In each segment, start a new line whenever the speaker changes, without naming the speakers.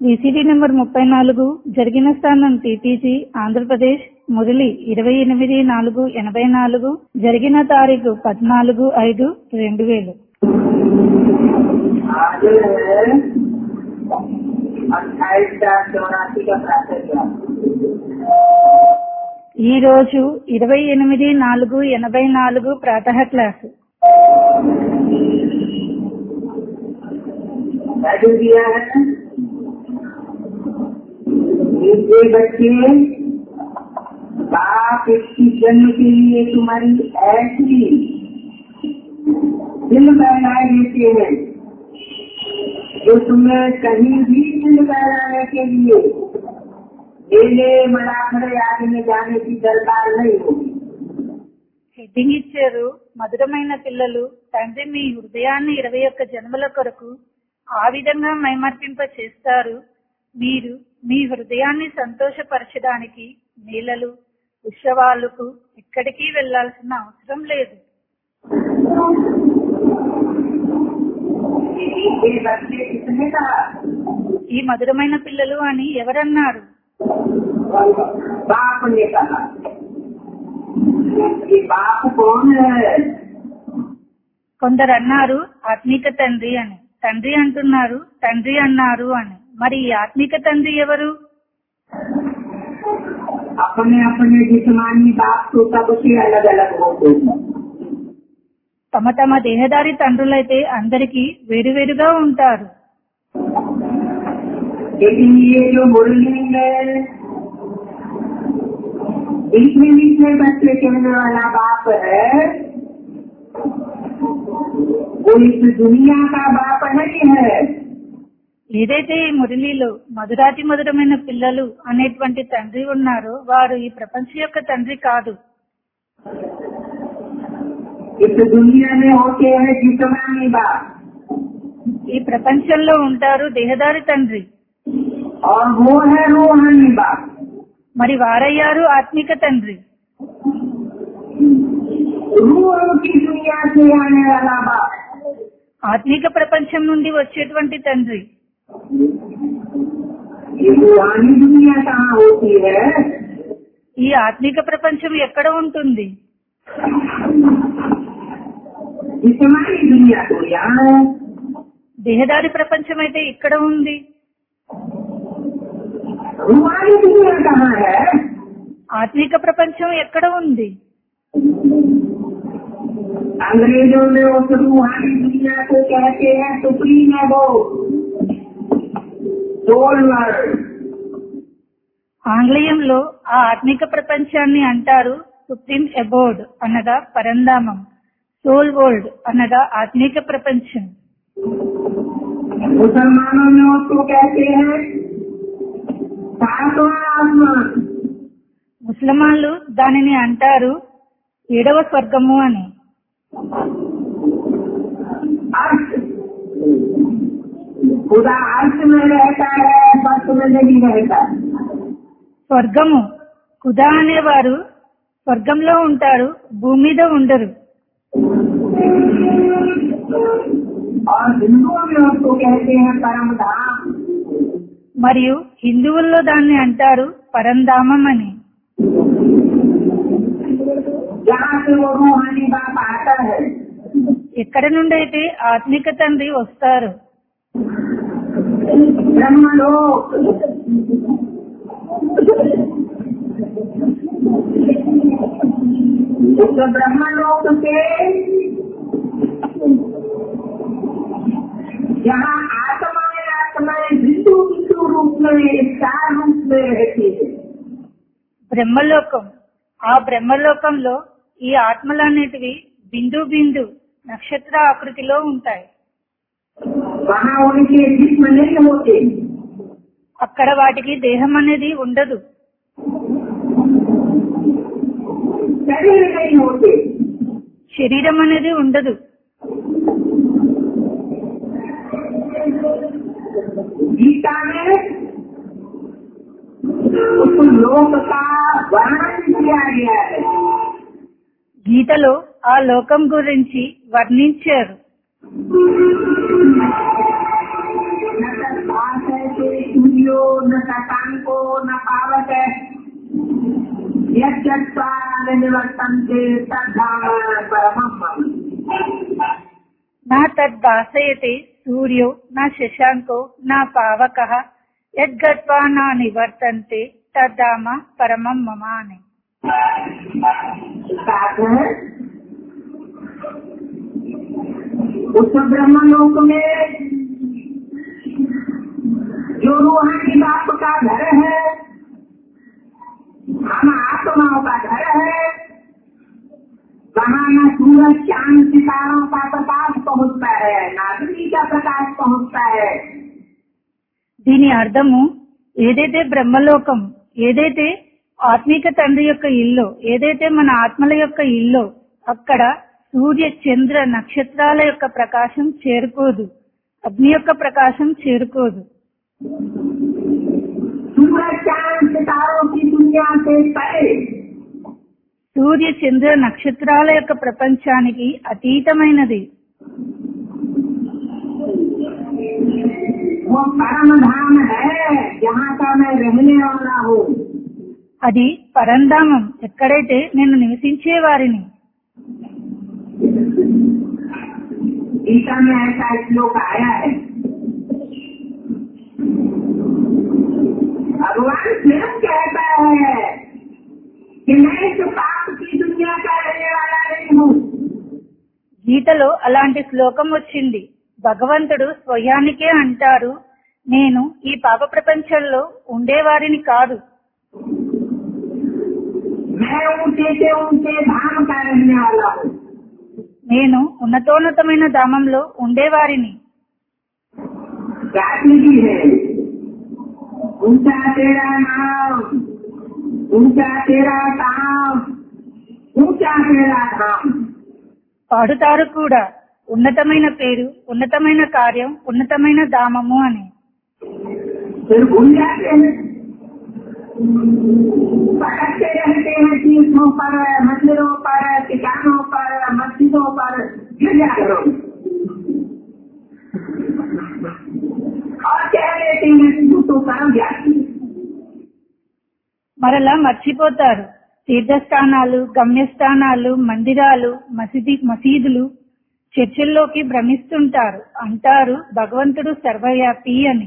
VCD number ముప్పై నాలుగు జరిగిన స్థానం టీటీజీ ఆంధ్రప్రదేశ్ మురళి ఇరవై ఎనిమిది నాలుగు ఎనభై నాలుగు జరిగిన తారీఖు పద్నాలుగు ఐదు రెండు వేలు
आज है अट्ठाईस चार चौरासी का प्रातः ज्ञान
ఈ రోజు ఇరవై ఎనిమిది నాలుగు ఎనభై నాలుగు ప్రాతः క్లాసు
मैडम दिया है ये बच्चे बाप की जन्म के लिए तुम्हारी ऐसी दिल बहलाए देते हैं जो तुम्हें कहीं भी दिल बहलाने के लिए मेले मलाखड़े आदि में जाने की दरकार नहीं होगी
హెడ్డింగ్ ఇచ్చారు మధురమైన పిల్లలు తండ్రి మీ హృదయాన్ని ఇరవై ఒక్క జన్మల కొరకు ఆ విధంగా మైమర్పింప చేస్తారు మీరు మీ హృదయాన్ని సంతోషపరచడానికి నీళ్ళలు ఉత్సవాలకు ఎక్కడికి వెళ్లాల్సిన అవసరం లేదు
ये बच्चे किसने कहा
ఈ మధురమైన పిల్లలు అని ఎవరన్నారు
बाप ने कहा ये बाप कौन है
కొందరు అన్నారు ఆత్మిక తండ్రి అని తండ్రి అంటున్నారు తండ్రి అన్నారు అని మరి ఈ ఆత్మిక తండ్రి ఎవరు
अपने अपने जिसमानी बाप तो सबसे अलग अलग होते हैं
తమ తమ దేహదారి తండ్రులైతే అందరికీ వేరువేరుగా ఉంటారు
लेकिन ये जो मुरली में बीच में बीच में बच्चे कहने वाला बाप है वो इस दुनिया का बाप नहीं है
ఏదైతే ఈ మురళిలో మధురాతి మధురమైన పిల్లలు అనేటువంటి తండ్రి ఉన్నారో వారు ఈ ప్రపంచం యొక్క తండ్రి కాదు
इस दुनिया में होते हैं जिसमानी बाप
ఈ ప్రపంచంలో ఉంటారు దేహదారి తండ్రి
और वो है रूहानी बाप
మరి వారయ్యారు ఆత్మిక తండ్రి
रूह की दुनिया से आने वाला बाप
ఆత్మిక ప్రపంచం నుండి వచ్చేటువంటి తండ్రి
ये रूहानी दुनिया कहाँ होती है
ఈ ఆత్మిక ప్రపంచం ఎక్కడ ఉంటుంది
जिसमानी दुनिया तो यहाँ है
దేహదారి ప్రపంచం అయితే ఇక్కడ ఉంది
रूहानी दुनिया कहाँ है
ఆత్మిక ప్రపంచం ఎక్కడ ఉంది
अंग्रेजों में उस रूहानी दुनिया को कहते हैं सुप्रीम एबो सोल वर्ल्ड
ఆంగ్లేయంలో ఆ ఆత్మిక ప్రపంచాన్ని అంటారు సుప్రీం అబోర్డ్ అనగా పరంధామం సోల్ వరల్డ్ అనగా ఆత్మిక ప్రపంచం
मुसलमानों में उसको कहते हैं सातवां आसमान
ముస్లిమాన్లు దానిని అంటారు ఏడవ స్వర్గము అని
अर्थ खुदा अर्थ में रहता है बर्थ में नहीं रहता
స్వర్గము కుదా అనేవారు స్వర్గంలో ఉంటారు భూమి మీద ఉండరు
और हिंदुओं में उसको कहते हैं परम धाम
మరియు హిందువుల్లో దాన్ని అంటారు పరంధామం అని
जहाँ से वो रूहानी बाप आता है
ఎక్కడ నుండి అయితే ఆత్మిక తండ్రి వస్తారు
ब्रह्मलोक उस ब्रह्मलोक से यहाँ आत्माएं आत्माएं बिंदु बिंदु रूप में चार रूप में रहती है
బ్రహ్మలోకం ఆ బ్రహ్మలోకంలో ఈ ఆత్మలన్నిటివి బిందు బిందు నక్షత్ర ఆకృతిలో ఉంటాయి
वहाँ उनके जिस्म नहीं होते
అక్కడ వాటికి దేహం అనేది ఉండదు
शरीर नहीं होते
శరీరం అనేది ఉండదు
गीता में उस लोक का वर्णन किया गया है
గీతలో ఆ లోకం గురించి వర్ణించారు
नगर पास है तेरी दुनिया सूर्यो न शशांको न पावक यज्ञत्वान निवर्तन्ते तद्धाम परमं मम
నా తద్భాసయతే సూర్యో నా శశాంకో నా పావక యద్గత్వా నా నివర్తంతే తద్ధామ పరమం మమ అని
साथ है उस ब्रह्मलोक में जो रूहानी बाप का घर है हम आत्माओं का घर है वहाँ न सूरज चांद सितारों का प्रकाश पहुँचता है न अग्नि का प्रकाश पहुँचता है
దీని అర్థము ఏదైతే బ్రహ్మలోకం ఏదైతే ఆత్మిక తండ్రి యొక్క ఇల్లు ఏదైతే మన ఆత్మల యొక్క ఇల్లు అక్కడ సూర్య చంద్ర నక్షత్రాల యొక్క ప్రకాశం చేరుకోదు అగ్ని యొక్క ప్రకాశం చేరుకోదు
सूरज चांद सितारों की दुनिया से परे
సూర్య చంద్ర నక్షత్రాల యొక్క ప్రపంచానికి అతీతమైనది
वो परम धाम है जहाँ का मैं रहने वाला हूँ
అది పరంధామం ఎక్కడైతే నేను నివసించే వారిని
गीता में ऐसा श्लोक आया है भगवान स्वयं कहता है कि मैं इस पाप की दुनिया का रहने वाला नहीं हूँ
గీతలో అలాంటి శ్లోకం వచ్చింది భగవంతుడు స్వయానికే అంటారు నేను ఈ పాప ప్రపంచంలో ఉండేవారిని కాదు
मैं ऊंचे से ऊंचे धाम का रहने वाला हूँ
నేను ఉన్నతోన్నతమైన ధామంలో ఉండేవారిని
जाति भी है ऊंचा तेरा नाम ऊंचा तेरा काम ऊंचा तेरा धाम
పాడుతారు కూడా ఉన్నతమైన పేరు ఉన్నతమైన కార్యం ఉన్నతమైన ధామము అని
फिर भूल जाते हैं भटकते रहते हैं तीर्थों पर मंदिरों पर ठिकानों पर मस्जिदों पर गिरजा करो और कह देते हैं कि तू तो कर्म जाती है
మరలా మర్చిపోతారు తీర్థస్థానాలు గమ్యస్థానాలు మందిరాలు మసీది మసీదులు చర్చిల్లోకి భ్రమిస్తుంటారు అంటారు భగవంతుడు సర్వవ్యాపి అని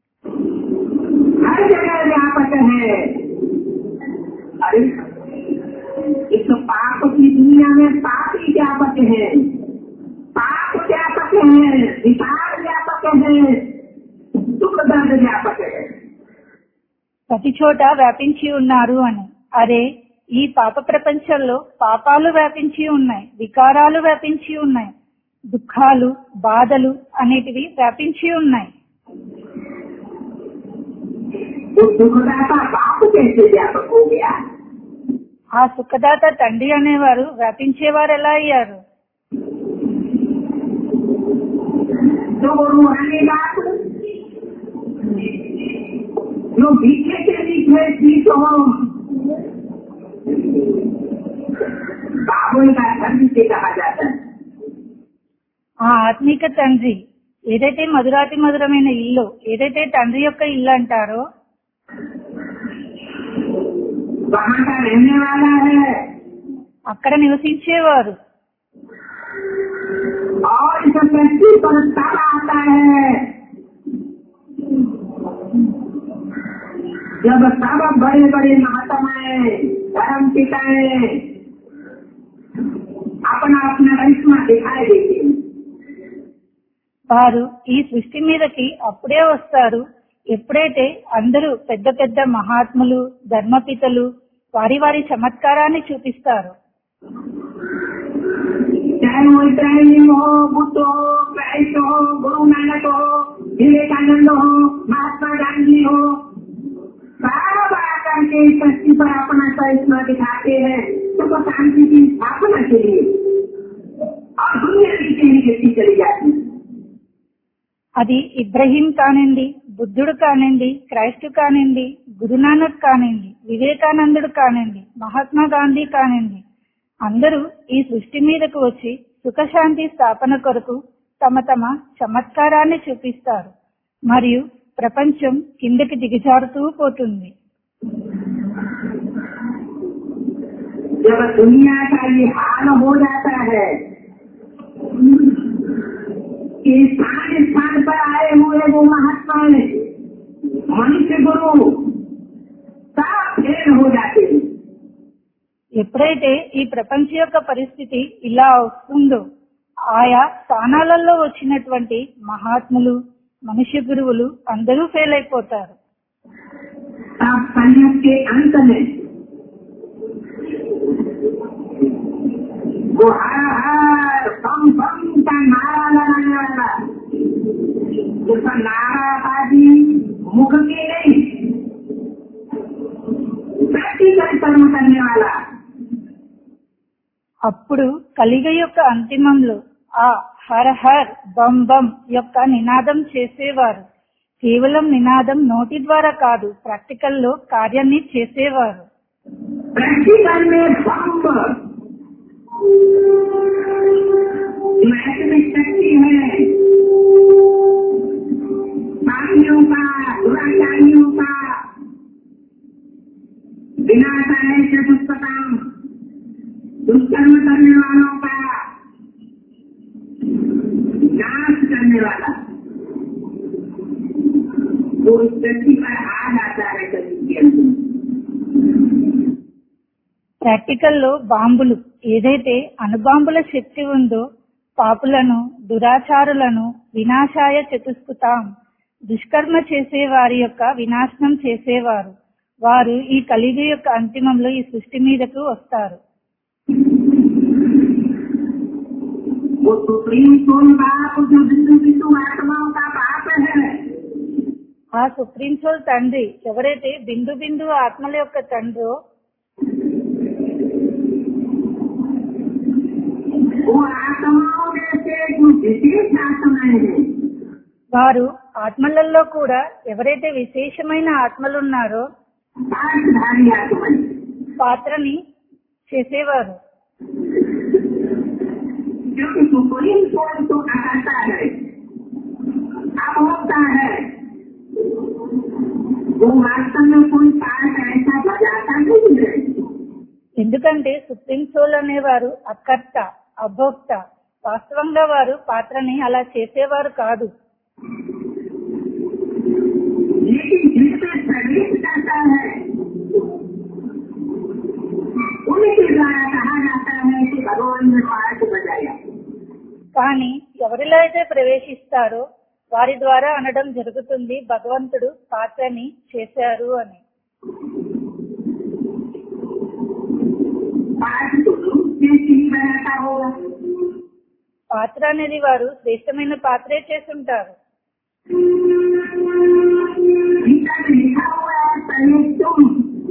हर जगह व्यापक है अरे इस पाप की दुनिया में पाप ही व्यापक है पाप व्यापक है विकार व्यापक है दुख दर्द व्यापक है
ప్రతి చోట వ్యాపించి ఉన్నారు అని అరే ఈ పాప ప్రపంచంలో పాపాలు వ్యాపించి ఉన్నాయి వికారాలు వ్యాపించి ఉన్నాయి దుఃఖాలు బాధలు అనేటివి వ్యాపించి ఉన్నాయి
वो दुखदाता बाप कैसे व्यापक हो गया
ఆ సుఖదాత తండ్రి అనేవారు వ్యాపించేవారు ఎలా అయ్యారు
जो वो रूहानी बाप जो बीचे के बीच में शीत हो बाबुल का धर्म से कहा जाता है
ఆ ఆత్మిక తండ్రి ఏదైతే మధురాతి మధురమైన ఇల్లు ఏదైతే తండ్రి యొక్క ఇల్లు అంటారో
वहाँ का रहने वाला है
అక్కడ నివసించేవారు
और इस धरती पर तब आता है जब सब बड़े बड़े महात्माएं धर्म पिताएं अपना अपना करिश्मा दिखाई देते हैं
వారు ఈ సృష్టి మీదకి అప్పుడే వస్తారు ఎప్పుడైతే అందరూ పెద్ద పెద్ద మహాత్ములు ధర్మపితలు వారి వారి చమత్కారాన్ని చూపిస్తారు
चाहे वो इब्राहिम हो बुद्ध हो क्राइस्ट हो गुरु नानक हो विवेकानंद हो महात्मा गांधी हो सब आकर के इस धरती पर अपना करिश्मा दिखाते हैं सुख शांति की स्थापना के लिए और दुनिया की तेरी गति चली जाती है
అది ఇబ్రహీం కానివ్వండి బుద్ధుడు కానివ్వండి క్రైస్తు కానివ్వండి గురునానక్ కానివ్వండి వివేకానందుడు కానివ్వండి మహాత్మా గాంధీ కానివ్వండి అందరూ ఈ సృష్టి మీదకు వచ్చి సుఖశాంతి స్థాపన కొరకు తమ తమ చమత్కారాన్ని చూపిస్తారు మరియు ప్రపంచం కిందకి దిగజారుతూ పోతుంది
जब दुनिया का ये हाल हो जाता है कि स्थान स्थान पर आए हुए वो महात्मा मनुष्य गुरु सब फेल हो जाते हैं
ఎప్పుడైతే ఈ ప్రపంచ యొక్క పరిస్థితి ఇలా వస్తుందో ఆయా స్థానాలలో వచ్చినటువంటి మహాత్ములు మనుష్య గురువులు అందరూ ఫెయిల్ అయిపోతారు
तब संयोग के अंत में वो हर हर बम बम का नारा लगाने वाला उसका नाराबाजी मुख की नहीं प्रैक्टिकल कर्म करने वाला
అప్పుడు కలిగ యొక్క అంతిమంలో ఆ హర్ హర్ బం బం యొక్క నినాదం చేసేవారు కేవలం నినాదం నోటి ద్వారా కాదు ప్రాక్టికల్ లో కార్యాన్ని చేసేవారు
प्रैक्टिकल में बम में शक्ति है पापियों का दुराचारियों का विनाशाय चतुष्पताम दुष्कर्म करने वालों का नाश करने वाला वो इस व्यक्ति पर आ जाता है कभी के अंदर
ప్రాక్టికల్ లో బాంబులు ఏదైతే అణుబాంబుల శక్తి ఉందో పాపులను దురాచారులను వినాశాయ చతుష్కుతాం దుష్కర్మ చేసే వారి యొక్క వినాశనం చేసేవారు వారు ఈ కలిగి యొక్క అంతిమంలో ఈ సృష్టి మీదకు వస్తారు
वो सुप्रीम सोल बाप जो बिंदु बिंदु आत्माओं का बाप है
ఆ సుప్రీం సోల్ తండ్రి ఎవరైతే బిందు బిందు ఆత్మల యొక్క తండ్రో
वो आत्माओं में से जो विशेष आत्माएं हैं
వారు ఆత్మలలో కూడా ఎవరైతే విశేషమైన ఆత్మలున్నారో
पाठधारी आत्माएं
పాత్రని చేసేవారు
क्योंकि सुप्रीम सोल तो आता है अब होता है वो वास्तव में कोई पाठ ऐसा बजाता नहीं है
ఎందుకంటే సుప్రీం సోల్ అనేవారు అకర్త అభోక్త వాస్తవంగా వారు పాత్రని అలా చేసేవారు కాదు
लेकिन जिसमें प्रवेश करता है उनके द्वारा कहा जाता है कि भगवान ने पाठ बजाया
కానీ ఎవరిలో అయితే ప్రవేశిస్తారో వారి ద్వారా అనడం జరుగుతుంది భగవంతుడు పాత్రని చేశారు అని
पाठ तो रूप से ही बनाता होगा
పాత్ర అనేది వారు శ్రేష్టమైన పాత్రే చేసుంటారు
गीता में लिखा हुआ है प्रवेश तुम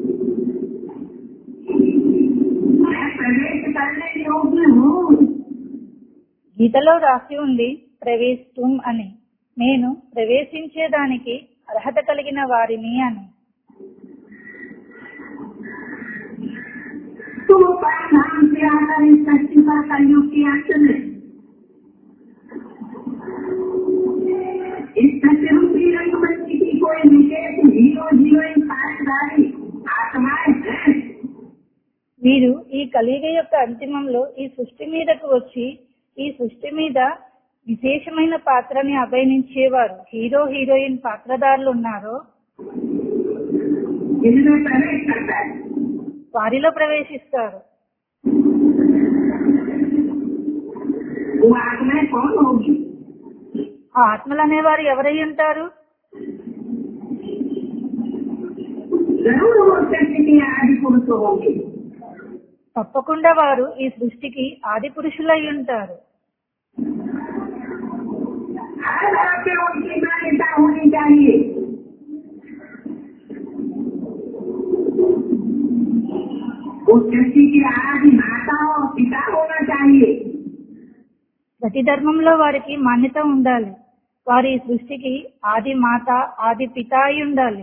मैं प्रवेश करने योग्य हूँ
గీతలో రాసి ఉంది ప్రవేశం అని నేను ప్రవేశించేదానికి అర్హత కలిగిన వారిని అని
तुम परधाम से आकर इस धरती पर कलयुग के अंत में इस सत्यरूपी रंगमंच की कोई विशेष हीरो हीरोइन पाठधारी आत्माएं हैं
వీరు ఈ కలియుగ యొక్క అంతిమంలో ఈ సృష్టి మీదకు వచ్చి ఈ సృష్టి మీద విశేషమైన పాత్రని అభయనించేవారు హీరో హీరోయిన్ పాత్రధారులు ఉన్నారో
जिनमें प्रवेश करता है
వారిలో ప్రవేశిస్తారు
वो आत्माएं कौन होगी
ఆ ఆత్మలు అనేవారు ఎవరై ఉంటారు
जरूर वो सृष्टि के आदि पुरुष होंगे
తప్పకుండా వారు ఈ సృష్టికి ఆది పురుషులై ఉంటారు
हर तरह से उनकी मान्यता होनी चाहिए उस सृष्टि के आदि माता और पिता होना चाहिए
ప్రతి ధర్మంలో వారికి మాన్యత ఉండాలి వారి ఈ సృష్టికి ఆది మాత ఆది పిత అయి ఉండాలి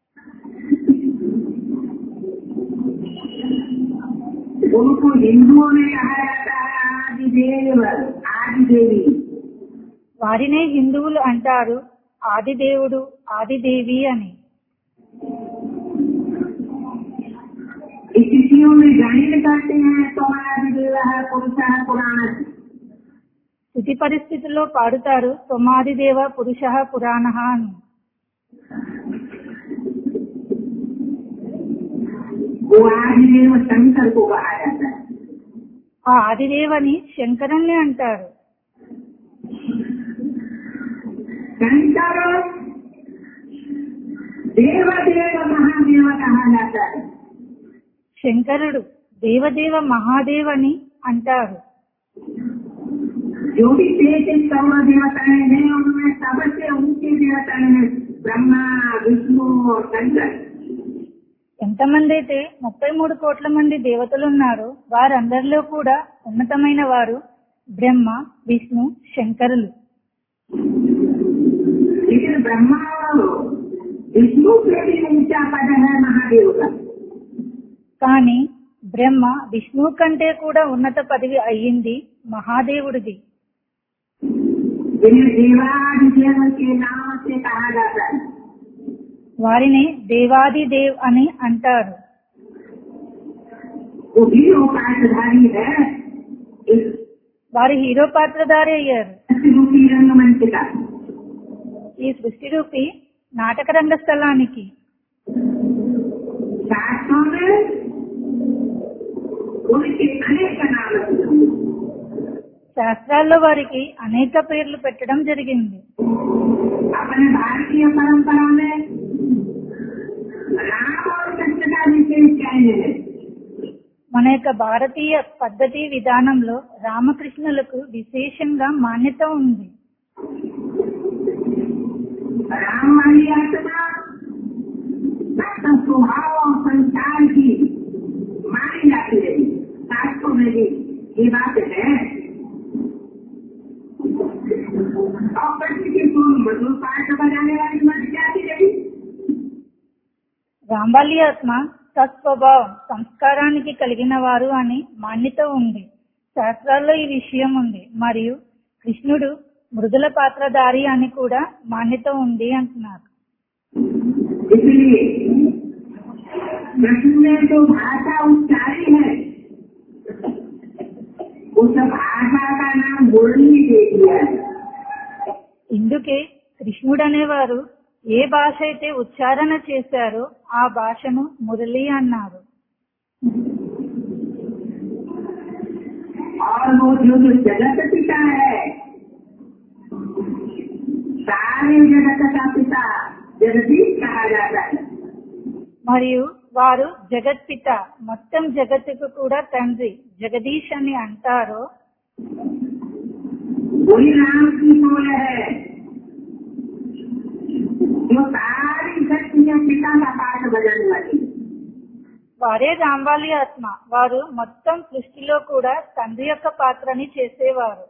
उनको हिंदुओं में कहा जाता है आदि देव आदि देवी
వారినే హిందువులు అంటారు ఆది దేవుడు ఆదిదేవి అని
स्थितियों में गणित करते हैं तुम्हारा देव है पुरुष है पुराण
స్థితి పరిస్థితిలో పాడుతారు తొమాదిదేవ పురుష పురాణ అని
वो आदिदेव शंकर को कहा जाता है
ఆ ఆదిదేవని శంకరుణ్ణి అంటారు
शंकर देव देव महादेव कहा जाता है
శంకరుడు దేవదేవ మహాదేవని అంటారు
जो भी तेज सर्व देवताएं हैं उनमें सबसे ऊंचे देवताएं हैं ब्रह्मा विष्णु और शंकर
ఎంతమంది అయితే ముప్పై మూడు కోట్ల మంది దేవతలు ఉన్నారో వారందరిలో కూడా ఉన్నతమైన వారు బ్రహ్మ విష్ణు శంకరులు
लेकिन ब्रह्मा और विष्णु से भी ऊंचा पद है महादेव का
కానీ బ్రహ్మ విష్ణువు కంటే కూడా ఉన్నత పదవి అయ్యింది మహాదేవుడిది
जिन्हें देवादिदेव के नाम से कहा जाता है
వారిని దేవాది దేవ్ అని అంటారు
वो भी उपासधारी है इस
వారి హీరో పాత్రధారి అయ్యారు
रूपी रंगमंच का
ఈ సృష్టి రూపి నాటక రంగ స్థలానికి
शास्त्रों में उनके अनेक नाम हैं।
శాస్త్రాల్లో వారికి అనేక పేర్లు పెట్టడం జరిగింది
अपने भारतीय परंपरा में राम और कृष्ण का विशेष कहने है
మన యొక్క భారతీయ పద్ధతి విధానంలో రామకృష్ణులకు విశేషంగా మాన్యత ఉంది
राम वाली आत्मा भक्त स्वभाव और संस्कार की मानी जाती है शास्त्रों में भी ये बात है और कृष्ण की सुन मधुर पाठ बजाने वाली मत जाती रही
రాంబాలి ఆత్మ సస్వభావం సంస్కారానికి కలిగిన వారు అని మాన్యత ఉంది శాస్త్రాల్లో ఈ విషయం ఉంది మరియు కృష్ణుడు మృదుల పాత్రధారి అని కూడా మాన్యత ఉంది అంటున్నారు
इसलिए कृष्ण ने जो भाषा उच्चारी है उस भाषा का नाम मुरली दे दिया है
ఇందుకే కృష్ణుడు అనేవారు ఏ భాష అయితే ఉచ్చారణ చేశారో ఆ భాషను మురళి అన్నారు
और वो जो जो जगत पिता है सारे जगत का पिता जगदीश कहा जाता है
మరియు వారు జగత్పిత మొత్తం జగత్తుకు కూడా తండ్రి జగదీష్ అని అంటారు
वही राम की बोल है जो सारी शक्ति के पिता का पाठ बजाने वाली है।
వారే రాంవాలి ఆత్మ వారు మొత్తం సృష్టిలో కూడా తండ్రి యొక్క పాత్రని చేసేవారు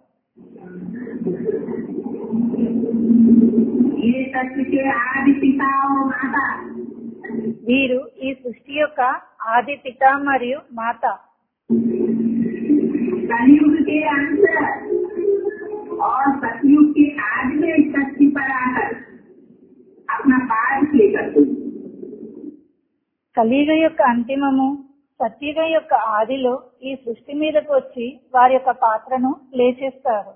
ये शक्ति के आदि पिता और माता
వీరు ఈ సృష్టి యొక్క ఆది పిత మరియు మాత
कलयुग के अंत और सतयुग के आज में इस शक्ति पर आकर अपना पाठ प्ले करते हैं।
కలియుగ యొక్క అంతిమము సత్యుగ యొక్క ఆదిలో ఈ సృష్టి మీదకు వచ్చి వారి యొక్క పాత్రను ప్లే చేస్తారు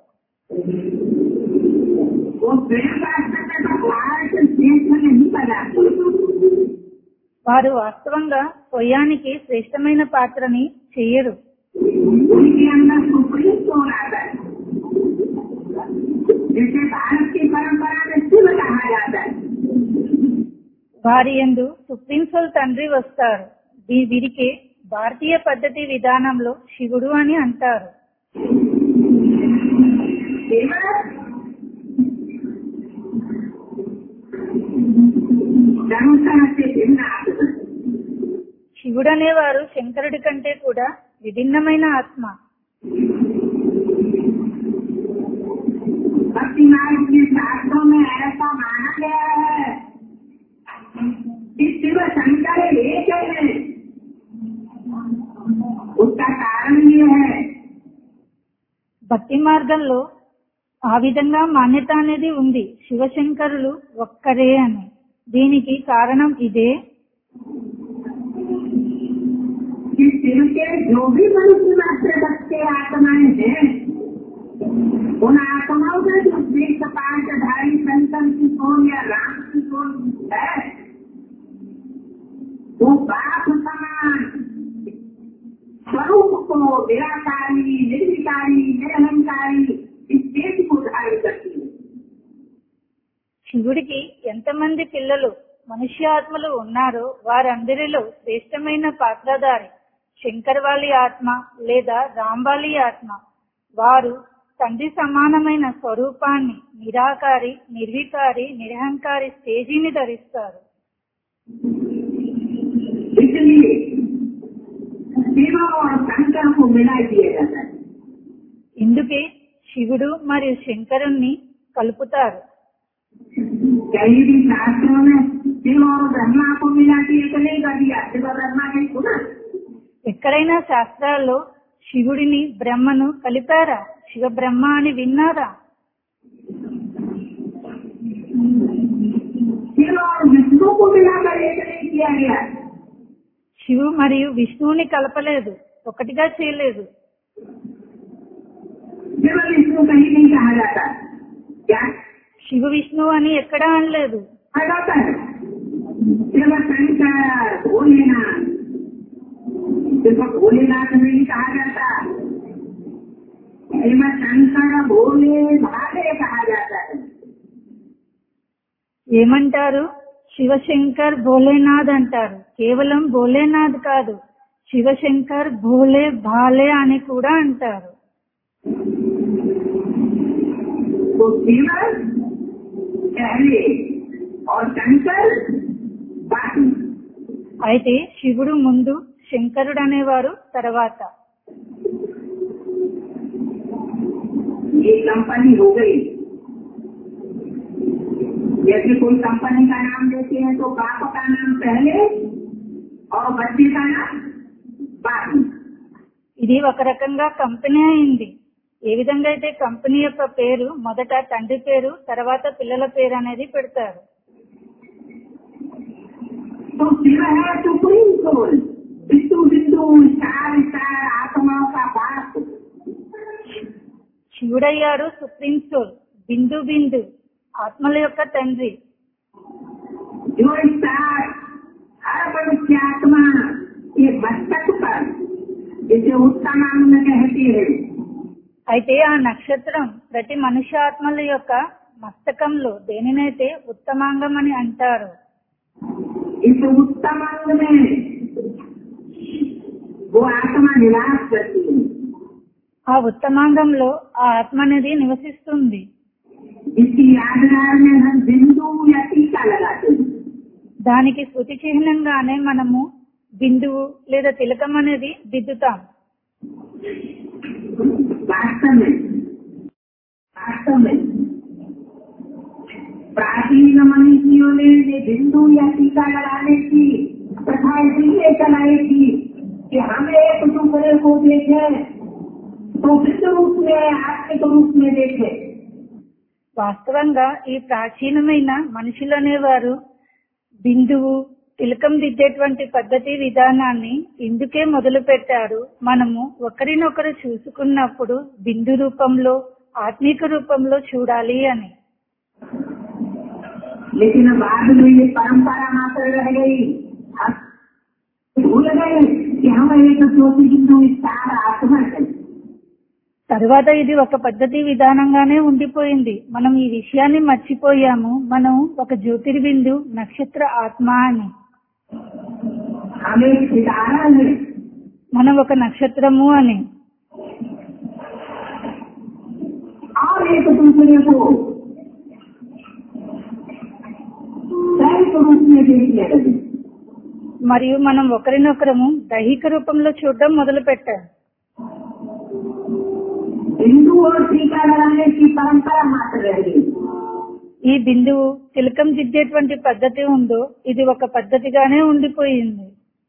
वो स्वयं वास्तव में भगवान के देश में नहीं बजाते
వారు వాస్తవంగా స్వయానికి శ్రేష్టమైన పాత్రని చెయ్యరు
उनके अंदर सुप्रीम सोल आता है जैसे भारत की परंपरा में शिव कहा जाता है
వారి యందు సుప్రీం సోల్ తండ్రి వస్తారు వీ- వీరికి భారతీయ పద్ధతి విధానంలో శివుడు అని అంటారు
शिव धनुषण से भिन्न आत्मा
శివుడు అనేవారు శంకరుడి కంటే కూడా విభిన్నమైన ఆత్మ
भक्ति मार्ग के शास्त्रों में ऐसा माना गया है कि शिव शंकर एक है उसका कारण ये है
భక్తి మార్గంలో ఆ విధంగా మాన్యత అనేది ఉంది శివశంకరులు ఒక్కరే అని దీనికి కారణం ఇదే
कि शिव के जो भी मनुष्य मात्र तक के आत्माएं हैं उन आत्माओं में जो श्रेष्ठ पांचधारी संतन की सोन या राम की सोन है वो बाप समान स्वरूप को निराकारी निर्विकारी निरहंकारी इस देश को धारण करती है
శివుడికి ఎంతమంది పిల్లలు మనుష్యాత్మలు ఉన్నారో వారందరిలో శ్రేష్టమైన పాత్రధారి శంకర్వాలి ఆత్మ లేదా రాంబాలి ఆత్మ వారు తండ్రి సమానమైన స్వరూపాన్ని నిరాకారి నిర్వికారి నిరహంకారి స్టేజీని ధరిస్తారు
इसलिए शिव और शंकर को मिला दिया जाता है
ఇందుకే శివుడు మరియు శంకరుణ్ణి కలుపుతారు
कहीं भी शास्त्रों में शिव और ब्रह्मा को मिला दिया तो नहीं कर दिया शिव और ब्रह्मा ने सुना
ఎక్కడైనా శాస్త్రాల్లో శివుడిని బ్రహ్మను కలిపారా శివ బ్రహ్మ అని విన్నారా
शिव और विष्णु को मिलाकर एक नहीं किया गया
శివు మరియు విష్ణువుని కలపలేదు ఒకటిగా చేయలేదు
शिव विष्णु कहीं नहीं कहा जाता क्या
శివ విష్ణు అని ఎక్కడా అనలేదు
कहा जाता है शिव शंकर भोलेनाथ सिर्फ भोलेनाथ नहीं कहा जाता शिव शंकर भोले भाले कहा जाता है
ఏమంటారు శివశంకర్ భోలేనాథ్ అంటారు కేవలం భోలేనాథ్ కాదు శివశంకర్ భోలే భాలే అని కూడా అంటారు
तो शिव पहले और शंकर बाकी
అయితే శివుడు ముందు శంకరుడు అనేవారు తర్వాత
ये कंपनी हो गई जैसे कोई कंपनी का नाम देते हैं तो बाप का नाम पहले और बच्चे का नाम बाद में
ఇది ఒక రకంగా కంపెనీ అయింది ఏ విధంగా అయితే కంపెనీ యొక్క పేరు మొదట తండ్రి పేరు తర్వాత పిల్లల పేరు అనేది పెడతారు
तो शिव है सुप्रीम सोल बिंदु बिंदु स्टार स्टार आत्माओं का बाप
శివుడయ్యారు సుప్రీం సోల్ బిందు బిందు ఆత్మల యొక్క తండ్రి
जो स्टार हर मनुष्य आत्मा ये मस्तक पर जिसे उत्तम में कहते हैं
అయితే ఆ నక్షత్రం ప్రతి మనుష్యాత్మల యొక్క మస్తకంలో దేనినైతే ఉత్తమాంగం అని అంటారు
इस उत्तम अंग में वो आत्मा निवास करती है
ఆ ఉత్తమాంగంలో ఆ ఆత్మ అనేది నివసిస్తుంది
इसकी यादगार में हम बिंदु या टीका लगाते हैं
దానికి శృతి చిహ్నంగానే మనము బిందువు లేదా తిలకం అనేది దిద్దుతాం
वास्तव में वास्तव में प्राचीन मनीषियों ने ये बिंदु या टीका लगाने की प्रथा इसलिए चलाई थी कि हम एक दूसरे को देखे तो विश्व रूप में आत्मिक रूप में देखे
వాస్తవంగా ఈ ప్రాచీనమైన మనుషులు అనేవారు బిందువు తిలకం దిద్దేటువంటి పద్ధతి విధానాన్ని ఇందుకే మొదలు పెట్టారు మనము ఒకరినొకరు చూసుకున్నప్పుడు బిందు రూపంలో ఆత్మిక రూపంలో చూడాలి అని
लेकिन बाद में ये परंपरा मात्र रह गई हम भूल गए कि हम एक ज्योति बिंदु स्टार आत्मा है
తర్వాత ఇది ఒక పద్ధతి విధానంగానే ఉండిపోయింది మనం ఈ విషయాన్ని మర్చిపోయాము మనం ఒక జ్యోతిర్బిందు నక్షత్ర ఆత్మ అని
हम एक सितारा है
మనం ఒక నక్షత్రము అని
और एक दूसरे को दैहिक रूप में देखने लगे
మరియు మనం ఒకరినొకరము దైహిక రూపంలో చూడడం మొదలు పెట్టాం
हिंदू और टीका लगाने की परंपरा मात्र रह गई
ఈ బిందువు తిలకం దిద్దేటువంటి పద్ధతి ఉందో ఇది ఒక పద్ధతిగానే ఉండిపోయింది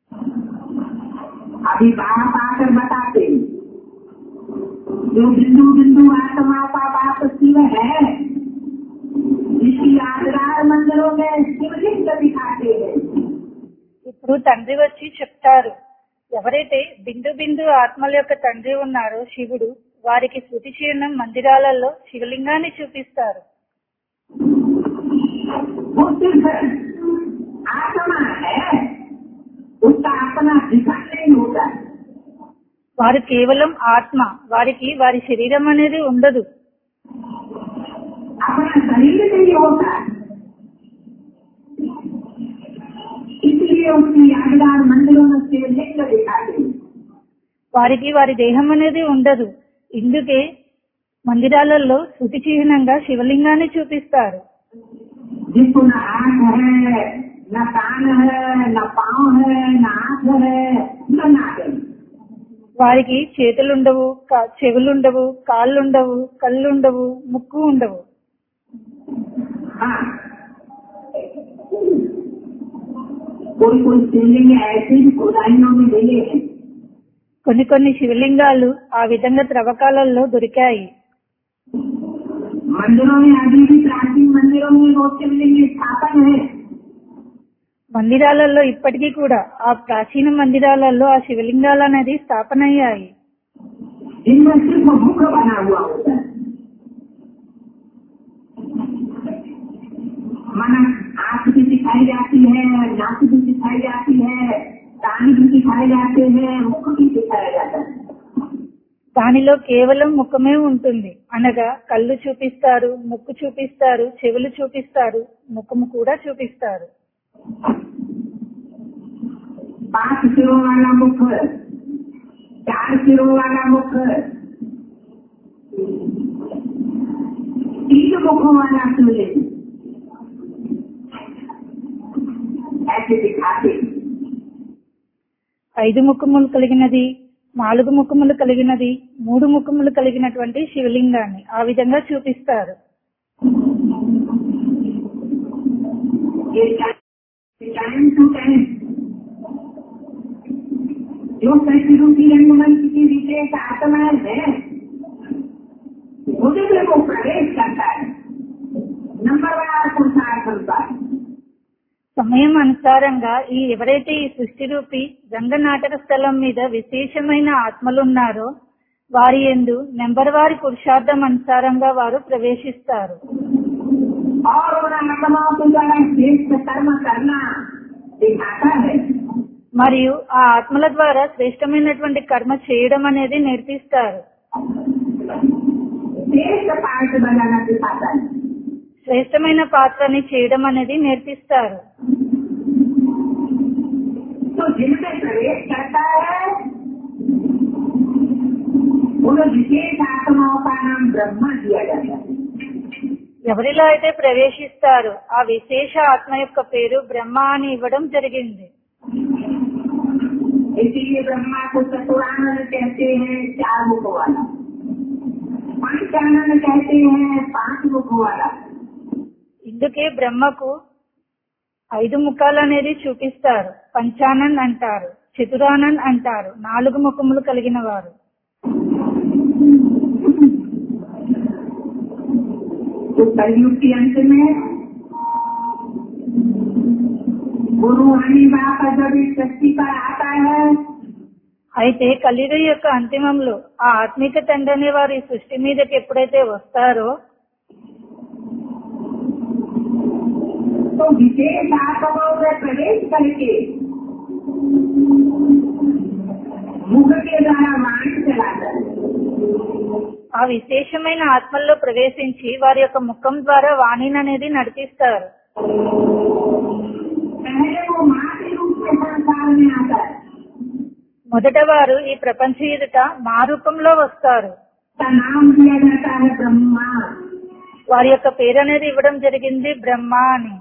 अभी बाप आकर बताते हैं। जो बिंदु बिंदु आत्मा का बाप शिव है इसी यादगार मंदिरों में शिवलिंग दिखाते हैं
ఇప్పుడు తండ్రి వచ్చి చెప్తారు ఎవరైతే బిందు బిందు ఆత్మల యొక్క తండ్రి ఉన్నారో శివుడు వారికి శృతి చిహ్నం మందిరాలలో శివలింగాన్ని చూపిస్తారు
वो सिर्फ आत्मा है उसका अपना दिखा नहीं होता
వారు కేవలం ఆత్మ వారికి వారి శరీరం అనేది ఉండదు
अपना शरीर नहीं होता इसलिए उसकी यादगार मंदिरों में शिवलिंग दिखाते हैं
వారికి వారి దేహం అనేది ఉండదు ఇందుకే మందిరాలలో శృతి చిహ్నంగా శివలింగాన్ని చూపిస్తారు
जिसको न आंख है न कान है न पाँव है न आंख है न नाक है
వారికి చేతులుండవు కా- చెవులుండవు కాళ్ళుండవు కళ్ళుండవు ముక్కు ఉండవు
हाँ कोई कोई शिवलिंग ऐसे भी खुदाइयों में मिले हैं
కొన్ని కొన్ని శివలింగాలు ఆ విధంగా త్రవ్వకాలలో దొరికాయి
मंदिरों में अभी भी प्राचीन मंदिरों में वो शिवलिंग स्थापन है
మందిరాలలో ఇప్పటికీ కూడా ఆ ప్రాచీన మందిరాలలో ఆ శివలింగాలు అనేది స్థాపన అయ్యాయి
जिनमें सिर्फ मुख बना हुआ होता है माना आंख भी दिखाई जाती है नाक भी दिखाई जाती है कान भी दिखाए जाते हैं मुख भी दिखाया जाता है
దానిలో కేవలం ముఖమే ఉంటుంది అనగా కళ్ళు చూపిస్తారు ముక్కు చూపిస్తారు చెవులు చూపిస్తారు ముఖము కూడా చూపిస్తారు
पांच सिरों वाला मुख चार सिरों वाला मुख तीन मुखों वाला शिवलिंग ऐसे दिखाते
ఐదు ముఖములు కలిగినది నాలుగు ముఖములు కలిగినది మూడు ముఖములు కలిగినటువంటి శివలింగాన్ని ఆ విధంగా చూపిస్తారు
ये टाइम टू टाइम जो सैकड़ों की रंगमंच की विशेष आत्माएं है उसमें वो प्रवेश करता है नंबर वार पुरुषार्थ होता है
సమయం అనుసారంగా ఈ ఎవరైతే ఈ సృష్టి రూపి రంగనాటక స్థలం మీద విశేషమైన ఆత్మలున్నారో వారి ఎందు నెంబర్ వారి పురుషార్థం అనుసారంగా వారు ప్రవేశిస్తారు
और उन आत्माओं के द्वारा श्रेष्ठ कर्म करना दिखाता है
మరియు ఆ ఆత్మల ద్వారా శ్రేష్టమైనటువంటి కర్మ చేయడం అనేది నేర్పిస్తారు
श्रेष्ठ पाठ बनाना दिखाता है
శ్రేష్టమైన పాత్రని చేయడం అనేది నేర్పిస్తారు
तो जिनमें प्रवेश करता है उन विशेष आत्माओं का नाम ब्रह्मा दिया जाता है
ఎవరిలో అయితే ప్రవేశిస్తారో ఆ విశేష ఆత్మ యొక్క పేరు బ్రహ్మ అని ఇవ్వడం జరిగింది
इसीलिए ब्रह्मा को चतुरानंद कहते हैं चार मुख वाला पंचानंद कहते हैं पांच मुख वाला
ఇందుకే బ్రహ్మకు ఐదు ముఖాలు అనేది చూపిస్తారు పంచానన్ అంటారు చతురానన్ అంటారు నాలుగు ముఖములు కలిగిన వారు
तो कलयुग के अंत में गुरु हरि बाप जब इस सृष्टि पर आता है
అయితే కలియుగ యొక్క అంతిమంలో ఆ ఆత్మిక తండ్రి అనే వారు ఈ సృష్టి మీదకి ఎప్పుడైతే వస్తారో
तो विशेष आत्माओं में प्रवेश करके मुख के द्वारा वाणी चलाता है
ఆ విశేషమైన ఆత్మల్లో ప్రవేశించి వారి యొక్క ముఖం ద్వారా వాణిని అనేది నడిపిస్తారు
पहले वो माँ के रूप में संसार में आता है
మొదట వారు ఈ ప్రపంచ ఎదుట మా రూపంలో వస్తారు
उसका नाम दिया जाता है ब्रह्मा
వారి యొక్క పేరు అనేది ఇవ్వడం జరిగింది బ్రహ్మ అని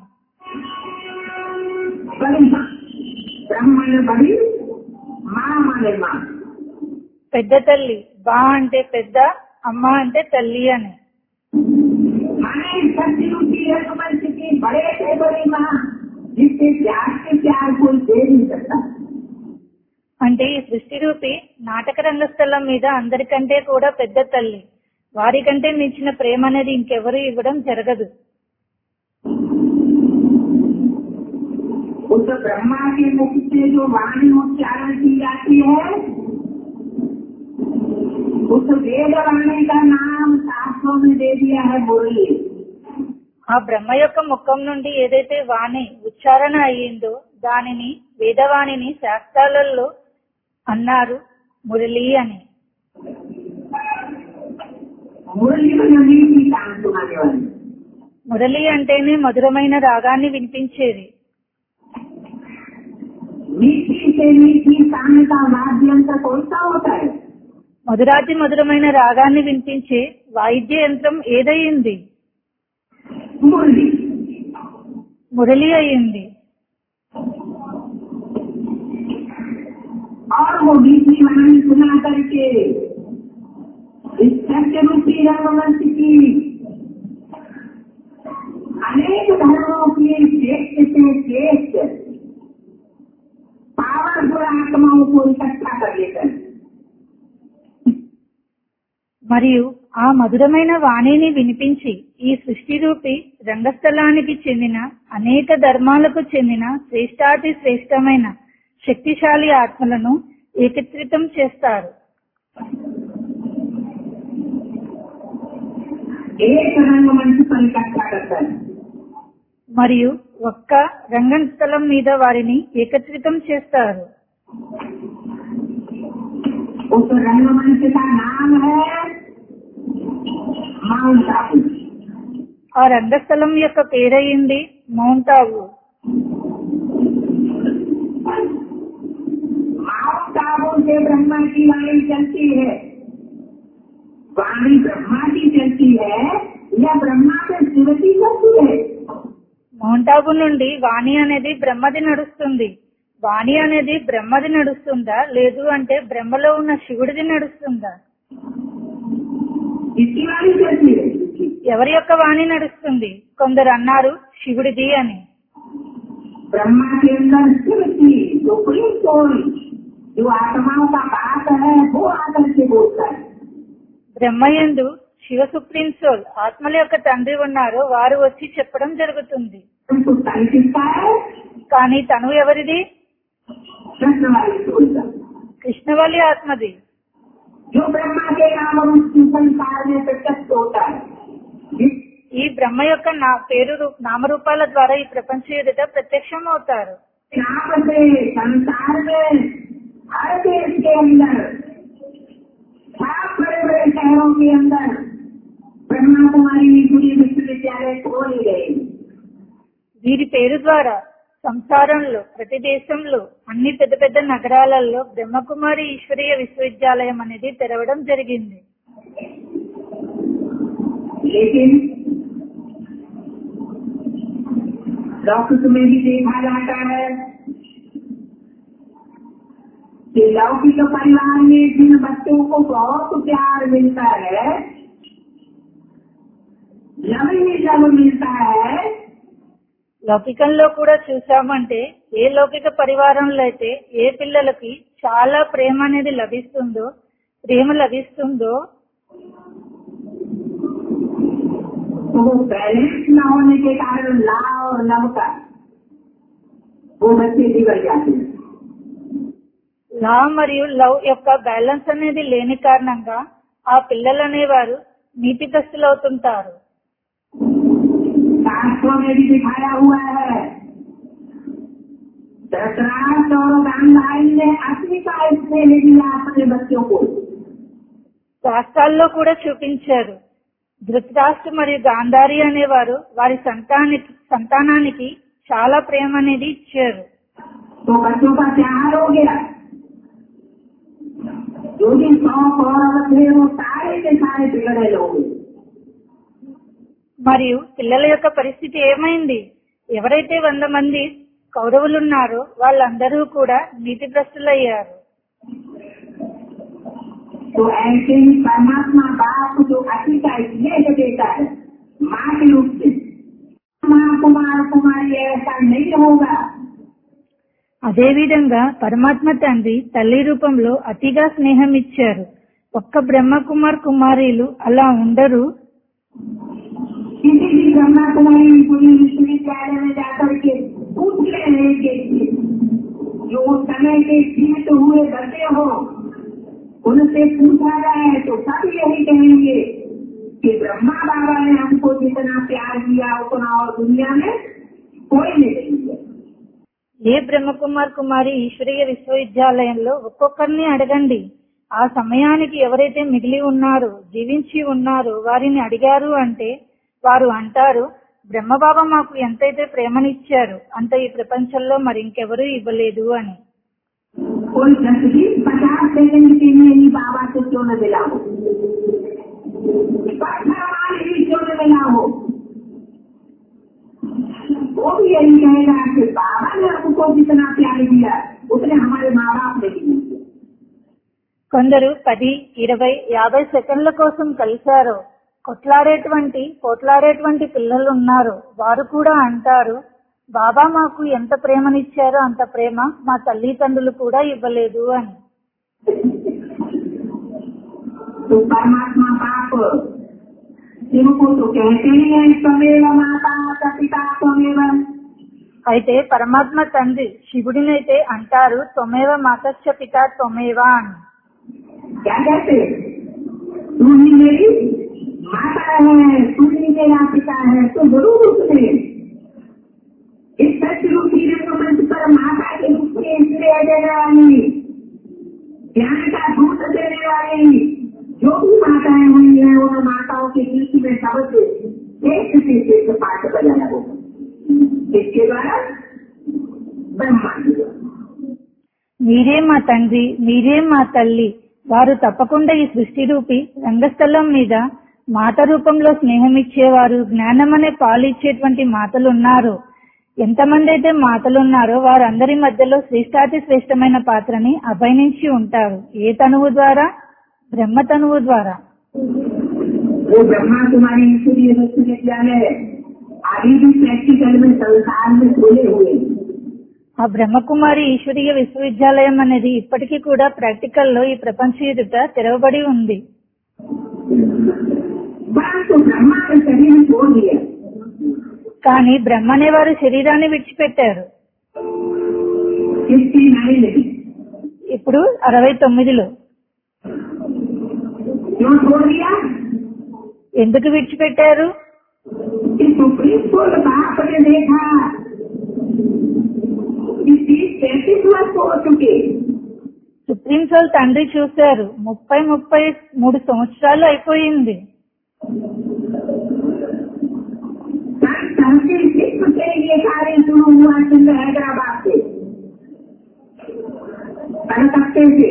बड़ी माँ ब्रह्म ने बड़ी माँ माने माँ
పెద్ద తల్లి బా అంటే పెద్ద అమ్మ అంటే తల్లి అని
माने सत्य रूपी रघुवंश की बड़े से बड़ी माँ जिसके प्यार के प्यार कोई दे नहीं सकता
అంటే ఈ సృష్టి రూపి నాటక రంగస్థలం మీద అందరికంటే కూడా పెద్ద తల్లి వారికంటే మించిన ప్రేమ అనేది ఇంకెవరు ఇవ్వడం జరగదు
उस ब्रह्मा के मुख से जो वाणी उच्चारण की जाती है उस वेद वाणी का नाम शास्त्रों में दे दिया है मुरली
ఆ బ్రహ్మ యొక్క ముఖం నుండి ఏదైతే వాణి ఉచ్చారణ అయ్యిందో దానిని వేదవాణిని శాస్త్రాలలో అన్నారు మురళి అని
मुरली में मीठी कान सुनाने वाली
మురళి అంటేనే మధురమైన రాగాన్ని వినిపించేది
मीठी से मीठी कान का वाद्य यंत्र कौन सा होता है
మధురాతి మధురమైన రాగాన్ని వినిపించే వాయిద్య యంత్రం ఏదయ్యింది
मुरली
మురళి అయ్యింది
और वो मीठी वाणी सुना करके इस सत्य रूपी रंगमंच की अनेक धर्मों की श्रेष्ठ से श्रेष्ठ पावरफुल आत्माओं को इकट्ठा कर लेकर
మరియు ఆ మధురమైన వాణిని వినిపించి ఈ సృష్టి రూపి రంగస్థలానికి చెందిన అనేక ధర్మాలకు చెందిన శ్రేష్టాతి శ్రేష్టమైన శక్తిశాలి ఆత్మలను ఏకత్రితం చేస్తారు
एक रंगमंच पर इकट्ठा करता है
మరియు ఒక్క రంగస్థలం మీద వారిని ఏకత్రితం చేస్తారు
उस रंगमंच का नाम है माउंट आबू
ఆ రంగస్థలం యొక్క పేరయింది మౌంట్ ఆబు
माउंट आबू से ब्रह्मा की वाणी चलती है वाणी ब्रह्मा की चलती है या ब्रह्मा से शिव की चलती है
మౌంట్ ఆబు నుండి వాణి అనేది బ్రహ్మది నడుస్తుంది వాణి అనేది బ్రహ్మది నడుస్తుందా లేదు అంటే బ్రహ్మలో ఉన్న శివుడిది నడుస్తుందా
किसकी वाणी चलती है
ఎవరి యొక్క వాణి నడుస్తుంది కొందరు అన్నారు శివుడిది అని
ब्रह्मा के अंदर शिव की सुप्रीम सोल जो आत्माओं का बात है वो आकर के बोलता है
బ్రహ్మయందు శివ సుప్రీం సోల్ ఆత్మల యొక్క తండ్రి ఉన్నారు వారు వచ్చి చెప్పడం జరుగుతుంది
तो तन किसका है
కానీ తను ఎవరిది
कृष्ण वाली सोल का
కృష్ణవల్లి ఆత్మది
जो ब्रह्मा के नाम रूप की संसार में प्रत्यक्ष होता है जिस
ఈ బ్రహ్మ యొక్క నా పేరు రూ- నామరూపాల ద్వారా ఈ ప్రపంచ ఎదుట ప్రత్యక్షం అవుతారు
नाम से संसार में हर देश के अंदर सात बड़े बड़े शहरों के अंदर ब्रह्मा कुमारी गुरी विश्वविद्यालय खोली गई
వీరి పేరు ద్వారా సంసారంలో ప్రతి దేశంలో అన్ని పెద్ద పెద్ద నగరాలలో బ్రహ్మకుమారి ఈశ్వరీయ విశ్వవిద్యాలయం అనేది తెరవడం జరిగింది
लेकिन लौकिक में भी देखा जाता है कि लौकिक परिवार में जिन बच्चों को बहुत प्यार मिलता है लवनी लव मिलता है
లౌకికంలో కూడా చూసామంటే ఏ లౌకిక పరివారంలో అయితే ఏ పిల్లలకి చాలా ప్రేమ అనేది లభిస్తుందో ప్రేమ లభిస్తుందో
तो वो बैलेंस न होने के कारण लाभ और लव का वो बच्चे बिगड़ जाते हैं
లా మరియు లవ్ యొక్క బ్యాలెన్స్ అనేది లేని కారణంగా ఆ పిల్లలు అనేవారు నీతిగ్రస్తులవుతుంటారు
शास्त्रों में भी दिखाया हुआ है धृतराष्ट्र और गांधारी ने अपनी का इसमें दिया अपने बच्चों को
శాస్త్రాల్లో కూడా చూపించారు ధృతరాష్ట్ర మరియు గాంధారి అనేవారు వారి సంతానికి సంతానానికి చాలా ప్రేమ అనేది ఇచ్చారు
तो बच्चों का प्यार हो गया जो भी सौ कौरव थे वो सारे के सारे बिगड़े लोग
మరియు పిల్లల యొక్క పరిస్థితి ఏమైంది ఎవరైతే వంద మంది కౌరవులున్నారో వాళ్ళందరూ కూడా నీతిగ్రస్తులయ్యారు
तो ऐसे ही परमात्मा बाप जो अति का स्नेह देता है माँ के रूप से माँ कुमार कुमारी ऐसा नहीं होगा
అదేవిధంగా పరమాత్మ తండ్రి తల్లి రూపంలో అతిగా స్నేహం ఇచ్చారు ఒక్క బ్రహ్మ కుమార్ కుమారీలు అలా ఉండరు
किसी भी ब्रह्मा कुमारी पूरी विश्वविद्यालय में जाकर के पूछ रहे हैं कि जो उस समय के जीवित हुए बचे हो उनसे पूछा जाए तो सब यही कहेंगे कि ब्रह्मा बाबा ने हमको जितना प्यार किया उतना और दुनिया में कोई नहीं किया
ఏ బ్రహ్మకుమార్ కుమారి ఈశ్వరీయ విశ్వవిద్యాలయంలో ఒక్కొక్కరిని అడగండి ఆ సమయానికి ఎవరైతే మిగిలి ఉన్నారో జీవించి ఉన్నారో వారిని అడిగారు అంటే వారు అంటారు బ్రహ్మబాబా మాకు ఎంతైతే ప్రేమనిచ్చారు అంత ఈ ప్రపంచంలో మరి ఇంకెవరూ ఇవ్వలేదు అని
कोई दस बीस पचास सेकंड के लिए ही बाबा से क्यों न मिला हो वर्तमान ही क्यों न मिला हो वो भी यही कहेगा कि बाबा ने हमको जितना प्यार दिया उतने हमारे माँ बाप ने भी नहीं दिया
కొందరు పది ఇరవై యాభై సెకండ్ల కోసం కలిశారు కొట్లాడేటువంటి పోట్లాడేటువంటి పిల్లలు ఉన్నారు వారు కూడా అంటారు బాబా మాకు ఎంత ప్రేమనిచ్చారో అంత ప్రేమ మా తల్లిదండ్రులు కూడా ఇవ్వలేదు అని
तो परमात्मा बाप जिनको तो कहते ही हैं स्वमेव माता का पिता स्वमेव
అయితే పరమాత్మ తండ్రి శివుడినైతే అంటారు తొమేవ మాతస్య పిత తొమేవా అని
क्या कहते तू ही मेरी माता है तू ही मेरा पिता है तो जरूर उसने इस सत्य रूपी मंच पर माता के रूप में इसलिए देने वाली ज्ञान का दूत देने वाली जो भी माताएं हुई है उन माताओं के बीच में सबसे श्रेष्ठ से श्रेष्ठ पाठ बजाया होगा इसके द्वारा ब्रह्मा जी द्वारा
మీరే మా తండ్రి మీరే మా తల్లి వారు తప్పకుండా ఈ సృష్టి రూపి రంగస్థలం మీద మాత రూపంలో స్నేహం ఇచ్చేవారు జ్ఞానం అనే పాలు ఇచ్చేటువంటి మాతలు ఉన్నారు ఎంతమంది అయితే మాతలు ఉన్నారో వారందరి మధ్యలో శ్రేష్టాతి శ్రేష్టమైన పాత్రని అభయనించి ఉంటారు ఏ తనువు ద్వారా బ్రహ్మ తనువు ద్వారా
वो ब्रह्मा कुमारी ईश्वरीय विश्वविद्यालय अभी भी प्रैक्टिकल में संसार में खोले हुए हैं।
ఆ బ్రహ్మకుమారి ఈశ్వరీయ విశ్వవిద్యాలయం అనేది ఇప్పటికీ కూడా ప్రాక్టికల్ లో ఈ ప్రపంచ ఎదుట తెరవబడి ఉంది
परंतु ब्रह्मा का शरीर छोड़ दिया
కానీ బ్రహ్మ అనే వారు శరీరాన్ని విడిచిపెట్టారు
इसकी नहीं नहीं
ఇప్పుడు అరవై తొమ్మిదిలో
क्यों छोड़ दिया
ఎందుకు విడిచిపెట్టారు
कि सुप्रीम कोर्ट बाप ने देखा कि तीस पैंतीस वर्ष हो चुके
సుప్రీం సోల్ తండ్రి చూశారు ముప్పై ముప్పై మూడు సంవత్సరాలు అయిపోయింది
सन तहसील विश्व से ये कार्य शुरू हुआ सिंध हैदराबाद से कलकत्ते से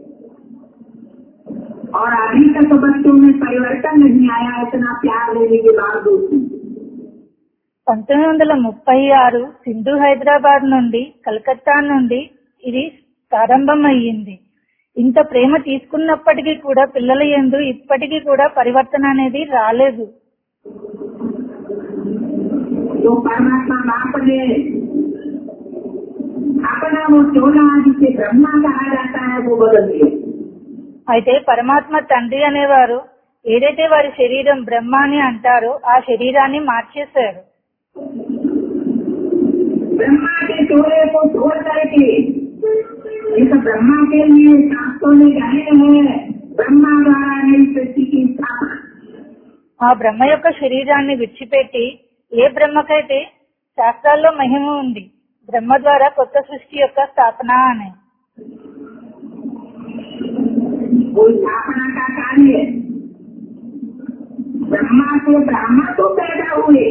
और अभी तक बच्चों में परिवर्तन नहीं आया इतना प्यार लेने के बावजूद भी।
పంతొమ్మిది వందల ముప్పై ఆరు సింధు హైదరాబాద్ నుండి కలకత్తా నుండి ఇది ప్రారంభమయ్యింది ఇంత ప్రేమ తీసుకున్నప్పటికీ కూడా పిల్లల యందు ఇప్పటికీ కూడా పరివర్తన అనేది రాలేదు
जो परमात्मा बाप ने अपना वो चोला जिसे ब्रह्मा कहा जाता है वो बदल दिया
అయితే పరమాత్మ తండ్రి అనేవారు ఏదైతే వారి శరీరం బ్రహ్మ అని అంటారో ఆ శరీరాన్ని మార్చేశారు
ब्रह्मा के चोले को छोड़ करके इस ब्रह्मा के लिए शास्त्रों ने कहे हैं ब्रह्मा द्वारा नई सृष्टि की स्थापना
ఆ బ్రహ్మ యొక్క శరీరాన్ని విడిచిపెట్టి ఏ బ్రహ్మకైతే శాస్త్రాల్లో మహిమ ఉంది బ్రహ్మ ద్వారా కొత్త సృష్టి యొక్క స్థాపన అని
वो स्थापना का कार्य ब्रह्मा से ब्राह्मण तो पैदा हुए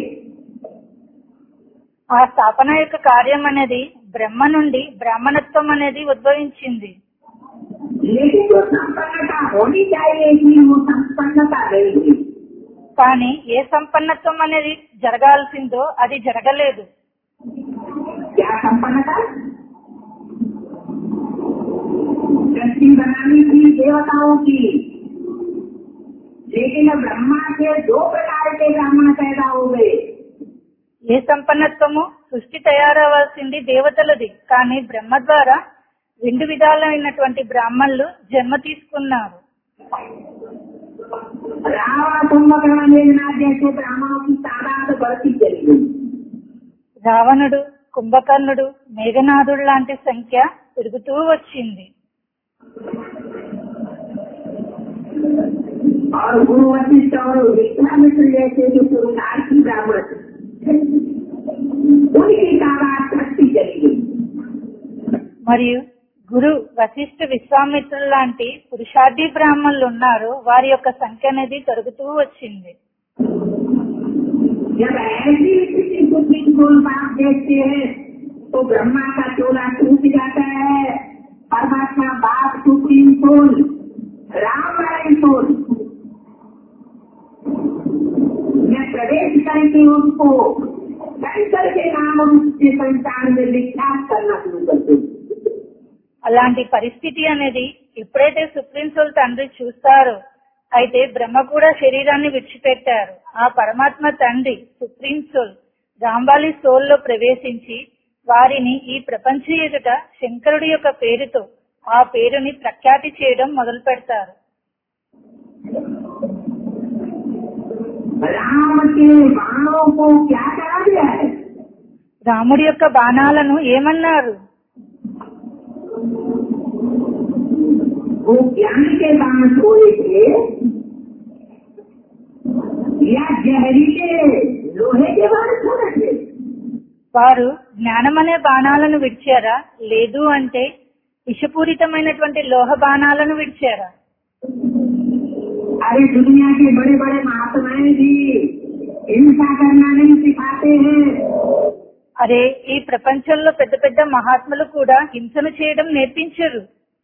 ఆ స్థాపన యొక్క కార్యం అనేది బ్రహ్మ నుండి బ్రాహ్మణత్వం అనేది ఉద్భవించింది
लेकिन जो संपन्नता होनी चाहिए थी वो संपन्नता नहीं हुई
కానీ ఏ సంపన్నత్వం అనేది జరగాల్సిందో అది జరగలేదు
क्या संपन्नता सृष्टि बनानी थी देवताओं की लेकिन ब्रह्मा के दो प्रकार के ब्राह्मण पैदा हो गए
ఏ సంపన్నత్వము సృష్టి తయారవలసింది దేవతలది కానీ బ్రహ్మ ద్వారా రెండు విధాలైనటువంటి బ్రాహ్మణులు జన్మ తీసుకున్నారు
रावण कुंभकर्ण मेघनाथ जैसे ब्राह्मणों की तादाद बढ़ती चली गई
రావణుడు కుంభకర్ణుడు మేఘనాథుడు లాంటి సంఖ్య పెరుగుతూ వచ్చింది
और गुरु वशिष्ठ और विश्वामित्र जैसे जो पुरुषार्थी ब्राह्मण उनकी तादाद बढ़ती चली गई
మరియు గురు వశిష్ఠ విశ్వామిత్రులు లాంటి పురుషార్థి బ్రాహ్మణులు ఉన్నారు వారి యొక్క సంఖ్య అనేది తరుగుతూ వచ్చింది
जब ऐसी स्थिति कुछ गोल बात देखते हैं तो ब्रह्मा का चोला टूट जाता है परमात्मा बाप supreme soul Ram Narayan soul मैं प्रवेश करके उसको शंकर के नाम रूप से संसार में विख्यात करना शुरू करते हूँ
అలాంటి పరిస్థితి అనేది ఎప్పుడైతే సుప్రీం సోల్ తండ్రి చూస్తారో అయితే బ్రహ్మ కూడా శరీరాన్ని విడిచిపెట్టారు ఆ పరమాత్మ తండ్రి సుప్రీం సోల్ రాంబాలి సోల్ లో ప్రవేశించి వారిని ఈ ప్రపంచ ఎదుట శంకరుడి యొక్క పేరుతో ఆ పేరుని ప్రఖ్యాతి చేయడం మొదలు పెడతారు
राम के बाणों को क्या करा दिया है
రాముడి యొక్క బాణాలను ఏమన్నారు
वो ज्ञान के बाण थोड़े थे या जहरीले लोहे के बाण थोड़े थे
వారు జ్ఞానం అనే బాణాలను విడిచారా లేదు అంటే విషపూరితమైనటువంటి లోహ బాణాలను విడిచారా
अरे दुनिया के बड़े बड़े महात्माएं भी हिंसा करना नहीं सिखाते हैं
అరే ఈ ప్రపంచంలో పెద్ద పెద్ద మహాత్ములు కూడా హింసను చేయడం నేర్పించరు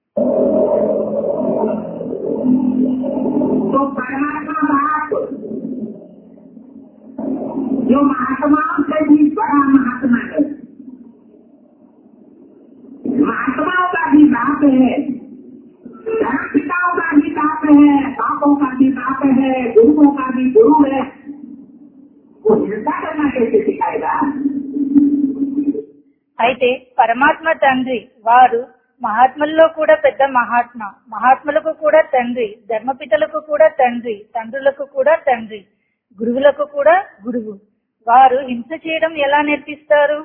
तो परमात्मा बाप जो महात्माओं से भी बड़ा महात्मा है महात्माओं का भी बाप है धर्म पिताओं का भी बाप है बापों का भी बाप है गुरुओं का भी गुरु है वो हिंसा करना कैसे सिखाएगा
అయితే పరమాత్మ తండ్రి వారు మహాత్ముల్లో కూడా పెద్ద మహాత్మ మహాత్ములకు కూడా తండ్రి ధర్మపితలకు కూడా తండ్రి తండ్రులకు కూడా తండ్రి గురువులకు కూడా గురువు వారు హింస చేయడం ఎలా నేర్పిస్తారు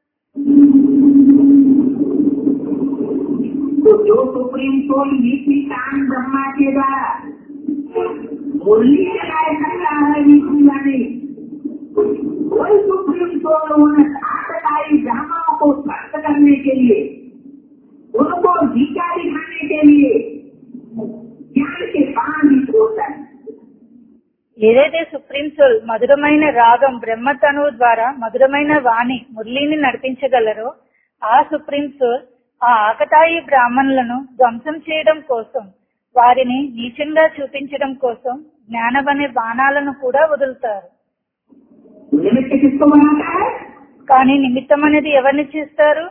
तो जो सुप्रीम कोर्ट नीति कान ब्रह्मा के द्वारा मुरली चलाए सकता है नीति वाली कोई सुप्रीम कोर्ट उन आतताई ब्राह्मणों को स्पष्ट करने के लिए उनको जीका दिखाने के लिए ज्ञान के बाण भी छोड़ता है
ఏదైతే సుప్రీం సోల్ మధురమైన రాగం బ్రహ్మతనువు ద్వారా మధురమైన వాణి మురళిని నడిపించగలరో ఆ సుప్రీం సోల్ ఆ ఆకతాయి బ్రాహ్మణులను ధ్వంసం చేయడం కోసం వారిని నీచంగా చూపించడం కోసం జ్ఞానం అనే బాణాలను కూడా వదులుతారు
निमित्त किसको बनाता है
కానీ నిమిత్తం అనేది ఎవరిని చేస్తారు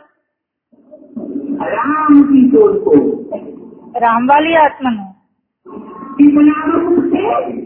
राम की सोल को
రాంవాలి ఆత్మను
किस नाम रूप से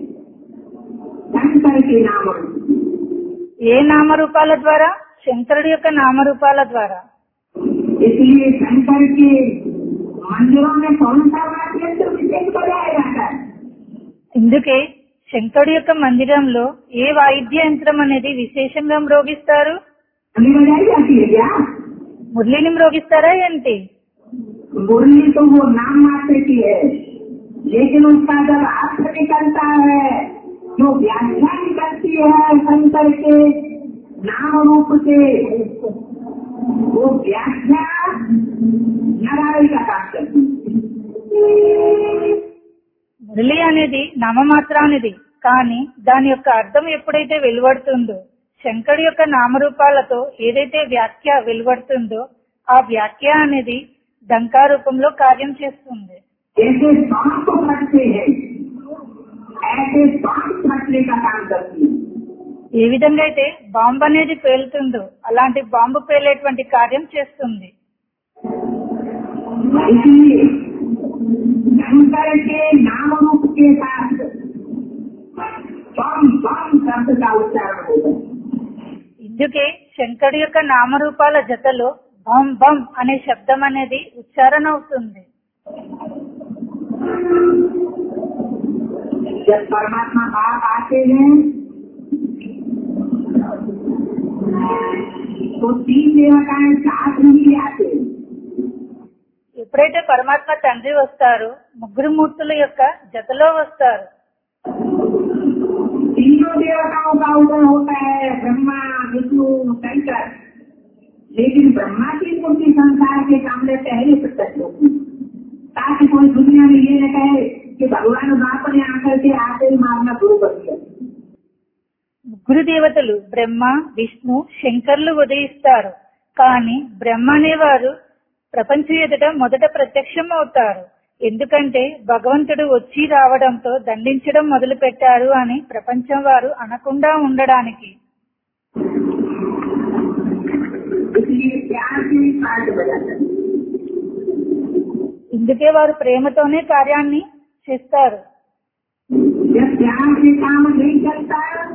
शंकर के नाम रूप
ఏ నామరూపాల ద్వారా శంకరుడి యొక్క నామరూపాల ద్వారా
इसलिए शंकर के मंदिरों में कौन सा वाद्य यंत्र विशेष बजाया जाता है
ఇందుకే శంకరుడి యొక్క మందిరంలో ఏ వాయిద్య యంత్రం అనేది విశేషంగా మ్రోగిస్తారు
अभी बजाई जाती है क्या
మురళిని మ్రోగిస్తారా ఏంటి
मुरली तो वो नाम मात्र की है लेकिन उसका जब अर्थ निकलता है जो व्याख्या निकलती है शंकर के नाम रूप से वो व्याख्या नारायण का काम करती है
మురళి అనేది నామమాత్రానిది కానీ దాని యొక్క అర్థం ఎప్పుడైతే వెలువడుతుందో శంకరుడి యొక్క నామరూపాలతో ఏదైతే వ్యాఖ్య వెలువడుతుందో ఆ వ్యాఖ్య అనేది డంకా రూపంలో కార్యం చేస్తుంది
जैसे बांस को फटते हैं ऐसे बांस फटने का काम करती है
ఏ విధంగా అయితే బాంబు అనేది పేలుతుందో అలాంటి బాంబు పేలేటువంటి కార్యం చేస్తుంది
इसलिए शंकर के नाम रूप के साथ बम बम शब्द का उच्चारण होता है
ఇందుకే శంకరుడి యొక్క నామరూపాల జతలో బం బం అనే శబ్దం అనేది ఉచ్చారణ అవుతుంది
जब परमात्मा बाप आते हैं तो तीन देवताएं साथ नहीं आते
ఎప్పుడైతే పరమాత్మ తండ్రి వస్తారో ముగ్గురు మూర్తుల యొక్క జతలో వస్తారు
तीनों देवताओं का उदय होता है ब्रह्मा विष्णु शंकर लेकिन ब्रह्मा की मूर्ति संसार के सामने पहले प्रकट होती है। ताकि कोई दुनिया में ये न कहे कि भगवान बाप ने आकर के आते ही मारना शुरू कर दिया
ముగ్గురు దేవతలు బ్రహ్మ విష్ణు శంకర్లు ఉదయిస్తారు కానీ బ్రహ్మ అనేవారు ప్రపంచం ఎదుట మొదట ప్రత్యక్షం అవుతారు ఎందుకంటే భగవంతుడు వచ్చి రావడంతో దండించడం మొదలు పెట్టారు అని ప్రపంచం వారు అనకుండా ఉండడానికి
इसलिए प्यार से ही पाठ बजाता है
ఇందుకే వారు ప్రేమతోనే కార్యాన్ని చేస్తారు
जब प्यार से काम नहीं चलता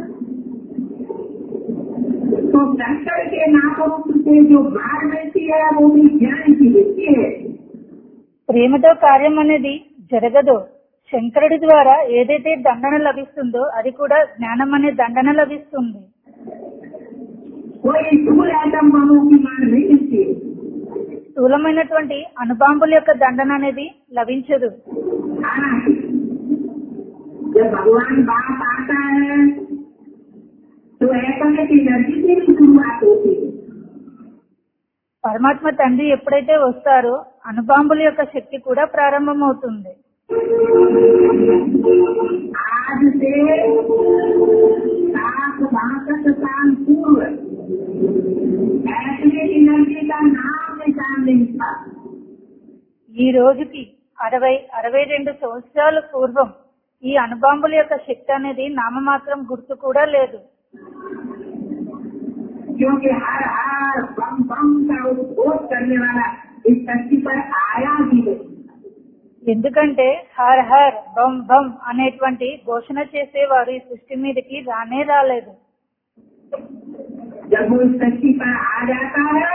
तो डॉक्टर के नामरूप से जो मार मिलती है वो भी ज्ञान की मिलती है
ప్రేమతో కార్యం అనేది జరగదు శంకరుడి ద్వారా ఏదైతే దండన లభిస్తుందో అది కూడా జ్ఞానం అనే దండన లభిస్తుంది
कोई स्थूल आइटम मानों की मार नहीं मिलती है
స్థూలమైనటువంటి అణుబాంబుల యొక్క దండన అనేది లభించదు
खाना जब भगवान बाप आता है तो ऐसा की एनर्जी से भी शुरुआत होती है
పరమాత్మ తండ్రి ఎప్పుడైతే వస్తారో అణుబాంబుల యొక్క శక్తి కూడా ప్రారంభమవుతుంది
आज से सात बासठ साल पूर्व ऐसे एनर्जी का नाम निशान नहीं था
ఈ రోజుకి అరవై అరవై రెండు సంవత్సరాల పూర్వం ఈ అణుబాంబుల యొక్క శక్తి అనేది నామమాత్రం గుర్తు కూడా లేదు
क्योंकि हर हर बम बम का उद्घोष करने वाला इस धरती पर आया ही नहीं
ఎందుకంటే హర్ హర్ బం బం అనేటువంటి ఘోషణ చేసేవారు ఈ సృష్టి మీదకి రానే రాలేదు
जब वो इस धरती पर आ जाता है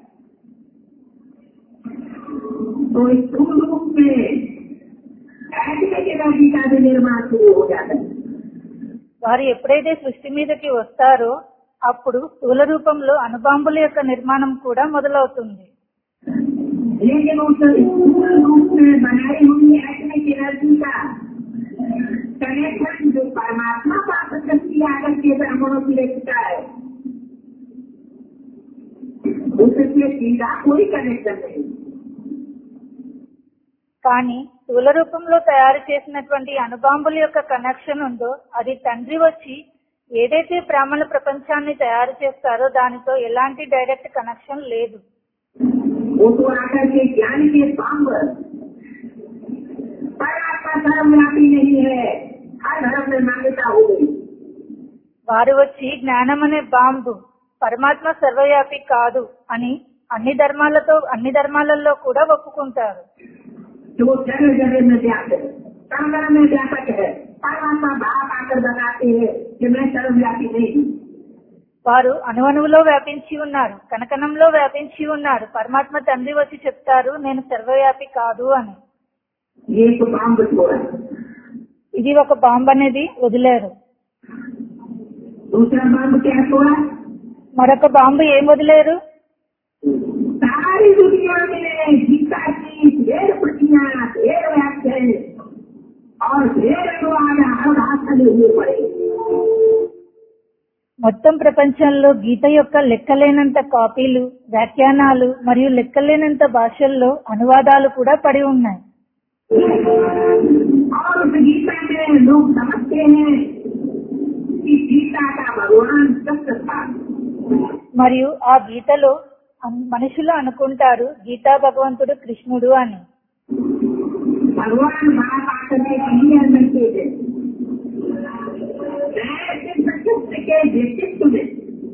तो स्थूल रूप में ऐसे एनर्जी का भी निर्माण शुरू हो जाता है
వారు ఎప్పుడైతే సృష్టి మీదకి వస్తారో అప్పుడు స్థూల రూపంలో అణుబాంబుల యొక్క నిర్మాణం కూడా మొదలవుతుంది
लेकिन उस स्थूल रूप में बनाई हुई एटमिक एनर्जी का कनेक्शन जो परमात्मा पास शक्ति आकर के ब्राह्मणों की रखता है उससे सीधा कोई कनेक्शन नहीं
కానీ స్థూల రూపంలో తయారు చేసినటువంటి అణుబాంబుల యొక్క కనెక్షన్ ఉందో అది తండ్రి వచ్చి ఏదైతే బ్రాహ్మణ ప్రపంచాన్ని తయారు చేస్తారో దానితో ఎలాంటి డైరెక్ట్ కనెక్షన్ లేదు
वो तो आकर के ज्ञान के पांग परमात्मा धर्म व्यापी नहीं है हर धर्म में मान्यता हो गई
వారు వచ్చి జ్ఞానం అనే బాంబు పరమాత్మ సర్వవ్యాపి కాదు అని అన్ని ధర్మాలతో అన్ని ధర్మాలలో కూడా ఒప్పుకుంటారు
कि वो जगह जगह में व्याप्त है कर्म में व्यापक है परमात्मा बाप आकर बताते हैं कि मैं सर्वव्यापी नहीं हूँ
వారు అణువణువులో వ్యాపించి ఉన్నారు కనకనంలో వ్యాపించి ఉన్నారు పరమాత్మ తండ్రి వచ్చి చెప్తారు నేను సర్వవ్యాపి కాదు అని
ये तो बाम छोड़ा
ఇది ఒక బాంబు అనేది వదిలేరు
दूसरा बाम क्या छोड़ा
మరొక బాంబు ఏం వదిలేరు
सारी दुनिया में गीता की ढेर प्रतियां ढेर व्याख्या और ढेर अनुवाद हर भाषा में हुए पड़े
మొత్తం ప్రపంచంలో గీత యొక్క లెక్కలేనంత కాపీలు వ్యాఖ్యానాలు మరియు లెక్కలేనంత భాషల్లో అనువాదాలు కూడా పడి ఉన్నాయి
और उस गीता में लोग समझते हैं कि गीता का भगवान सत्य था
మరియు ఆ గీతలో అన్- మనుషులు అనుకుంటారు గీతా భగవంతుడు కృష్ణుడు అని
भगवान बाप आकर के क्लियर करते थे मैं सिर्फ सत्य के व्यक्तित्व में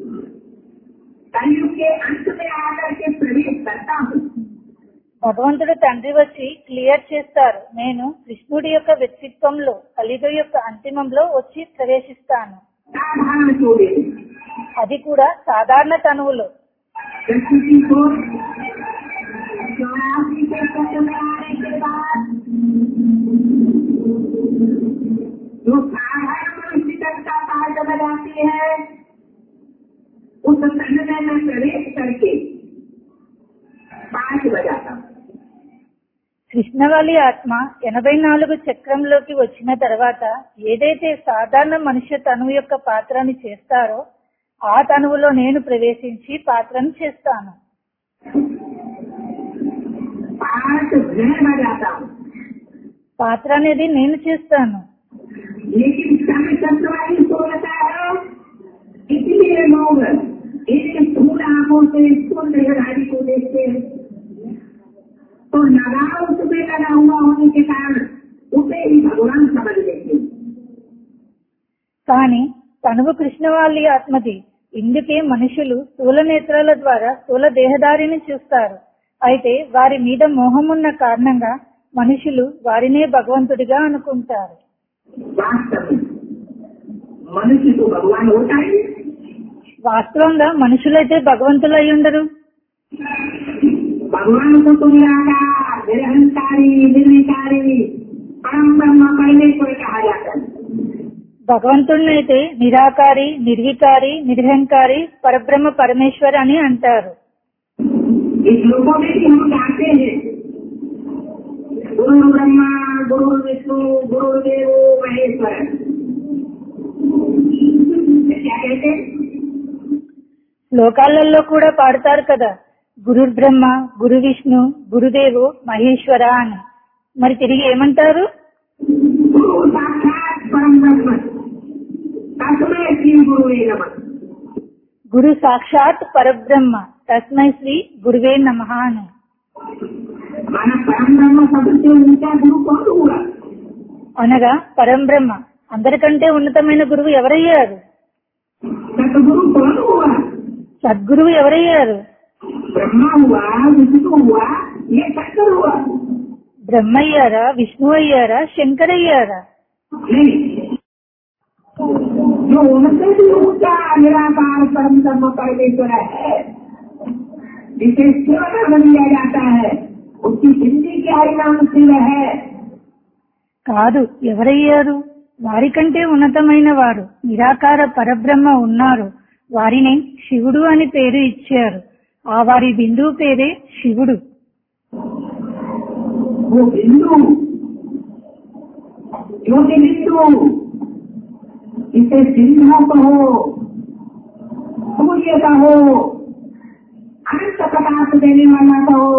कलयुग के अंत में आकर के प्रवेश करता हूँ
భగవంతుడు తండ్రి వచ్చి క్లియర్ చేస్తారు నేను కృష్ణుడి యొక్క వ్యక్తిత్వంలో కలియుగ యొక్క అంతిమంలో వచ్చి ప్రవేశిస్తాను
साधारण चोरे
అది కూడా సాధారణ తనువులో
प्रकृति को चौरासी के चक्र में आने के बाद जो साधारण मनुष्य तक का पाठ बनाती है उस था
కృష్ణవాలి ఆత్మ ఎనభై నాలుగు చక్రంలోకి వచ్చిన తర్వాత ఏదైతే సాధారణ మనుష్య తనువు యొక్క పాత్రని చేస్తారో ఆ తనువులో నేను ప్రవేశించి పాత్రను చేస్తాను
पाठ मैं बजाता हूँ
పాత్ర అనేది నేను చేస్తాను
लेकिन समय सत्यवादी सोचता है इसलिए लोग एक स्थूल आंखों से स्थूल देहधारी को देखते हैं तो लगाव उसमें लगा हुआ होने के कारण उसे ही भगवान समझ लेते हैं
కానీ తనువు కృష్ణవాలి ఆత్మది ఇందుకే మనుషులు స్థూల నేత్రాల ద్వారా స్థూల దేహదారిని చూస్తారు అయితే వారి మీద మోహమున్న కారణంగా మనుషులు వారినే భగవంతుడిగా అనుకుంటారు
वास्तव में मनुष्य तो भगवान होता ही है।
వాస్తవంగా మనుషులైతే భగవంతులు అయి ఉండరు
भगवान को तो निराकार निरहंकारी निर्विकारी परम ब्रह्म परमेश्वर कहा जाता है
భగవంతుడిని అయితే నిరాకారి నిర్వికారి నిర్హంకారి పరబ్రహ్మ పరమేశ్వర్ అని అంటారు
इस लोगों में भी हम जानते हैं गुरु ब्रह्मा गुरु विष्णु गुरु देव महेश्वर क्या कहते हैं
శ్లోకాలలో కూడా పాడతారు కదా గురు బ్రహ్మ గురు విష్ణు గురుదేవు మహేశ్వర అని మరి తిరిగి ఏమంటారు
गुरु साक्षात परम ब्रह्म तस्मै श्री गुरु नमः
గురు సాక్షాత్ పరబ్రహ్మ తస్మై శ్రీ గురువే నమ అని
माना परम ब्रह्म सबसे ऊंचा गुरु कौन हुआ
అనగా పరంబ్రహ్మ అందరికంటే ఉన్నతమైన గురువు ఎవరయ్యారు
सतगुरु कौन हुआ
సద్గురువు ఎవరయ్యారు
ब्रह्मा हुआ विष्णु हुआ ये शंकर हुआ
బ్రహ్మ అయ్యారా విష్ణు అయ్యారా శంకర్ అయ్యారా
नहीं जो उनसे भी ऊंचा निराकार परम ब्रह्म परमेश्वर है जिसे शिव नाम दिया जाता है उसकी हिंदी क्या नाम शिव है
కాదు ఎవరయ్యారు వారికంటే ఉన్నతమైన వారు నిరాకార పరబ్రహ్మ ఉన్నారు వారిని శివుడు అని పేరు ఇచ్చారు ఆ వారి బిందువు పేరే శివుడు
वो बिंदु ज्योति बिंदु इसे सिंधु कहो सूर्य कहो अनंत प्रकाश देने वाला कहो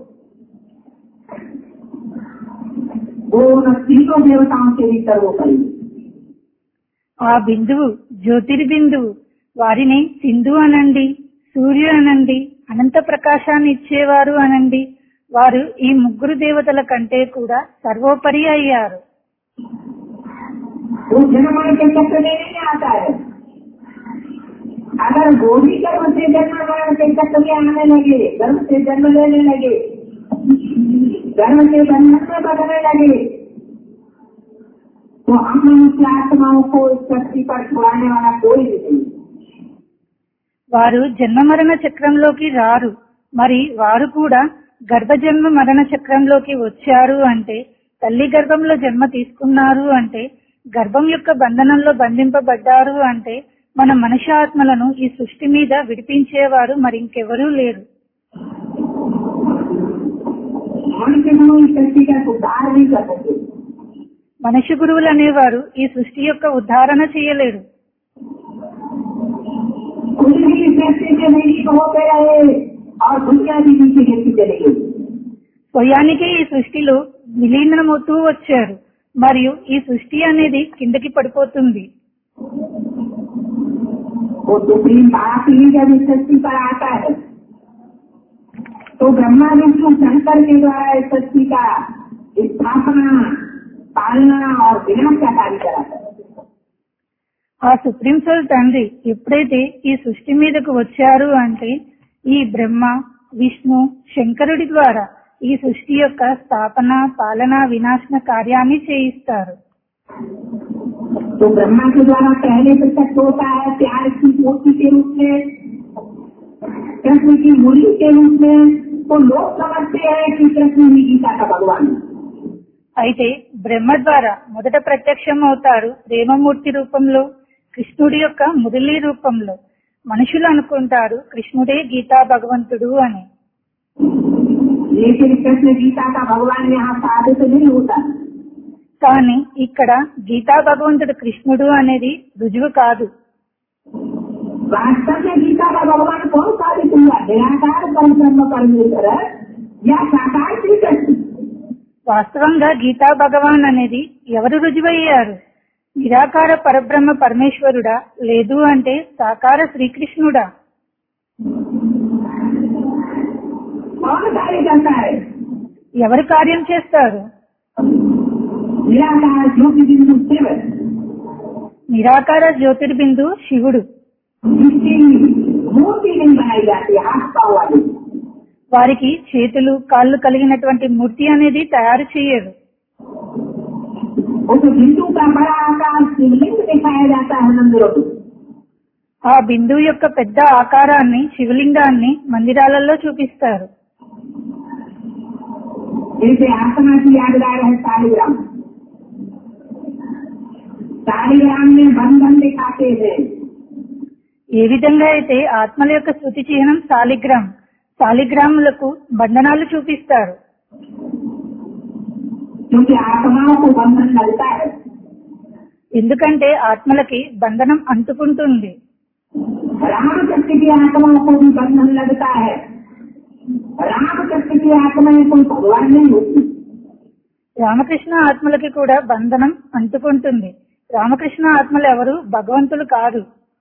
वो उन तीनों देवताओं के भी सर्वोपरि
ఆ బిందువు జ్యోతిర్బిందువు వారిని సింధు అనండి సూర్యు అనండి అనంత ప్రకాశాన్ని ఇచ్చేవారు అనండి వారు ఈ ముగ్గురు దేవతల కంటే కూడా సర్వోపరి అయ్యారు
वो जन्म के चक्र में नहीं आता है अगर वो भी गर्भ से जन्म मरण के चक्र में आने लगे गर्भ से जन्म लेने लगे गर्भ से बंधन में बदलने लगे तो हम मनुष्य आत्माओं को इस धरती पर छुड़ाने वाला कोई भी नहीं
వారు జన్మ మరణ చక్రంలోకి రారు మరి వారు కూడా గర్భజన్మ మరణ చక్రంలోకి వచ్చారు అంటే తల్లి గర్భంలో జన్మ తీసుకున్నారు అంటే గర్భం యొక్క బంధనంలో బంధింపబడ్డారు అంటే మన మనుష్య ఆత్మలను ఈ సృష్టి మీద విడిపించేవారు మరింకెవరూ లేరు
मनुष्य गुरु इस धरती का उद्धार नहीं कर सकते
మనుష్య గురువులు అనేవారు ఈ సృష్టి యొక్క ఉద్ధారణ చేయలేరు
कुछ भी इस धरती से नहीं होते रहे और दुनिया भी नीचे गिरती चलेगी
స్వయానికే ఈ సృష్టిలో విలీనమవుతూ వచ్చారు మరియు ఈ సృష్టి అనేది కిందకి పడిపోతుంది
वो सुप्रीम बाप ही जब इस धरती पर आता है तो ब्रह्मा विष्णु शंकर के द्वारा इस धरती का स्थापना पालना और विनाश का कार्य कराता है
ఆ సుప్రీం సోల్ తండ్రి ఎప్పుడైతే ఈ సృష్టి మీదకు వచ్చారు అంటే ఈ బ్రహ్మ విష్ణు శంకరుడి ద్వారా ఈ సృష్టి యొక్క స్థాపన పాలన వినాశన కార్యాన్ని చేయిస్తారు
तो ब्रह्मा के द्वारा पहले प्रत्यक्ष होता है प्यार की पोती के रूप में कृष्ण की मुरली के रूप में तो लोग समझते हैं कि कृष्ण ही गीता का भगवान है
అయితే బ్రహ్మ ద్వారా మొదట ప్రత్యక్షం అవుతారు ప్రేమమూర్తి రూపంలో కృష్ణుడి యొక్క మురళీ రూపంలో మనుషులు అనుకుంటారు కృష్ణుడే గీతా భగవంతుడు అని
लेकिन कृष्ण गीता का भगवान यहाँ साबित नहीं होता
కానీ ఇక్కడ గీతా భగవంతుడు కృష్ణుడు అనేది రుజువు కాదు
वास्तव में गीता का भगवान कौन साबित हुआ निराकार परब्रह्म परमेश्वर या साकार श्री कृष्ण
వాస్తవంగా గీతా భగవాన్ అనేది ఎవరు రుజువయ్యారు నిరాకార పరబ్రహ్మ పరమేశ్వరుడా లేదు అంటే సాకార శ్రీకృష్ణుడా
कौन कार्य करता है
ఎవరు కార్యం చేస్తారు
निराकार ज्योति बिंदु शिव
నిరాకార జ్యోతిర్బిందు శివుడు
जिसकी मूर्ति नहीं बनाई जाती हाथ पाव वाली
వారికి చేతులు కాళ్ళు కలిగినటువంటి మూర్తి అనేది తయారు చేయరు
उस बिंदु का बड़ा आकार शिवलिंग दिखाया जाता है मंदिरों में
ఆ బిందువు యొక్క పెద్ద ఆకారాన్ని శివలింగాన్ని మందిరాలలో చూపిస్తారు
जैसे आत्मा की यादगार है शालिग्राम शालिग्राम में बंधन दिखाते हैं
ఏ విధంగా అయితే ఆత్మల యొక్క శృతి చిహ్నం సాలిగ్రామ్ సాలిగ్రాములకు బంధనాలు చూపిస్తారు
क्योंकि आत्माओं को बंधन लगता है
ఎందుకంటే ఆత్మలకి బంధనం అంటుకుంటుంది
रामकृष्ण की आत्माओं को भी बंधन लगता है रामकृष्ण की आत्माएं कोई भगवान नहीं होती
రామకృష్ణ ఆత్మలకి కూడా బంధనం అంటుకుంటుంది రామకృష్ణ ఆత్మలు ఎవరు భగవంతులు కాదు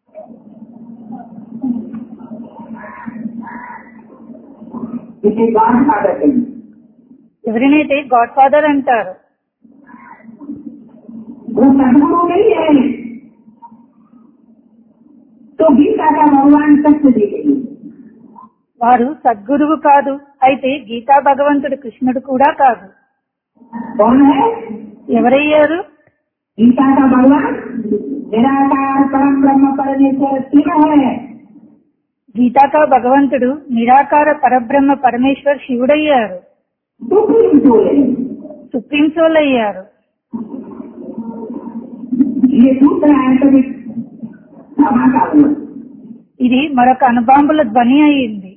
इसे गॉड फादर कहेंगे
ఎవరినైతే గాడ్ ఫాదర్ అంటారు
वो सदगुरु नहीं है तो गीता का भगवान कृष्ण जी के लिए
వారు సద్గురువు కాదు అయితే గీతా భగవంతుడు కృష్ణుడు కూడా కాదు
कौन है
ఎవరయ్యారు
गीता का भगवान निराकार परम ब्रह्म परमेश्वर शिव है
గీతాకా భగవంతుడు నిరాకార పరబ్రహ్మ పరమేశ్వర్ శివుడయ్యారు
सुप्रीम सोल है
సుప్రీం సోల్ అయ్యారు
ये दूसरा एटमिक धमाका हुआ
ఇది మరొక అణుబాంబుల ధ్వని అయింది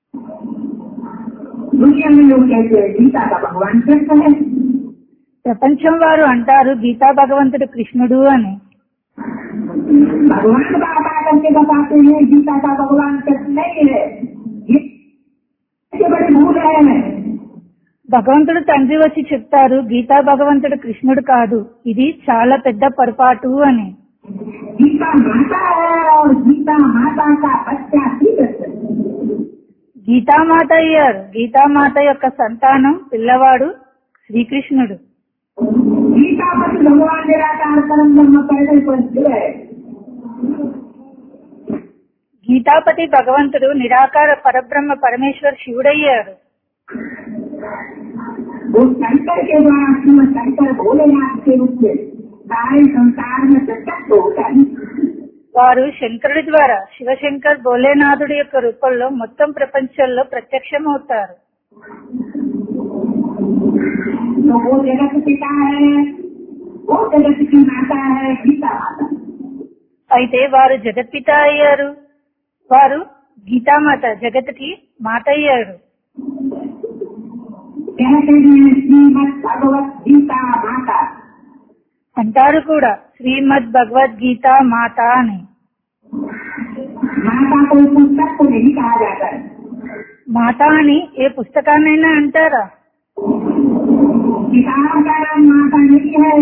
दुनिया में लोग कहते हैं गीता का भगवान कृष्ण है
ప్రపంచం వారు అంటారు గీతా భగవంతుడు కృష్ణుడు అని
भगवान बात आकर के बताते हैं गीता का भगवान कृष्ण नहीं है ये ये बड़ी भूल है
భగవంతుడు తండ్రి వచ్చి చెప్తారు గీతా భగవంతుడు కృష్ణుడు కాదు ఇది చాలా పెద్ద పొరపాటు అని
गीता माता है और गीता माता का बच्चा श्री कृष्ण
గీతామాత అయ్యారు గీతామాత యొక్క సంతానం పిల్లవాడు శ్రీకృష్ణుడు
गीता पति भगवान निराकार परम ब्रह्म पैदल पर शिव है
గీతాపతి భగవంతుడు నిరాకార పరబ్రహ్మ పరమేశ్వర్ శివుడయ్యారు
वो शंकर के द्वारा शिव शंकर भोलेनाथ के रूप में सारे संसार में प्रत्यक्ष होता है
వారు శంకరుడి ద్వారా శివశంకర్ భోలేనాథుడి యొక్క రూపంలో మొత్తం ప్రపంచంలో ప్రత్యక్షమవుతారు
तो वो जगत पिता है वो जगत की माता है गीता माता
అయితే వారు జగత్పిత అయ్యారు వారు గీతామాత జగత్కి మాత అయ్యారు
कहते हैं श्रीमद भगवत गीता माता
అంటారు కూడా శ్రీమద్ భగవద్గీత మాత అని
माता को पुस्तक को नहीं कहा जाता है
మాత అని ఏ పుస్తకాన్నైనా అంటారా
किताब का नाम माता नहीं है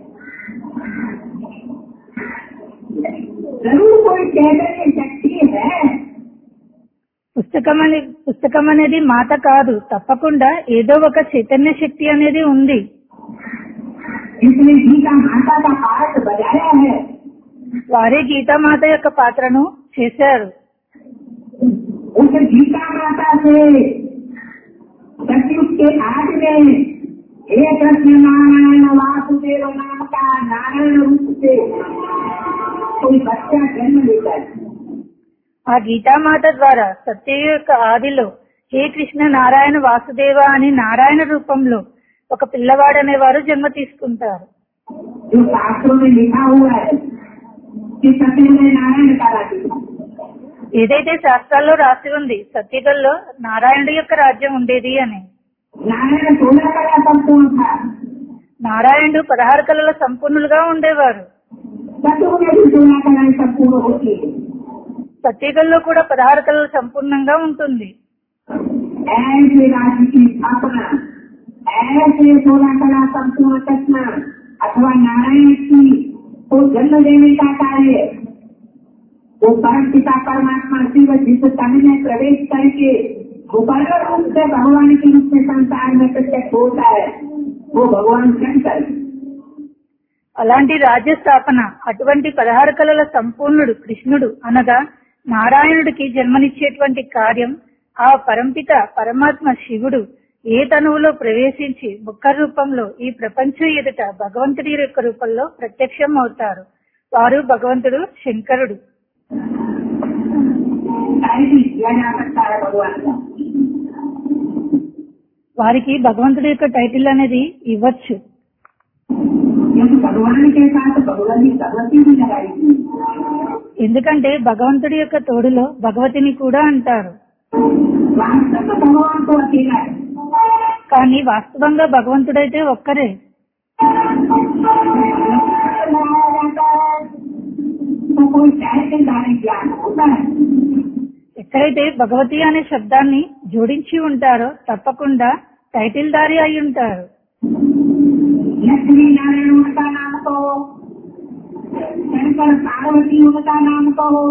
जरूर कोई चैतन्य शक्ति है
పుస్తకం అని పుస్తకం అనేది మాత కాదు తప్పకుండా ఏదో ఒక చైతన్య శక్తి అనేది ఉంది
इसने गीता माता का पाठ बजाया है
వారే గీతామాత యొక్క పాత్రను చేశారు
उस गीता माता से सतयुग के आज में हे कृष्ण नारायण वासुदेव नाम का नारायण रूप से कोई बच्चा जन्म लेता है
ఆ గీతామాత ద్వారా సత్య యొక్క ఆదిలో హే కృష్ణ నారాయణ వాసుదేవ అని నారాయణ రూపంలో ఒక పిల్లవాడు అనేవారు జన్మ తీసుకుంటారు
जो शास्त्रों में लिखा हुआ है कि सत्य में नारायण का राज्य था।
ఏదైతే శాస్త్రాల్లో రాసి ఉంది సత్యుగంలో నారాయణుడి యొక్క రాజ్యం ఉండేది అని
नारायण सोलह कला संपूर्ण था
నారాయణుడు పదహారు కళల సంపూర్ణులుగా ఉండేవారు
सतुओं में भी सोलह कलाएं संपूर्ण होती है
సత్యగల్లో కూడా పదహారు కళలు సంపూర్ణంగా ఉంటుంది
ऐसे राज्य की स्थापना ऐसे सोलह कला संपूर्ण करना अथवा नारायण की को जन्म देने का कार्य वो परम पिता परमात्मा शिव जिस तन में प्रवेश करके मुकर्र रूप से भगवान के रूप में संसार में प्रत्यक्ष होता है वो भगवान शंकर
అలాంటి రాజ్య స్థాపన అటువంటి పదహారు కళల సంపూర్ణుడు కృష్ణుడు అనగా నారాయణుడికి జన్మనిచ్చేటువంటి కార్యం ఆ పరంపిత పరమాత్మ శివుడు ఏ తనువులో ప్రవేశించి ముఖ రూపంలో ఈ ప్రపంచం ఎదుట భగవంతుడి యొక్క రూపంలో ప్రత్యక్షం అవుతారు వారు భగవంతుడు శంకరుడు
कार्य किया जा सकता है भगवान का
వారికి భగవంతుడి యొక్క టైటిల్ అనేది ఇవ్వచ్చు
क्योंकि भगवान के साथ भगवान की भगवती भी लगाई थी
ఎందుకంటే భగవంతుడి యొక్క తోడులో భగవతిని కూడా అంటారు
वास्तव में भगवान को अकेला है
కానీ వాస్తవంగా భగవంతుడైతే ఒక్కరే
लगाया जाता है तो कोई टाइटल धारी ज्ञान होता है
ఎక్కడైతే భగవతి అనే శబ్దాన్ని జోడించి ఉంటారో తప్పకుండా టైటిల్ దారి అయి ఉంటారు
लक्ष्मी नारायण उनका नाम कहो शंकर पार्वती उनका नाम कहो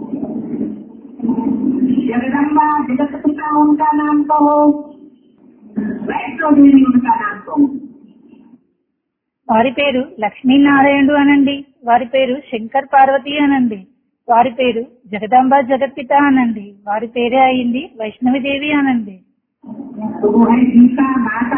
जगदम्बा जगत पिता उनका नाम कहो वैष्णो देवी उनका नाम कहो
వారి పేరు లక్ష్మీనారాయణుడు అనండి వారి పేరు శంకర్ పార్వతి అనండి వారి పేరు జగదాంబ జగత్పిత అనండి వారి పేరే అయింది వైష్ణవిదేవి అనండి
तो वो है गीता माता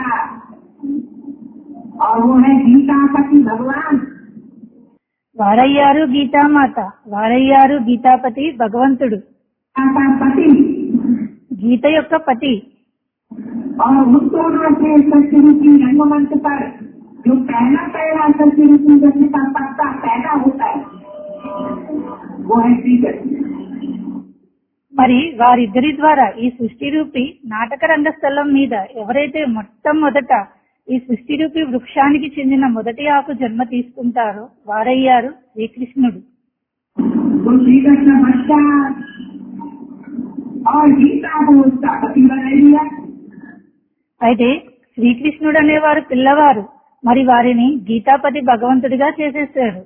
और वो है गीता पति भगवान
వారయ్యారు గీతామాత వారయ్యారు గీతాపతి భగవంతుడు
माता पति
గీత యొక్క పతి
और उस दोनों से सत्य की रंगमंच पर जो पहला पहला सत्य की जैसे का पत्ता पैदा होता है वो है श्री कृष्ण
మరి వారిద్దరి ద్వారా ఈ సృష్టి రూపి నాటక రంగస్థలం మీద ఎవరైతే మొట్టమొదట ఈ సృష్టి రూపి వృక్షానికి చెందిన మొదటి ఆకు జన్మ తీసుకుంటారో వారయ్యారు శ్రీకృష్ణుడు
वो श्री कृष्ण बच्चा और गीता को उसका पति बना दिया
అయితే శ్రీకృష్ణుడు అనేవారు పిల్లవారు మరి వారిని గీతాపతి భగవంతుడిగా చేసేసారు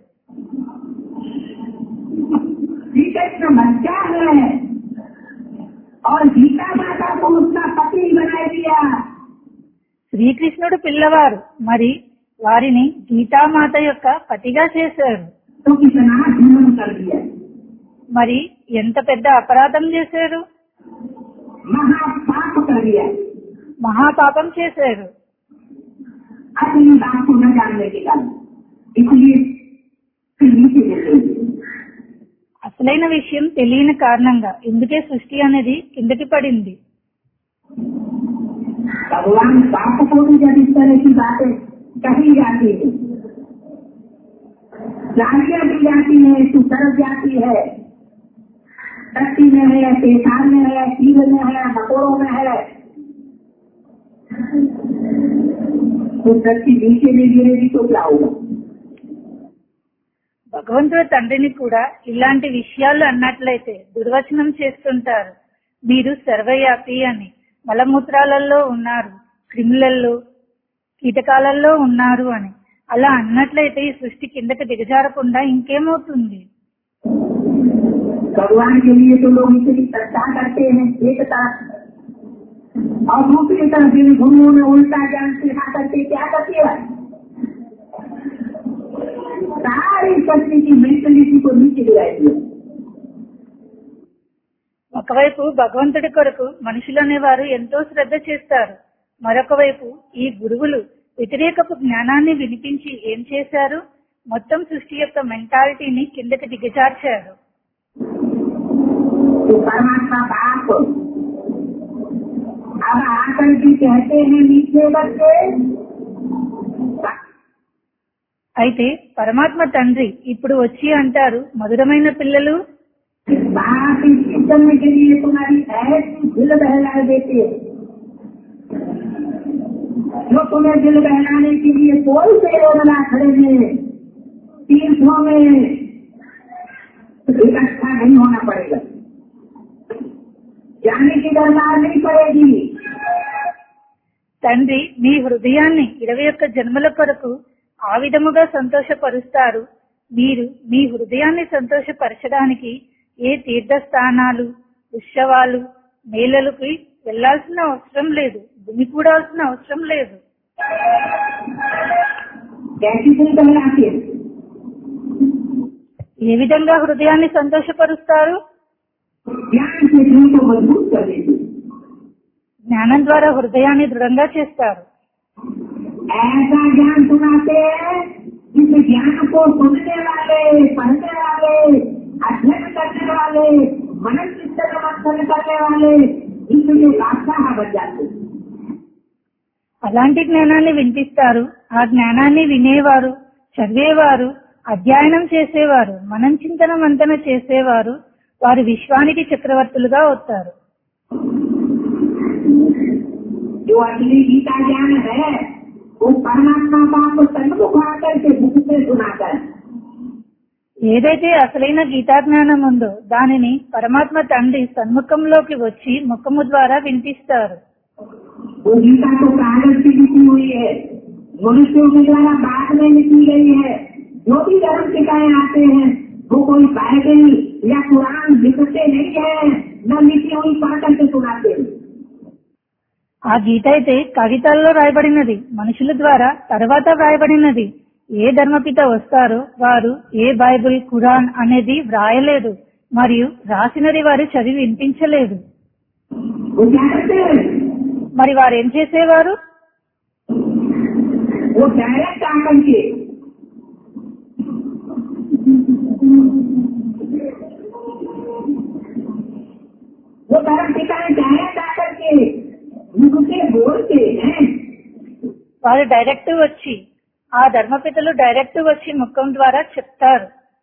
श्री कृष्ण बच्चा है और गीता माता को उसका पति बना दिया
శ్రీకృష్ణుడు పిల్లవారు మరి వారిని గీతామాత యొక్క పతిగా చేశారు
तो कितना जुलम कर दिया
మరి ఎంత పెద్ద అపరాధం చేశారు
महापाप कर दिया
మహాపాపం చేశారు
अपनी बात को न जानने के कारण इसलिए फिर नीचे गिर गई
అసలైన విషయం తెలియని కారణంగా ఇందుకే సృష్టి అనేది కిందకి పడింది
भगवान बाप को भी जब इस तरह की बातें कही जाती है गालियां दी जाती है सुसर जाती है टट्टी में है पेशाब में है कील में है मकोड़ों में है तो टट्टी नीचे में गिरेगी तो क्या होगा
భగవంతుడు తండ్రిని కూడా ఇలాంటి విషయాలు అన్నట్లయితే దుర్వచనం చేస్తుంటారు మీరు సర్వయాపి అని మలమూత్రాలలో ఉన్నారు క్రిములల్లో కీటకాలలో ఉన్నారు అని అలా అన్నట్లయితే ఈ సృష్టి కిందకి దిగజారకుండా ఇంకేమవుతుంది
भगवान के लिए तो लोग इतनी चर्चा करते हैं एक तरफ और दूसरी तरफ इन गुरुओं ने उल्टा ज्ञान सिखा करके क्या करती है सारी शक्ति की मेंटलिटी को नीचे गिराई है
ఒకవైపు భగవంతుడి కొరకు మనుషులు అనేవారు ఎంతో శ్రద్ధ చేస్తారు మరొక వైపు ఈ గురువులు వ్యతిరేకపు జ్ఞానాన్ని వినిపించి ఏం చేశారు మొత్తం సృష్టి యొక్క మెంటాలిటీని కిందకి దిగజార్చారు
तो परमात्मा बाप अब आकर के कहते हैं नीचे बच्चे
అయితే పరమాత్మ తండ్రి ఇప్పుడు వచ్చి అంటారు మధురమైన పిల్లలు
बाप इसके जन्म के लिए तुम्हारी ऐसी दिल बहला देते हैं जो तुम्हें दिल बहलाने के लिए कोई प्रेरणा खड़े हैं तीर्थों में इकट्ठा नहीं होना पड़ेगा जाने की दरकार नहीं पड़ेगी
తండ్రి మీ హృదయాన్ని ఇరవై ఒక్క జన్మల కొరకు ఆ విధముగా సంతోషపరుస్తారు మీరు మీ హృదయాన్ని సంతోషపరచడానికి ఏ తీర్థస్థానాలు ఉత్సవాలు మేళలకు వెళ్లాల్సిన అవసరం లేదు దుమికూడాల్సిన అవసరం లేదు
कैसी दिल बहलाते
ఏ విధంగా హృదయాన్ని సంతోషపరుస్తారు
ज्ञान से दिल को मजबूत कर देते
జ్ఞానం ద్వారా హృదయాన్ని దృఢంగా చేస్తారు
ऐसा ज्ञान सुनाते हैं जिस ज्ञान को सुनने वाले पढ़ने वाले अध्ययन करने वाले मनन चिंतन मंथन करने वाले इसलिए बादशाह बन जाते हैं।
అలాంటి జ్ఞానాన్ని వినిపిస్తారు ఆ జ్ఞానాన్ని వినేవారు చదివేవారు అధ్యయనం చేసేవారు మనం చింతన మంతన చేసేవారు వారు విశ్వానికి చక్రవర్తులుగా అవుతారు
जो असली गीता ज्ञान है वो परमात्मा का आपको सन्मुख आकर के मुख से सुनाकर
ఏదైతే అసలైన గీతా జ్ఞానం ఉందో దానిని పరమాత్మ తండ్రి సన్ముఖంలోకి వచ్చి ముఖము ద్వారా వినిపిస్తారు
वो गीता तो कागज की लिखी हुई है मनुष्यों के द्वारा बाद में लिखी गई है जो भी धर्म सिखाए आते हैं वो कोई बाइबल या कुरान लिखते नहीं है न लिखी हुई पढ़ करके सुनाते हैं
ఆ గీత అయితే కాగితాల్లో రాయబడినది మనుషుల ద్వారా తర్వాత వ్రాయబడినది ఏ ధర్మపిత వస్తారో వారు ఏ బైబిల్ ఖురాన్ అనేది వ్రాయలేదు మరియు రాసినది వారు చదివి వినిపించలేదు
वो क्या करते हैं
మరి వారు ఏం చేసేవారు
वो डायरेक्ट आकर के वो धर्म सिखाए डायरेक्ट आकर के मुख से बोलते हैं
వారు డైరెక్ట్ వచ్చి ఆ ధర్మపితలు డైరెక్ట్ వచ్చి ముఖం ద్వారా చెప్తారు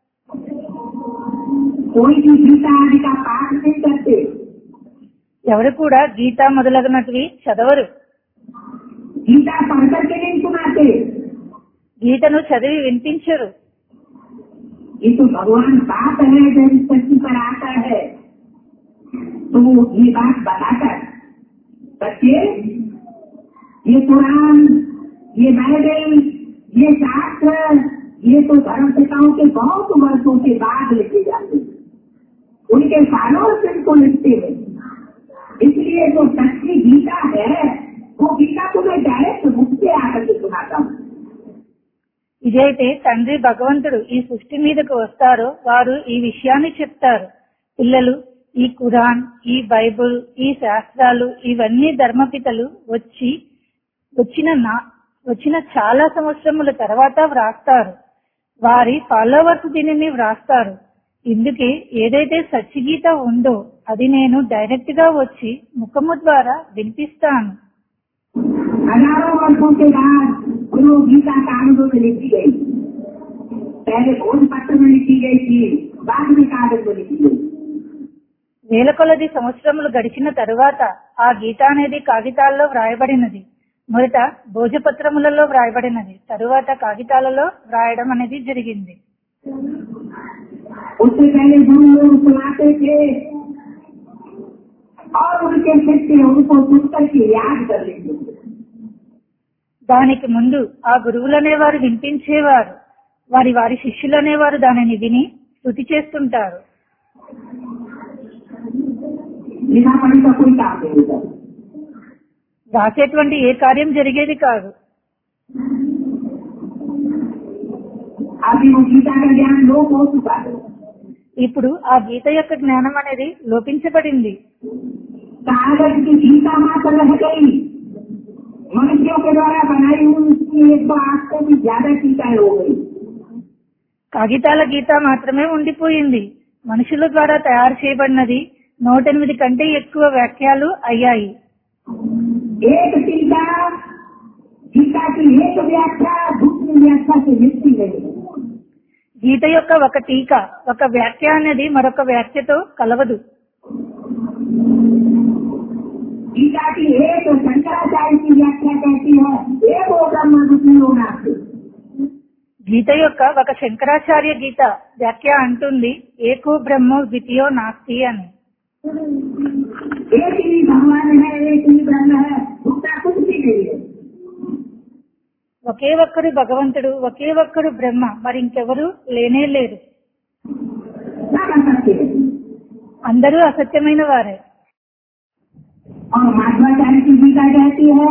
कोई भी गीता आदि का पाठ नहीं करते
ఎవరు కూడా గీత మొదలగునటివి చదవరు
गीता पढ़ करके नहीं सुनाते
గీతను చదివి వినిపించరు
ये तो भगवान बात है जब इस धरती पर आता है तो ये बात बताकर बच्चे ये कुरान ये बाइबल ये शास्त्र ये तो धर्म पिताओं के बहुत वर्षों के बाद लिखे जाते हैं उनके सालों से इनको लिखते हैं इसलिए जो सच्ची गीता है वो गीता को मैं डायरेक्ट मुख से आकर के सुनाता हूँ
ఇదైతే తండ్రి భగవంతుడు ఈ సృష్టి మీదకు వస్తారో వారు ఈ విషయాన్ని చెప్తారు పిల్లలు ఈ ఖురాన్ ఈ బైబుల్ ఈ శాస్త్రాలు ఇవన్నీ ధర్మపితలు వచ్చి వచ్చిన నా వచ్చిన చాలా సంవత్సరముల తర్వాత వ్రాస్తారు వారి ఫాలోవర్స్ దీనిని వ్రాస్తారు ఇందుకే ఏదైతే సత్యగీత ఉందో అది నేను డైరెక్ట్ గా వచ్చి ముఖము ద్వారా వినిపిస్తాను
हजारों वर्षों के बाद गुरु गीता कागजों में लिखी गई पहले भोज पत्र में लिखी गई थी बाद में कागज में लिखी गई
వేల కొలది సంవత్సరములు గడిచిన తరువాత ఆ గీత అనేది కాగితాల్లో వ్రాయబడినది మొదట భోజపత్రములలో వ్రాయబడినది తరువాత కాగితాలలో వ్రాయడం అనేది జరిగింది
उससे पहले गुरु लोग सुनाते थे और उनके शिष्य उनको सुन करके याद कर लेते थे
దానికి ముందు ఆ గురువులనేవారు వినిపించేవారు వారి వారి శిష్యులనేవారు దానిని విని స్థుతి చేస్తుంటారు
लिखा पढ़ी का कोई काम नहीं होता
రాసేటువంటి ఏ కార్యం జరిగేది కాదు
अभी वो गीता का ज्ञान लोप हो चुका है
ఇప్పుడు ఆ గీత యొక్క జ్ఞానం అనేది లోపించబడింది
कागज की गीता मात्र रह गई मनुष्यों के द्वारा बनाई हुई उसकी एक सौ आठ से भी ज्यादा टीकाएं हो गई
కాగితాల గీత మాత్రమే ఉండిపోయింది మనుషుల ద్వారా తయారు చేయబడినది నూట ఎనిమిది కంటే ఎక్కువ వ్యాఖ్యాలు అయ్యాయి
एक टीका गीता की एक व्याख्या दूसरी व्याख्या से मिलती नहीं
గీత యొక్క ఒక టీకా ఒక వ్యాఖ్య అనేది మరొక వ్యాఖ్యతో కలవదు
गीता की एक शंकराचार्य की व्याख्या कहती है
గీత యొక్క ఒక శంకరాచార్య గీత వ్యాఖ్య అంటుంది ఏకో బ్రహ్మో ద్వితీయో నాస్తి అని
एक ही भगवान है एक ही ब्रह्म है दूसरा कुछ भी नहीं है
ఒకే ఒక్కడు భగవంతుడు ఒకే ఒక్కడు బ్రహ్మ మరి ఇంకెవరు లేనే లేరు
सब असत्य है
అందరూ అసత్యమైన వారే
और माधवाचार्य की गीता कहती है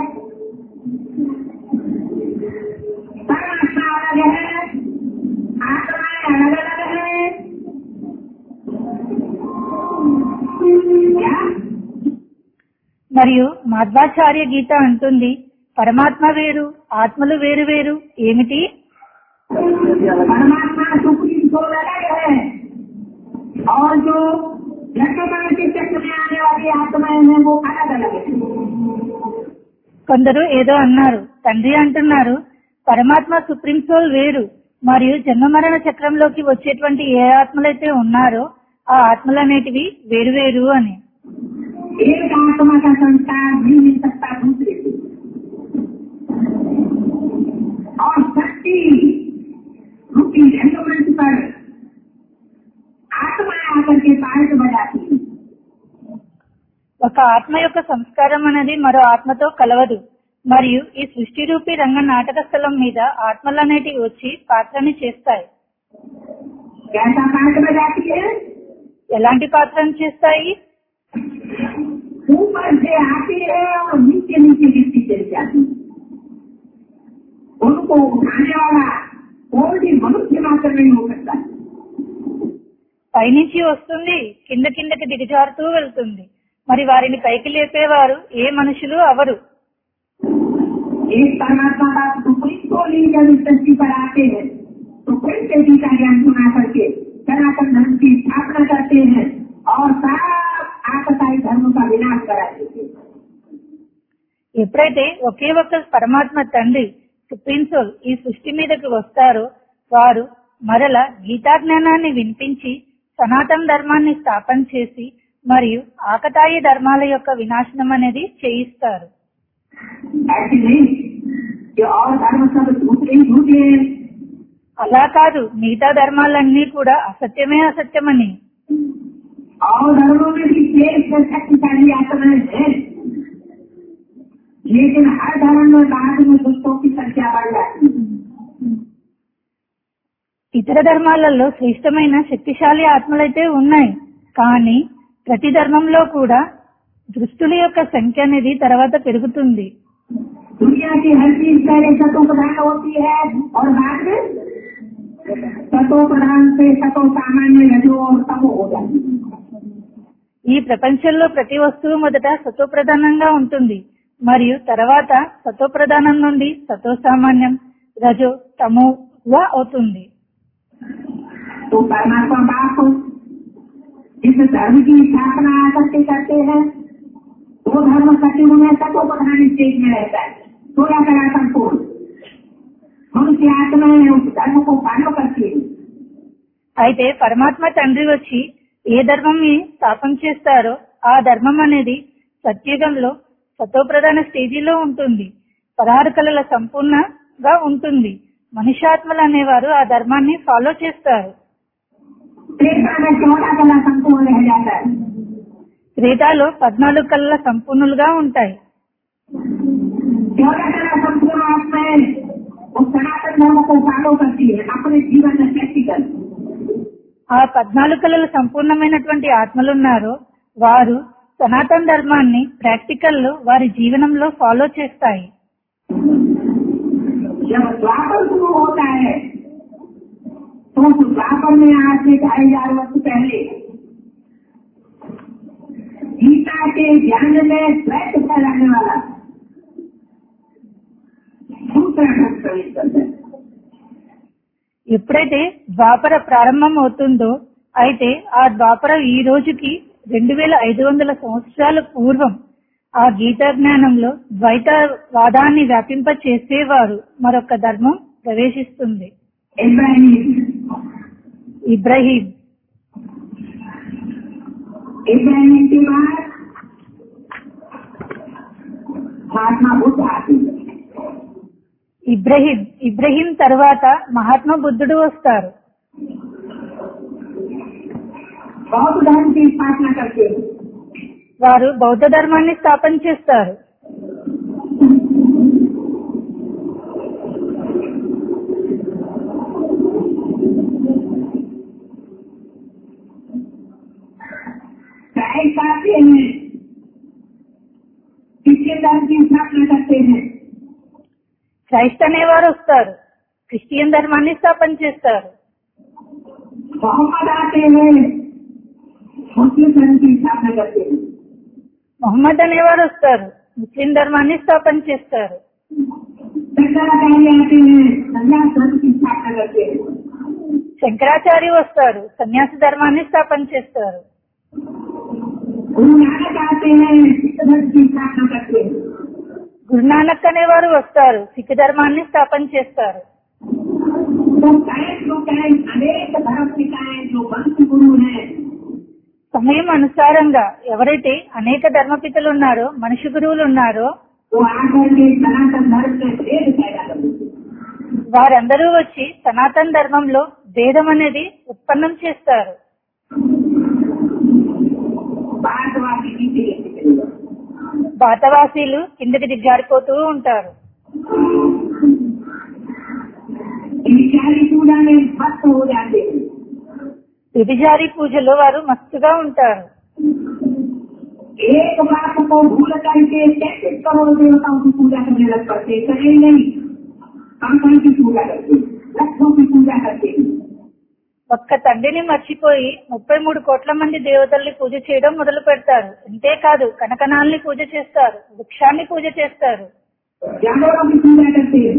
परमात्मा अलग है आत्माएं अलग अलग है क्या
మరియు మాధ్వాచార్య గీత అంటుంది పరమాత్మ వేరు ఆత్మలు వేరు వేరు ఏమిటి
परमात्मा सुप्रीम सोल अलग है और जो लक्ष्मण के चक्र में आने वाली आत्माएं हैं वो अलग अलग है
కొందరు ఏదో అన్నారు తండ్రి అంటున్నారు పరమాత్మ సుప్రీం సోల్ వేరు మరియు జన్మ మరణ చక్రంలోకి వచ్చేటువంటి ఏ ఆత్మలైతే ఉన్నారో ఆ ఆత్మలనేటివి వేరు వేరు అని
एक आत्मा का संस्कार भी मिल सकता दूसरे को और शक्ति रूपी एंडोमेंट पर आत्मा आकर के पार्ट बजाती है
ఒక ఆత్మ యొక్క సంస్కారం అనేది మరో ఆత్మతో కలవదు మరియు ఈ సృష్టి రూపీ రంగ నాటక స్థలం మీద ఆత్మలనేటివి వచ్చి పాత్రని చేస్తాయి
कैसा पार्ट बजाती है
ఎలాంటి పాత్రను చేస్తాయి
ऊपर से आती है और नीचे नीचे गिरती चली जाती है उनको उठाने वाला कोई भी मनुष्य मात्र नहीं हो सकता
పైనుంచి వస్తుంది కింద కిందకి దిగజారుతూ వెళ్తుంది మరి వారిని పైకి లేపేవారు ఏ మనుషులు అవరు
एक परमात्मा का सुप्रीम को लिए जब इस धरती पर आते हैं तो प्रेम से जी का ज्ञान सुना करके सनातन धर्म की स्थापना करते हैं और सब आपसाई धर्म का विनाश करा देते हैं
ఎప్పుడైతే ఒకే ఒక్క పరమాత్మ తండ్రి సుప్రీం సోల్ ఈ సృష్టి మీదకి వస్తారో వారు మరల గీతా జ్ఞానాన్ని వినిపించి సనాతన ధర్మాన్ని స్థాపన చేసి మరియు ఆకతాయి ధర్మాల యొక్క వినాశనం అనేది చేయిస్తారు
ऐसे नहीं कि और धर्म सब झूठे ही झूठे हैं
అలా కాదు మిగతా ధర్మాలన్నీ కూడా అసత్యమే అసత్యమని
और धर्मों में भी श्रेष्ठ शक्तिशाली आत्माएं हैं लेकिन हर धर्म में बाद में दुष्टों की संख्या बढ़ जाती है
ఇతర ధర్మాలలో శ్రేష్టమైన శక్తిశాలి ఆత్మలైతే ఉన్నాయి కానీ ప్రతి ధర్మంలో కూడా దృష్టుల యొక్క సంఖ్య అనేది తర్వాత పెరుగుతుంది
दुनिया की हर चीज पहले सतो प्रधान होती है और बाद में सतो प्रधान से सतो सामान्य रजो और तमो हो जाती है
ఈ ప్రపంచంలో ప్రతి వస్తువు మొదట సతోప్రధానంగా ఉంటుంది మరియు తర్వాత సతోప్రధానం నుండి సతో సామాన్యం రజో తమో వ అవుతుంది
तो परमात्मा बाप इस धर्म की स्थापना करते करते हैं वो धर्म सचिव में सतो प्रधान स्टेज में रहता है थोड़ा करा संपूर्ण मनुष्य आत्माएं उस धर्म को फॉलो करती है
అయితే పరమాత్మ తండ్రి వచ్చి ఏ ధర్మం స్థాపన చేస్తారో ఆ ధర్మం అనేది సత్యుగంలో సతోప్రధాన స్టేజీలో ఉంటుంది పదహారు కళల సంపూర్ణంగా ఉంటుంది మనుష్యాత్మలు అనేవారు ఆ ధర్మాన్ని ఫాలో చేస్తారు
त्रेता में चौदह कला संपूर्ण रह जाता है
త్రేతాలో పద్నాలుగు కళల సంపూర్ణులుగా ఉంటాయి
चौदह कला संपूर्ण आत्माएं उस सनातन धर्म को फॉलो करती है अपने जीवन में प्रैक्टिकल
ఆ పద్నాలుగు కళలు సంపూర్ణమైనటువంటి ఆత్మలున్నారో వారు సనాతన ధర్మాన్ని ప్రాక్టికల్ లో వారి జీవనంలో ఫాలో చేస్తాయి
जब द्वापर शुरू होता है तो उस द्वापर में आज से ढाई हजार वर्ष पहले गीता के ज्ञान में द्वैत फैलाने वाला दूसरा ढंग प्रवेश करता है
ఎప్పుడైతే ద్వాపర ప్రారంభం అవుతుందో అయితే ఆ ద్వాపర ఈ రోజుకి రెండు వేల ఐదు వందల సంవత్సరాల పూర్వం ఆ గీతా జ్ఞానంలో ద్వైతవాదాన్ని వ్యాపింప చేసేవారు మరొక ధర్మం ప్రవేశిస్తుంది
इब्राहिम
ఇబ్రహీం
इब्राहिम के बाद महात्मा बुद्ध आते हैं
ఇబ్రహీం ఇబ్రహీం తర్వాత మహాత్మా బుద్ధుడు వస్తారు
बौद्ध धर्म की स्थापना करते हैं
వారు బౌద్ధ ధర్మాన్ని స్థాపన చేస్తారు
क्राइस्ट आते हैं क्रिश्चियन धर्म की स्थापना करते हैं
క్రైస్ట్ అనేవారు వస్తారు క్రిస్టియన్ ధర్మాన్ని స్థాపన చేస్తారు
मोहम्मद आते हैं मुस्लिम धर्म की स्थापना करते हैं
మొహమ్మద్ అనేవారు వస్తారు ముస్లిం ధర్మాన్ని స్థాపన చేస్తారు
शंकराचार्य आते हैं संन्यास धर्म की स्थापना करते हैं
శంకరాచార్య వస్తారు సన్యాస ధర్మాన్ని స్థాపన చేస్తారు
गुरु नानक आते हैं सिख धर्म की स्थापना करते हैं
గురునానక్ అనేవారు వస్తారు సిక్ ధర్మాన్ని స్థాపన చేస్తారు
तो टाइम टू टाइम अनेक धर्म निकाय जो वंश गुरु हैं
సమయం అనుసారంగా ఎవరైతే అనేక ధర్మపితలు ఉన్నారో మనిషి గురువులు ఉన్నారో
वो आकर के सनातन धर्म में भेद पैदा कर देते हैं।
వారందరూ వచ్చి సనాతన ధర్మంలో భేదం అనేది ఉత్పన్నం చేస్తారు
बातवादी नीति लेके चलेगा
భాతవాసీలు కిందకి దిగ్గారిపోతూ ఉంటారు
विचारी पूजा में मस्त हो जाते हैं
వ్యభిచారి పూజలో వారు మస్తుగా ఉంటారు
एक बात को भूल करके तैतीस करोड़ देवताओं की पूजा करने लग पड़ते कहीं नहीं कंकड़ की पूजा करते लक्ष्यों की पूजा करते
ఒక్క తండ్రిని మర్చిపోయి ముప్పై మూడు కోట్ల మంది దేవతల్ని పూజ చేయడం మొదలు పెడతారు అంతేకాదు కనకనాల్ని పూజ చేస్తారు వృక్షాన్ని పూజ చేస్తారు
जानवरों की पूजा करते हैं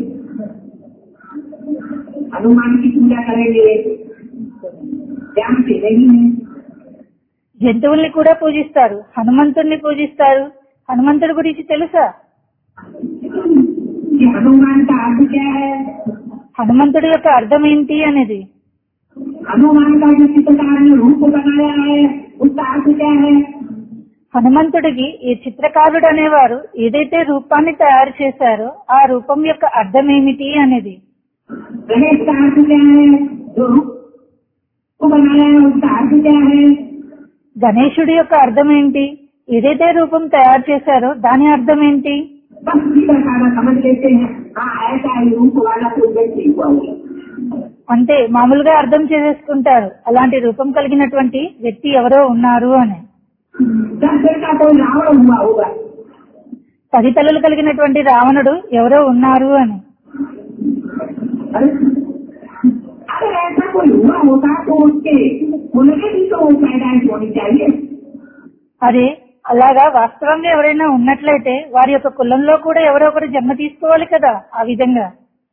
हनुमान की पूजा करेंगे जानते नहीं है
జంతువుల్ని కూడా పూజిస్తారు హనుమంతుడిని పూజిస్తారు హనుమంతుడి గురించి తెలుసా
कि हनुमान का अर्थ क्या है
హనుమంతుడి యొక్క అర్థం ఏంటి అనేది
हनुमान का जो चित्रकार ने रूप बनाया है उसका अर्थ क्या है
హనుమంతుడికి ఈ చిత్రకారుడు అనేవారు ఏదైతే రూపాన్ని తయారు చేశారో ఆ రూపం యొక్క అర్థం ఏమిటి అనేది
गणेश का अर्थ क्या है जो रूप को बनाया है उसका अर्थ क्या है
గణేశుడి యొక్క అర్థం ఏంటి ఏదైతే రూపం తయారు చేశారో దాని అర్థం ఏంటి
बस चित्रकार समझ लेते हैं हाँ ऐसा ही रूप वाला कोई व्यक्ति हुआ होगा
అంతే మామూలుగా అర్థం చేసేసుకుంటారు అలాంటి రూపం కలిగినటువంటి వ్యక్తి ఎవరో ఉన్నారు అని
दस दिन का कोई रावण हुआ होगा
పది తలలు కలిగినటువంటి రావణుడు ఎవరో ఉన్నారు అని
अरे अगर ऐसा कोई हुआ होता तो उसके उनके भी तो पैदाइश होनी चाहिए
అదే అలాగా వాస్తవంగా ఎవరైనా ఉన్నట్లయితే వారి యొక్క కులంలో కూడా ఎవరో ఒకరు జన్మ తీసుకోవాలి కదా ఆ విధంగా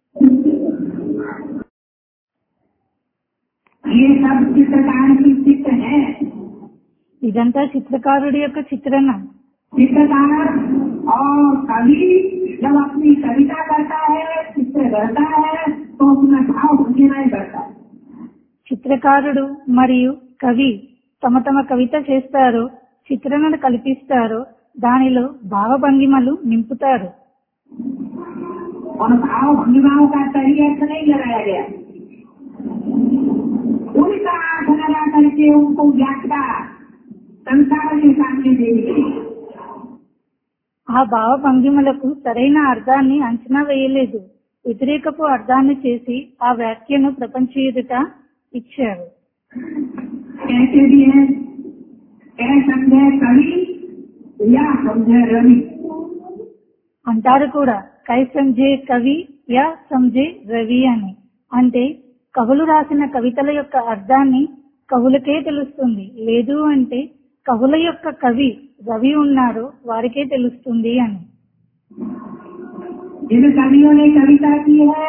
ये सब चित्रकार की चित्र है
ఇదంతా చిత్రకారుడి యొక్క చిత్రణ
चित्रकार और कवि जब अपनी कविता करता है चित्र करता है तो अपना भाव भंगिमा ही करता है
చిత్రకారుడు మరియు కవి తమ తమ కవిత చేస్తారు చిత్రణను కల్పిస్తారు దానిలో భావభంగిమలు నింపుతారు
और भाव भंगिमाओं का सही अर्थ नहीं लगाया गया उनका अर्थ लगा करके उनको व्याख्या संसार के सामने देनी गई
ఆ భావభంగిమలకు సరైన అర్థాన్ని అంచనా వేయలేదు వ్యతిరేకపు అర్థాన్ని చేసి ఆ వ్యాఖ్యను ప్రపంచ ఎదుట ఇచ్చారు
कैसे भी है कह समझे कवि या समझे रवि
అంటారు కూడా కై సంజే కవి యా సంజే రవి అని అంటే కవులు రాసిన కవితల యొక్క అర్థాన్ని కవులకే తెలుస్తుంది లేదు అంటే కవుల యొక్క కవి రవి ఉన్నారు వారికే తెలుస్తుంది అని
जिन कवियों ने कविता की है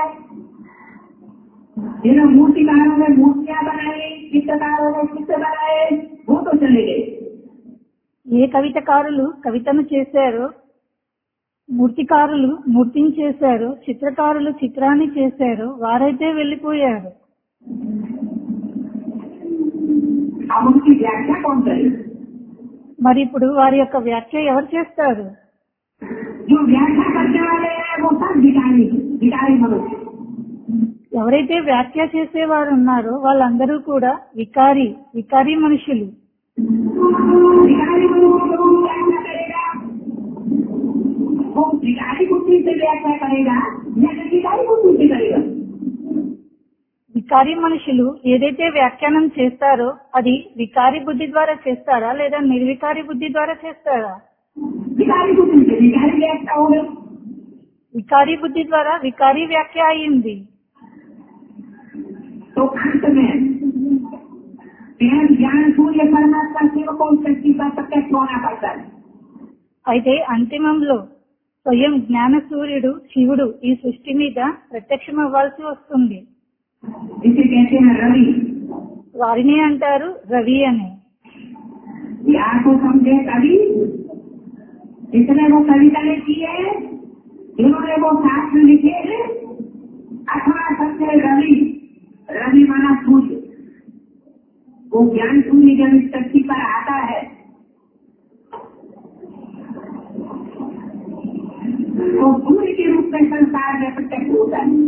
जिन मूर्तिकारों ने मूर्तियां बनाई चित्रकारों ने चित्र बनाए वो तो चले गए
ఏ కవితకారులు కవితను చేశారో మూర్తికారులు మూర్తిని చేశారో చిత్రకారులు చిత్రాన్ని చేశారో వారైతే వెళ్లిపోయారు
अब उनकी व्याख्या कौन करे
మరి ఇప్పుడు వారి యొక్క వ్యాఖ్య ఎవరు చేస్తారు
जो व्याख्या करने वाले हैं वो सब भिखारी विकारी मनुष्य
ఎవరైతే వ్యాఖ్య చేసేవారు ఉన్నారో వాళ్ళందరూ కూడా వికారి వికారి మనుషులు
विकारी मनुष्य को व्याख्या करेगा वो विकारी बुद्धि से व्याख्या करेगा या विकारी बुद्धि से करेगा
వికారి మనుషులు ఏదైతే వ్యాఖ్యానం చేస్తారో అది వికారి బుద్ధి ద్వారా చేస్తారా లేదా నిర్వికారి బుద్ధి ద్వారా చేస్తారా
विकारी बुद्धि से विकारी व्याख्या हो गई
వికారి బుద్ధి ద్వారా వికారి వ్యాఖ్య అయింది
तो अंत में स्वयं ज्ञान सूर्य परमात्मा सेवकों शक्ति का प्रत्यक्ष होना पड़ता है
అయితే అంతిమంలో స్వయం జ్ఞాన సూర్యుడు శివుడు ఈ సృష్టి మీద ప్రత్యక్షం అవ్వాల్సి వస్తుంది
इसे कहते हैं रवि
వారిని అంటారు రవి అని
या को समझे कवि इसने वो कविता ने की है इन्होंने वो शास्त्र लिखे हैं अथवा समझे रवि रवि माना सूर्य वो ज्ञान सूर्य जब इस शक्ति पर आता है तो सूर्य के रूप में संसार में प्रत्यक्ष होता है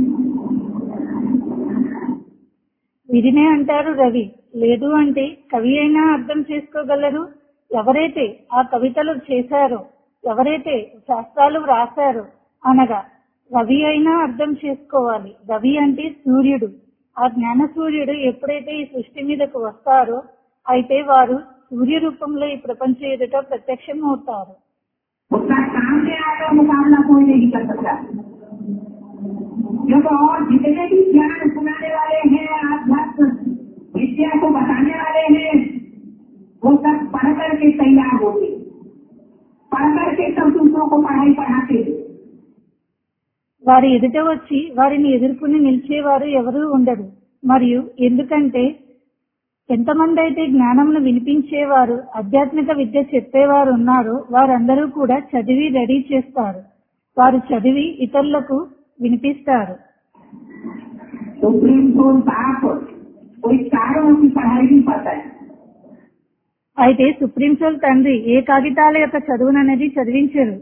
వీరినే అంటారు రవి లేదు అంటే కవి అయినా అర్థం చేసుకోగలరు ఎవరైతే ఆ కవితలు చేశారో ఎవరైతే శాస్త్రాలు వ్రాసారో అనగా రవి అయినా అర్థం చేసుకోవాలి రవి అంటే సూర్యుడు ఆ జ్ఞాన సూర్యుడు ఎప్పుడైతే ఈ సృష్టి మీదకు వస్తారో అయితే వారు సూర్య రూపంలో ఈ ప్రపంచ ఎదుట ప్రత్యక్షం అవుతారు
उसका सामने आकर मुकाबला कोई नहीं कर सकता क्योंकि और जितने भी ज्ञान सुनाने वाले हैं आध्यात्म विद्या को बताने वाले हैं वो सब पढ़ करके तैयार होते पढ़ करके सब दूसरों को पढ़ाई पढ़ाते हैं
వారి ఎదుట వచ్చి వారిని ఎదుర్కొని నిలిచేవారు ఎవరూ ఉండరు మరియు ఎందుకంటే ఎంతమంది అయితే జ్ఞానమును వినిపించేవారు ఆధ్యాత్మిక విద్య చెప్పేవారు ఉన్నారో వారందరూ కూడా చదివి రెడీ చేస్తారు వారు చదివి ఇతరులకు వినిపిస్తారు
सुप्रीम कोर्ट बाप कोई चारों की पढ़ाई नहीं पढ़ता है
అయితే సుప్రీం సోల్ తండ్రి ఏ కాగితాల యొక్క చదువుననేది చదివించరు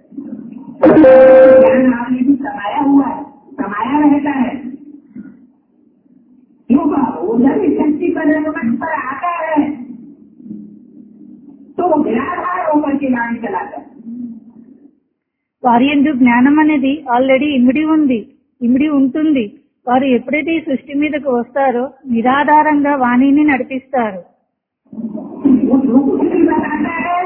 ज्ञान आपने भी समाया हुआ है समाया रहता है क्यों वो जब इस शक्ति पर रेगुमेंट पर आता है तो वो निराधार होकर के गाड़ी चलाता है
వారి ఎందు జ్ఞానం అనేది ఆల్రెడీ ఇమిడి ఉంది ఇమిడి ఉంటుంది వారు ఎప్పుడైతే ఈ సృష్టి మీదకు వస్తారో నిరాధారంగా వాణిని నడిపిస్తారు
वो जो कुछ भी बताता है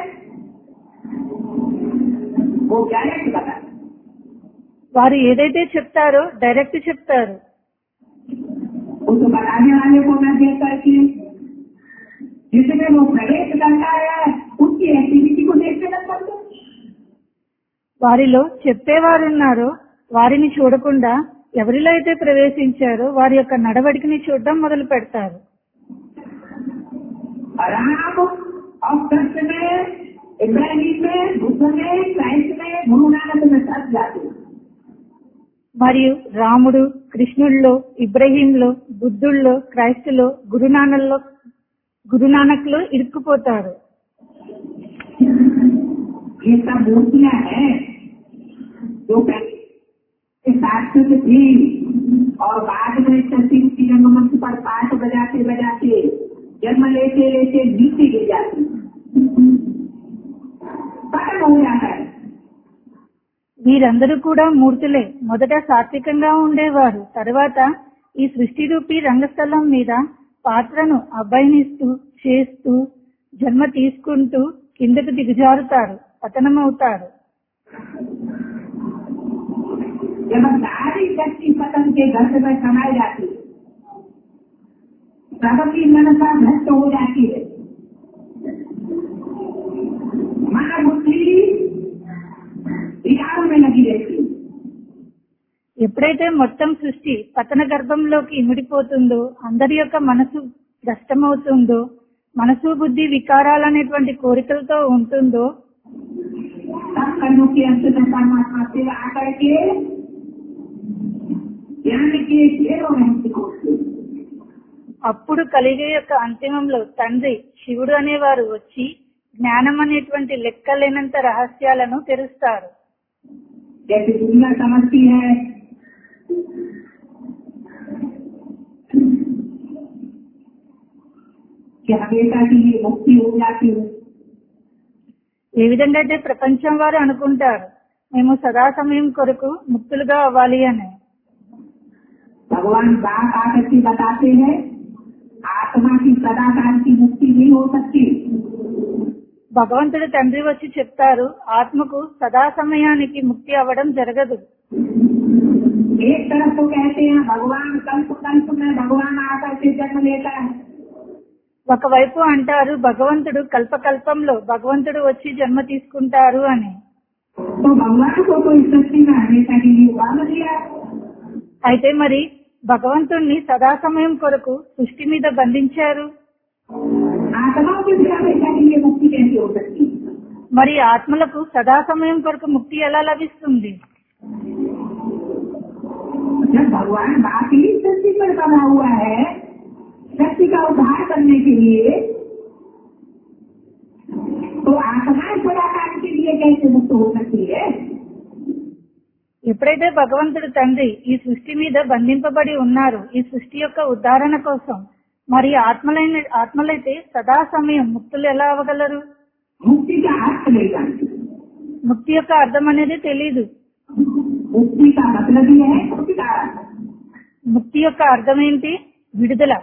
वो डायरेक्ट बताता है
వారు ఏదైతే చెప్తారో డైరెక్ట్ చెప్తారు
उसको बताने वाले को न देख करके जिसमें वो प्रवेश करता है उसकी एक्टिविटी को देखते न करते
వారిలో చెప్పేవారు ఉన్నారో వారిని చూడకుండా ఎవరిలో అయితే ప్రవేశించారో వారి యొక్క నడవడికని చూడడం మొదలు పెడతారు
राम और कृष्ण में इब्राहिम में बुद्ध में क्राइस्ट में गुरु नानक में सब जाते हैं।
మరియు రాముడు కృష్ణుల్లో ఇబ్రహీంలో బుద్ధుల్లో క్రైస్తులో గురునానల్లో గురునానక్లో ఇరుక్కుపోతారు
ये सब मूर्तियां हैं जो पहले शास्त्र से थी और बाद में चलती की रंगमंच पर पाठ बजाते बजाते जन्म लेते लेते नीचे गिर जाती खत्म हो जाता है
వీరందరూ కూడా మూర్తులే మొదట సాత్వికంగా ఉండేవారు తర్వాత ఈ సృష్టి రూపీ రంగస్థలం మీద పాత్రను అభయనిస్తూ చేస్తూ జన్మ తీసుకుంటూ కిందకు దిగజారుతారు పతనమవుతారు
जब सारी शक्ति पतन के गर्भ में समाई जाती है सबकी मनसा भ्रष्ट हो जाती है मन बुद्धि विकारों में लगी रहती है
ఎప్పుడైతే మొత్తం సృష్టి పతన గర్భంలోకి ఇమిడిపోతుందో అందరి యొక్క మనసు భ్రష్టమవుతుందో మనసు బుద్ధి వికారాలనేటువంటి కోరికలతో ఉంటుందో
सब कर्मों के अंत में परमात्मा से आकर के ज्ञान के ढेरों में हमसे खोजते हैं।
అప్పుడు కలిగే యొక్క అంతిమంలో తండ్రి శివుడు అనేవారు వచ్చి జ్ఞానం అనేటువంటి లెక్కలేనంత రహస్యాలను తెరుస్తారు
जैसे दुनिया समझती है हमेशा के लिए मुक्ति हो जाती है
ఏ విధంగా అయితే ప్రపంచం వారు అనుకుంటారు మేము సదా సమయం కొరకు ముక్తులుగా అవ్వాలి అని
भगवान बात आकर के बताते हैं आत्मा की सदाकाल की मुक्ति नहीं हो सकती
భగవంతుడు తండ్రి వచ్చి చెప్తారు ఆత్మకు సదా సమయానికి ముక్తి అవ్వడం జరగదు
एक तरफ तो कहते हैं भगवान कल्प कल्प में भगवान आकर के जन्म लेता है
ఒకవైపు అంటారు భగవంతుడు కల్పకల్పంలో భగవంతుడు వచ్చి జన్మ తీసుకుంటారు అని
तो भगवान को तो इस सृष्टि में हमेशा के लिए बांध दिया
అయితే మరి భగవంతుణ్ణి సదా సమయం కొరకు సృష్టి మీద బంధించారు
आत्माओं की भी हमेशा के लिए मुक्ति कैसे हो सकती है
మరి ఆత్మలకు సదా సమయం కొరకు ముక్తి ఎలా లభిస్తుంది
जब भगवान बाकी सृष्टि पर बना हुआ है सृष्टि का उद्धार करने के लिए तो आत्माएं सदाकाल के लिए कैसे मुक्त हो सकती है
ఎప్పుడైతే భగవంతుడు తండ్రి ఈ సృష్టి మీద బంధింపబడి ఉన్నారు ఈ సృష్టి యొక్క ఉద్ధారణ కోసం మరి ఆత్మలైన ఆత్మలైతే సదా సమయం ముక్తులు ఎలా అవ్వగలరు
मुक्ति का अर्थ नहीं जानती
ముక్తి యొక్క అర్థం అనేది తెలీదు
मुक्ति का मतलब ही है छुटकारा
ముక్తి యొక్క అర్థం ఏంటి విడుదల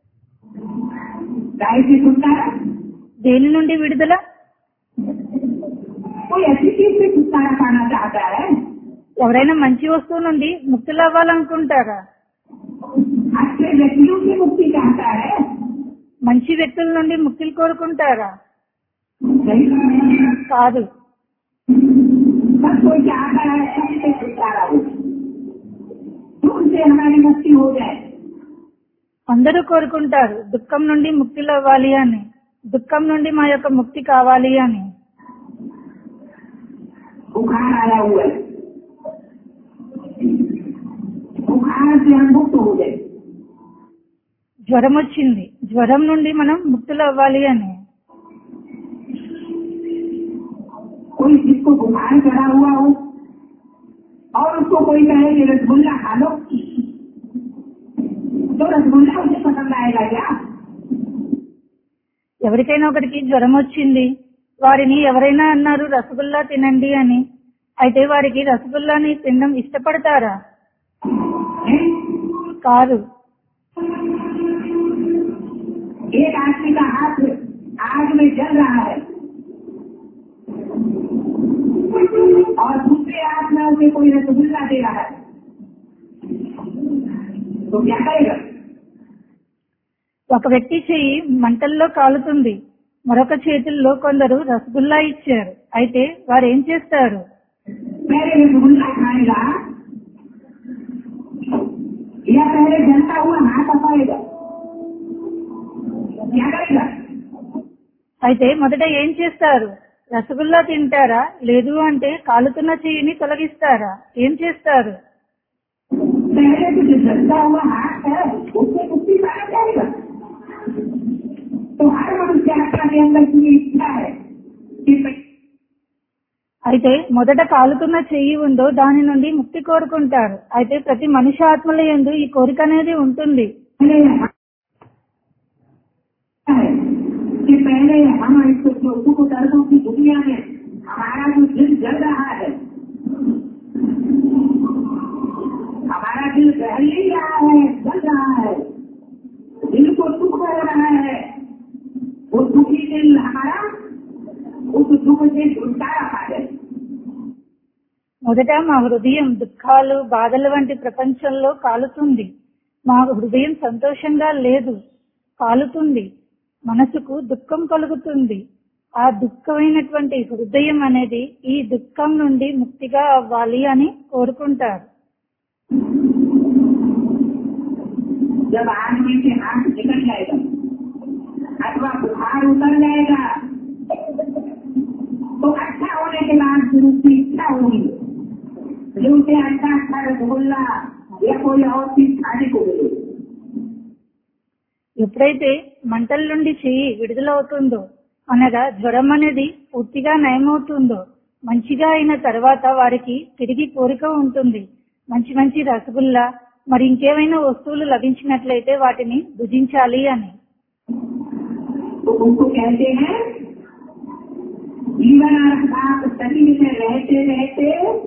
गाय से छुटकारा
దేని నుండి విడుదల
कोई ऐसी चीज से छुटकारा पाना चाहता है
ఎవరైనా మంచి వస్తువు నుండి ముక్తులు అవ్వాలనుకుంటారా
अच्छे व्यक्तियों की मुक्ति चाहता है
మంచి వ్యక్తుల నుండి ముక్తులు కోరుకుంటారా
नहीं
కాదు
सब कोई चाहता है सबसे छुटकारा हो दुख से हमारी मुक्ति हो जाए
అందరూ కోరుకుంటారు దుఃఖం నుండి ముక్తులు అవ్వాలి అని దుఃఖం నుండి మా యొక్క ముక్తి కావాలి అని
बुखार आया हुआ है बुखार से हम मुक्त हो जाए
జ్వరం వచ్చింది జ్వరం నుండి మనం ముక్తులు అవ్వాలి అని
कोई जिसको बुखार चढ़ा हुआ हो और उसको कोई कहे कि रसगुल्ला खा लो तो रसगुल्ला उसे पसंद आएगा क्या
ఎవరికైనా ఒకరికి జ్వరం వచ్చింది వారిని ఎవరైనా అన్నారు రసగుల్లా తినండి అని అయితే వారికి రసగుల్లాని తినడం ఇష్టపడతారా
नहीं?
కాదు
एक आदमी का हाथ आग में जल रहा है और दूसरे हाथ में उसे कोई रसगुल्ला दे रहा है तो क्या करेगा
ఒక వ్యక్తి చెయ్యి మంటల్లో కాలుతుంది మరొక చేతుల్లో కొందరు రసగుల్లా ఇచ్చారు అయితే వారు ఏం చేస్తారు
पहले रसगुल्ला खाएगा या पहले जलता हुआ हाथ अपाएगा क्या करेगा
అయితే మొదట ఏం చేస్తారు రసగుల్లా తింటారా లేదు అంటే కాలుతున్న చెయ్యిని తొలగిస్తారా ఏం చేస్తారు
पहले तो जो जलता हुआ हाथ है उससे मुक्ति पाया जाएगा तो हर मनुष्य आत्मा के अंदर की ये इच्छा है कि मैं
అయితే మొదట కాలుతున్న చెయ్యి ఉందో దాని నుండి ముక్తి కోరుకుంటారు అయితే ప్రతి మనిషి ఆత్మల యందు ఈ కోరిక అనేది ఉంటుంది
पहले है कि पहले हम इस सुख दर्दों की दुनिया में हमारा जो दिल जल रहा है हमारा दिल बह नहीं रहा है जल रहा है दिल को दुख हो रहा है वो दुखी दिल हमारा उस दुख से छुटकारा पा जाए
మొదట మా హృదయం దుఃఖాలు బాధల వంటి ప్రపంచంలో కాలుతుంది మా హృదయం సంతోషంగా లేదు కాలుతుంది మనసుకు దుఃఖం కలుగుతుంది ఆ దుఃఖమైనటువంటి హృదయం అనేది ఈ దుఃఖం నుండి ముక్తిగా అవ్వాలి అని కోరుకుంటారు
जब आदमी से हाथ निकल जाएगा अथवा बुखार उतर जाएगा तो अच्छा होने के बाद फिर उसकी इच्छा होगी कि उसे अच्छा अच्छा रसगुल्ला या कोई और चीज खाने को मिले
ఎప్పుడైతే మంటల నుండి చెయ్యి విడుదలవుతుందో అనగా జ్వరం అనేది పూర్తిగా నయమవుతుందో మంచిగా అయిన తర్వాత వారికి తిరిగి కోరిక ఉంటుంది మంచి మంచి రసగుల్లా మరి ఇంకేమైనా వస్తువులు లభించినట్లయితే వాటిని భుజించాలి అని
तो उनको कहते हैं जीवन अर्थात शरीर में रहते रहते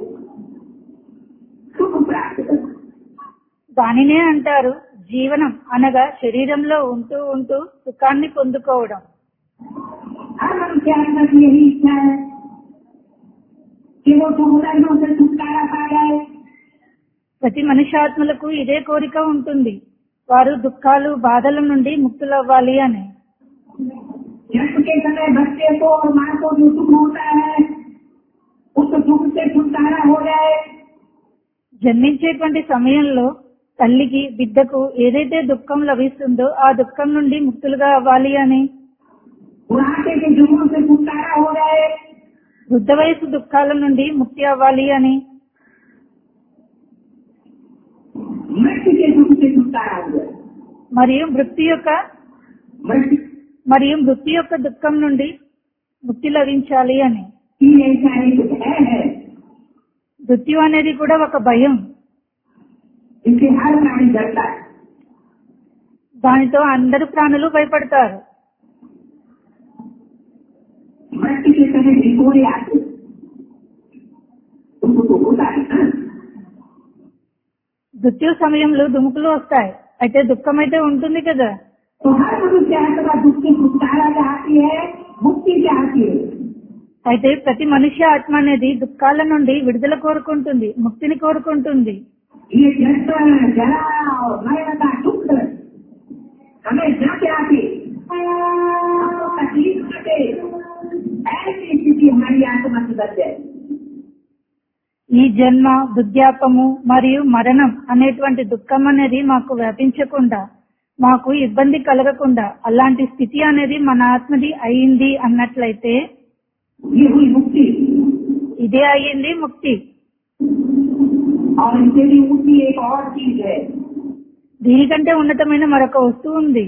सुख प्राप्त करना
దానినే అంటారు జీవనం అనగా శరీరంలో ఉంటూ ఉంటూ సుఖాన్ని పొందుకోవడం
हर मनुष्य आत्मा की यही इच्छा है कि वो समुदायों से छुटकारा पा जाए
ప్రతి మనుష్యాత్మలకు ఇదే కోరిక ఉంటుంది వారు దుఃఖాలు బాధల నుండి ముక్తులవ్వాలి అని
जन्म के समय बच्चे को और माँ को जो सुख होता है उस सुख से छुटकारा हो जाए
జన్మించేటువంటి సమయంలో తల్లికి బిడ్డకు ఏదైతే దుఃఖం లభిస్తుందో ఆ దుఃఖం నుండి ముక్తులుగా అవ్వాలి అని
बुढ़ापे के जुगों से छुटकारा हो जाए
వృద్ధ వయసు దుఃఖాల నుండి ముక్తి అవ్వాలి అని
मृत्यु के दुख से छुटकारा हो जाए
మరియు మృత్యు యొక్క
मृत्यु
మరియు మృత్యు యొక్క దుఃఖం నుండి ముక్తి లభించాలి అని
की ऐसा एक भय है
మృత్యు అనేది కూడా ఒక భయం
इससे हर प्राणी डरता है
దానితో అందరు ప్రాణులు భయపడతారు
मृत्यु के समय भिगोरे आते उनको तो होता है ना
మృత్యు సమయంలో దుముకులు వస్తాయి అయితే దుఃఖం అయితే ఉంటుంది కదా
तो हर मनुष्य आत्मा दुख से छुटकारा चाहती है मुक्ति चाहती है
అయితే ప్రతి మనిషి ఆత్మ అనేది దుఃఖాల నుండి విడుదల కోరుకుంటుంది ముక్తిని కోరుకుంటుంది
ये जन्म जरा और मरण का दुख हमें न चाहते हमको तकलीफ बचे ऐसी स्थिति हमारी आत्मा से बच जाए
ఈ జన్మ వృద్ధాపము మరియు మరణం అనేటువంటి దుఃఖం అనేది మాకు వ్యాపించకుండా మాకు ఇబ్బంది కలగకుండా అలాంటి స్థితి అనేది మన ఆత్మది అయింది అన్నట్లయితే
ये हुई मुक्ति
ఇదే అయ్యింది ముక్తి
और इससे भी ऊंची एक और चीज है
దీనికంటే ఉన్నతమైన మరొక వస్తువు ఉంది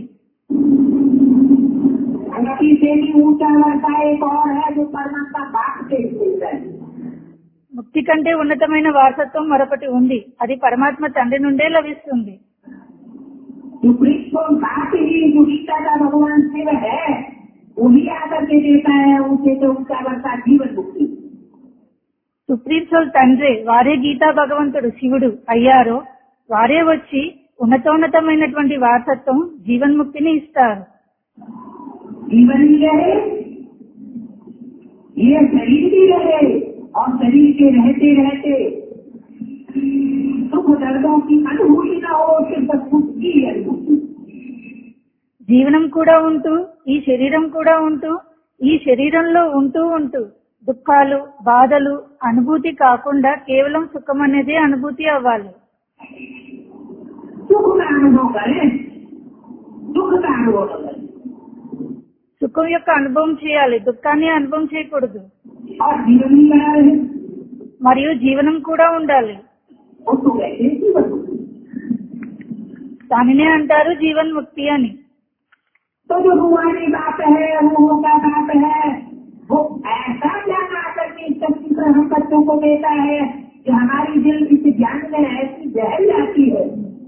मुक्ति से भी ऊंचा लड़का एक और है जो परमात्मा बाप से मिलता है
ముక్తి కంటే ఉన్నతమైన వారసత్వం మరొకటి ఉంది అది పరమాత్మ తండ్రి నుండే లభిస్తుంది
जो कृष्ण बाप ही जो गीता का भगवान शिव है वही आकर के देता है ऊंचे से ऊंचा लड़का जीवन मुक्ति
సుప్రీం సోల్ తండ్రి వారే గీతా భగవంతుడు శివుడు అయ్యారో వారే వచ్చి ఉన్నతోన్నతమైనటువంటి వారసత్వం జీవన్ముక్తిని ఇస్తారు
जीवन भी रहे ये शरीर भी रहे और शरीर के रहते रहते सुख दर्दों की अनुभूति न हो सिर्फ सुख की अनुभूति
జీవనం కూడా ఉంటూ ఈ శరీరం కూడా ఉంటూ ఈ శరీరంలో ఉంటూ ఉంటూ దుఃఖాలు బాధలు అనుభూతి కాకుండా కేవలం సుఖం అనేది అనుభూతి అవ్వాలి
सुख का अनुभव करें दुख का अनुभव न करें
సుఖం యొక్క అనుభవం చేయాలి దుఃఖాన్ని అనుభవం చేయకూడదు
और जीवन भी बना रहे
మరియు జీవనం కూడా ఉండాలి
उसको कहते हैं जीवन मुक्ति
దానినే అంటారు జీవన్ముక్తి అని
तो जो भगवानी बात है वो का बात है वो ऐसा ज्ञान आकर के इस शक्ति से हम बच्चों को देता है कि हमारी दिल इस ज्ञान में ऐसी जहर जाती है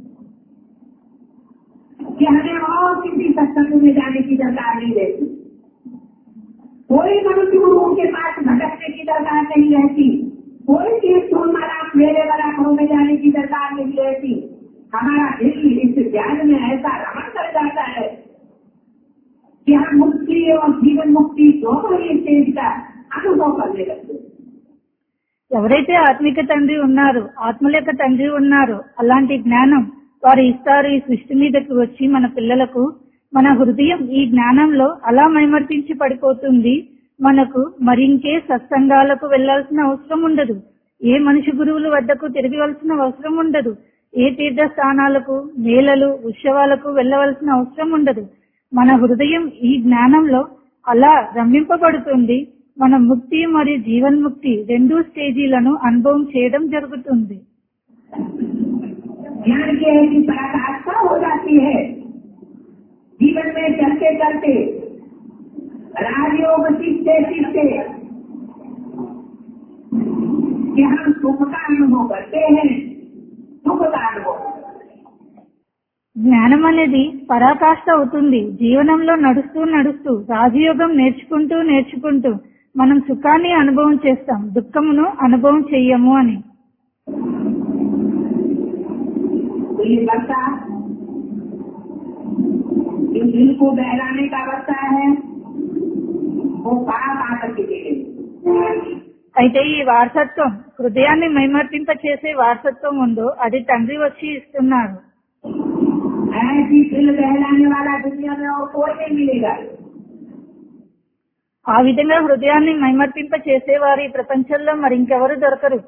कि हमें और किसी सत्संग में जाने की दरकार नहीं रहती कोई मनुष्य गुरुओं के पास भटकने की दरकार नहीं रहती कोई तीर्थों माला मेरे बराबरों में जाने की दरकार नहीं रहती हमारा दिल इस ज्ञान में ऐसा रमण कर जाता है कि हम मुक्ति और जीवन मुक्ति दोनों ही स्टेज का अनुभव करने लगते हैं।
ఎవరైతే ఆత్మిక తండ్రి ఉన్నారో ఆత్మల యొక్క తండ్రి ఉన్నారో అలాంటి జ్ఞానం వారు ఇస్తారు ఈ సృష్టి మీదకి వచ్చి మన పిల్లలకు మన హృదయం ఈ జ్ఞానంలో అలా మైమర్పించి పడిపోతుంది మనకు మరింకే సత్సంగాలకు వెళ్లాల్సిన అవసరం ఉండదు ఏ మనిషి గురువుల వద్దకు తిరగవలసిన అవసరం ఉండదు ఏ తీర్థ స్థానాలకు మేళలు ఉత్సవాలకు వెళ్ళవలసిన అవసరం ఉండదు మన హృదయం ఈ జ్ఞానంలో అలా రమ్మింపబడుతుంది మన ముక్తి మరియు జీవన్ముక్తి రెండు స్టేజీలను అనుభవం చేయడం జరుగుతుంది
ज्ञान की ऐसी पराकाष्ठा हो जाती है जीवन में चलते चलते राजयोग सीखते सीखते कि हम सुख का अनुभव करते हैं सुख का अनुभव
జ్ఞానం అనేది పరాకాష్ట అవుతుంది జీవనంలో నడుస్తూ నడుస్తూ రాజయోగం నేర్చుకుంటూ నేర్చుకుంటూ మనం సుఖాన్ని అనుభవం చేస్తాం దుఃఖమును అనుభవం చెయ్యము అని
तो ये बच्चा जो दिल को बहलाने का बच्चा है वो बाप आकर के देखे
అయితే ఈ వారసత్వం హృదయాన్ని మైమర్పింప చేసే వారసత్వం ఉందో అది తండ్రి వచ్చి ఇస్తున్నారు
ऐसी दिल बहलाने वाला दुनिया में और कोई नहीं मिलेगा
ఆ విధంగా హృదయాన్ని మైమర్పింప చేసేవారు ఈ ప్రపంచంలో మరింకెవరు దొరకరు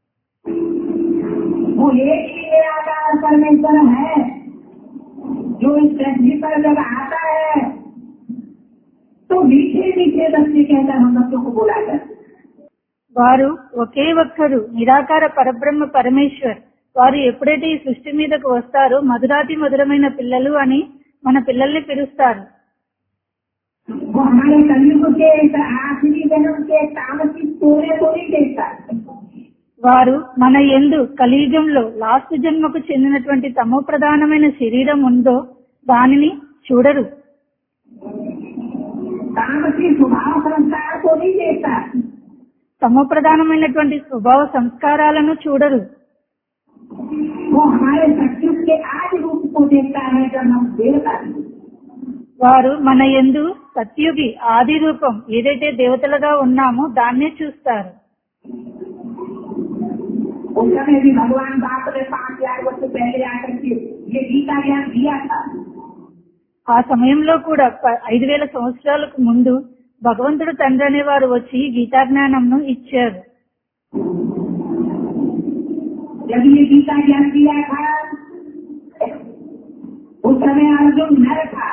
वो एक ही निराकार परमेश्वर है जो इस पृथ्वी पर जब आता है तो मीठे मीठे बच्चे कहकर हम बच्चों को बुलाकर
వారు ఒకే ఒక్కరు నిరాకార పరబ్రహ్మ పరమేశ్వర్ వారు ఎప్పుడైతే ఈ సృష్టి మీదకు వస్తారో మధురాతి మధురమైన పిల్లలు అని మన పిల్లల్ని పిలుస్తారు
वो हमारे कलयुग के इस आखिरी जन्म के तामसिक तोड़े को नहीं देखता
వారు మన ఎందు కలియుగంలో లాస్ట్ జన్మకు చెందినటువంటి తమో ప్రధానమైన శరీరం ఉందో దానిని చూడరు
तामसिक स्वभाव संस्कार को नहीं देखता
తమో ప్రధానమైనటువంటి స్వభావ సంస్కారాలను చూడరు
वो हमारे सत्युग के आज रूप को देखता है जब हम देवता थे।
వారు మన ఎందు సత్యుగి ఆది రూపం ఏదైతే దేవతలుగా ఉన్నామో దాన్నే చూస్తారు
उस समय भी भगवान बाप ने पांच हजार वर्ष पहले आकर के ये गीता ज्ञान दिया था
ఆ సమయంలో కూడా ప- ఐదు వేల సంవత్సరాలకు ముందు భగవంతుడు తండ్రి అనేవారు వచ్చి గీతా జ్ఞానంను ఇచ్చారు
जब ये गीता ज्ञान दिया था उस समय अर्जुन नर था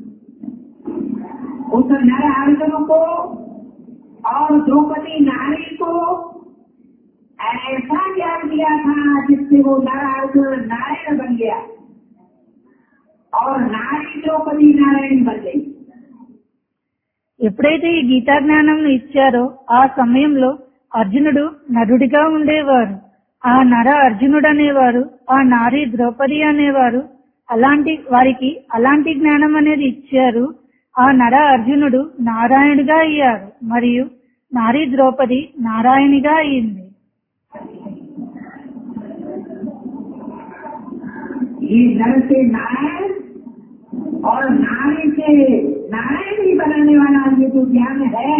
उस नर अर्जुन को और द्रौपदी नारी को ऐसा ज्ञान दिया था जिससे वो नर अर्जुन नारायण बन गया और नारी द्रौपदी नारायण बन गई
ఎప్పుడైతే ఈ గీతా జ్ఞానం ఇచ్చారో ఆ సమయంలో అర్జునుడు నరుడిగా ఉండేవారు ఆ నర అర్జునుడు అనేవారు ఆ నారి ద్రౌపది అనేవారు అలాంటి వారికి అలాంటి జ్ఞానం అనేది ఇచ్చారు ఆ నర అర్జునుడు నారాయణుడిగా అయ్యారు మరియు నారీ ద్రౌపది నారాయణిగా అయింది
ये नर से नारायण और नारी से नारायण ही बनाने वाला ये जो ज्ञान है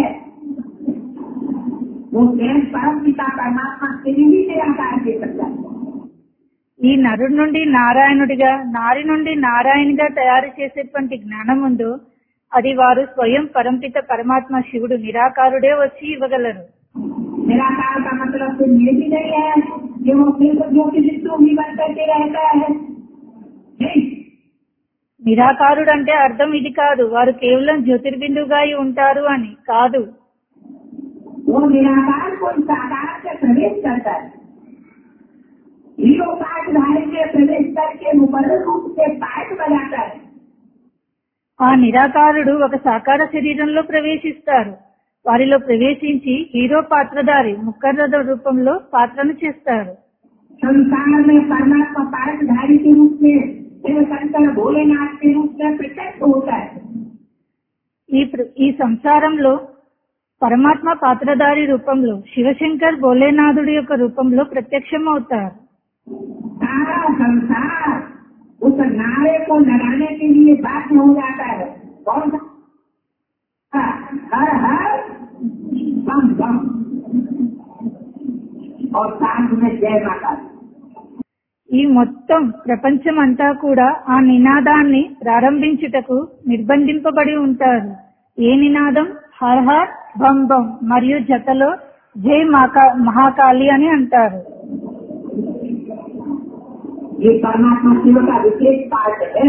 वो स्वयं परम पिता परमात्मा से भी निराकार दे सकता है
ఈ నరుడి నుండి నారాయణుడిగా నారి నుండి నారాయణిగా తయారు చేసేటువంటి జ్ఞానం ఉందో అది వారు స్వయం పరంపిత పరమాత్మ శివుడు నిరాకారుడే వచ్చి ఇవ్వగలరు
निराकार का मतलब तो ये भी नहीं है कि वो सिर्फ जो कि विष्णु भी बन करके रहता है नहीं
నిరాకారుడు అంటే అర్థం ఇది కాదు వారు కేవలం జ్యోతిర్బిందుగా అయి ఉంటారు అని కాదు
वो निराकार को इस आकार से प्रवेश करता है हीरो पाठ धारी में प्रवेश करके मुकर्र रूप से पाठ बजाता है
ఆ నిరాకారుడు ఒక సాకార శరీరంలో ప్రవేశిస్తారు వారిలో ప్రవేశించి హీరో పాత్రధారి ముక్కర్రద రూపంలో పాత్రను చేస్తారు
संसार में परमात्मा पाठधारी के रूप में शिव शंकर भोलेनाथ के रूप में प्रत्यक्ष होता है
ఈ ప్ర- ఈ సంసారంలో పరమాత్మ పాత్రధారి రూపంలో శివశంకర్ భోలేనాథుడి యొక్క రూపంలో ప్రత్యక్షం అవుతారు
सारा संसार उस नारे को लगाने के लिए बाध्य हो जाता है कौन सा हर हर बम बम और साथ में जय माता दी।
ఈ మొత్తం ప్రపంచం అంతా కూడా ఆ నినాదాన్ని ప్రారంభించుటకు నిర్బంధింపబడి ఉంటారు ఏ నినాదం హర్ హర్ బం బం మరియు జతలో జై మాకా మహాకాళి అని అంటారు
ये परमात्मा शिव का विशेष पार्ट है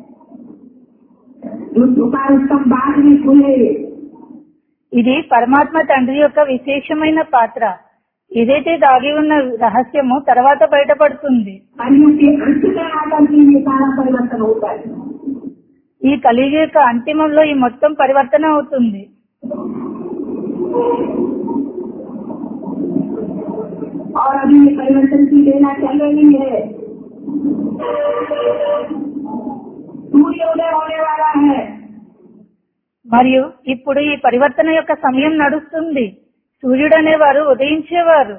जो छुपा उत्तम बाद में खुले
ఇది పరమాత్మ తండ్రి యొక్క విశేషమైన పాత్ర ఏదైతే దాగి ఉన్న రహస్యమో తర్వాత బయటపడుతుంది
कलयुग के अंत में आकर के ये सारा परिवर्तन होता है
ఈ కలియుగ యొక్క అంతిమంలో ఈ మొత్తం పరివర్తన అవుతుంది
और अभी ये परिवर्तन की लेना चल रही है
మరియు ఇప్పుడు ఈ పరివర్తన యొక్క సమయం నడుస్తుంది సూర్యుడు అనేవారు ఉదయించేవారు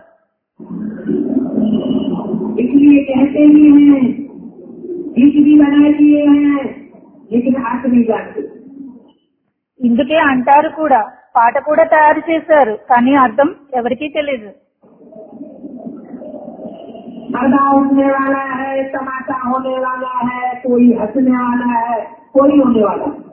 इसलिए कहते भी हैं गीत भी बनाए दिए हैं लेकिन अर्थ नहीं जानते
ఇందుకే అంటారు కూడా పాట కూడా తయారు చేశారు కానీ అర్థం ఎవరికీ తెలియదు
पर्दा उठने वाला है तमाशा होने वाला है कोई हंसने वाला है कोई होने वाला है।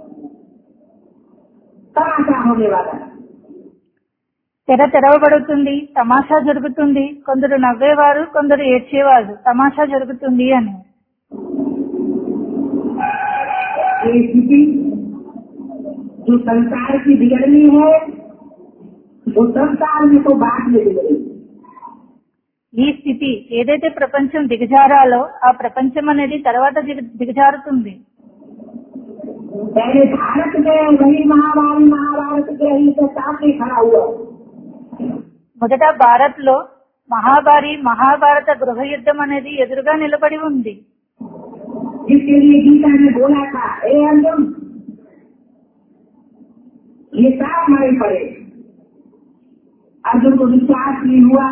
तमाशा होने वाला है
తెర తెరవబడుతుంది తమాషా జరుగుతుంది కొందరు నవ్వేవారు కొందరు ఏడ్చేవారు తమాషా జరుగుతుంది అని
ये स्थिति जो संसार की बिगड़नी है वो संसार में तो बाद में बिगड़ेगी
ఈ స్థితి ఏదైతే ప్రపంచం దిగజారాలో ఆ ప్రపంచం అనేది తర్వాత దిగ- దిగజారుతుంది
पहले भारत में वही महाभारी महाभारत ग्रही के सामने खड़ा हुआ
మొదట భారత్ లో మహాభారి మహాభారత గృహ యుద్ధం అనేది ఎదురుగా నిలబడి ఉంది
जिसके लिए गीता ने बोला था ए अर्जुन ये सब मरे पड़े अर्जुन को विश्वास नहीं हुआ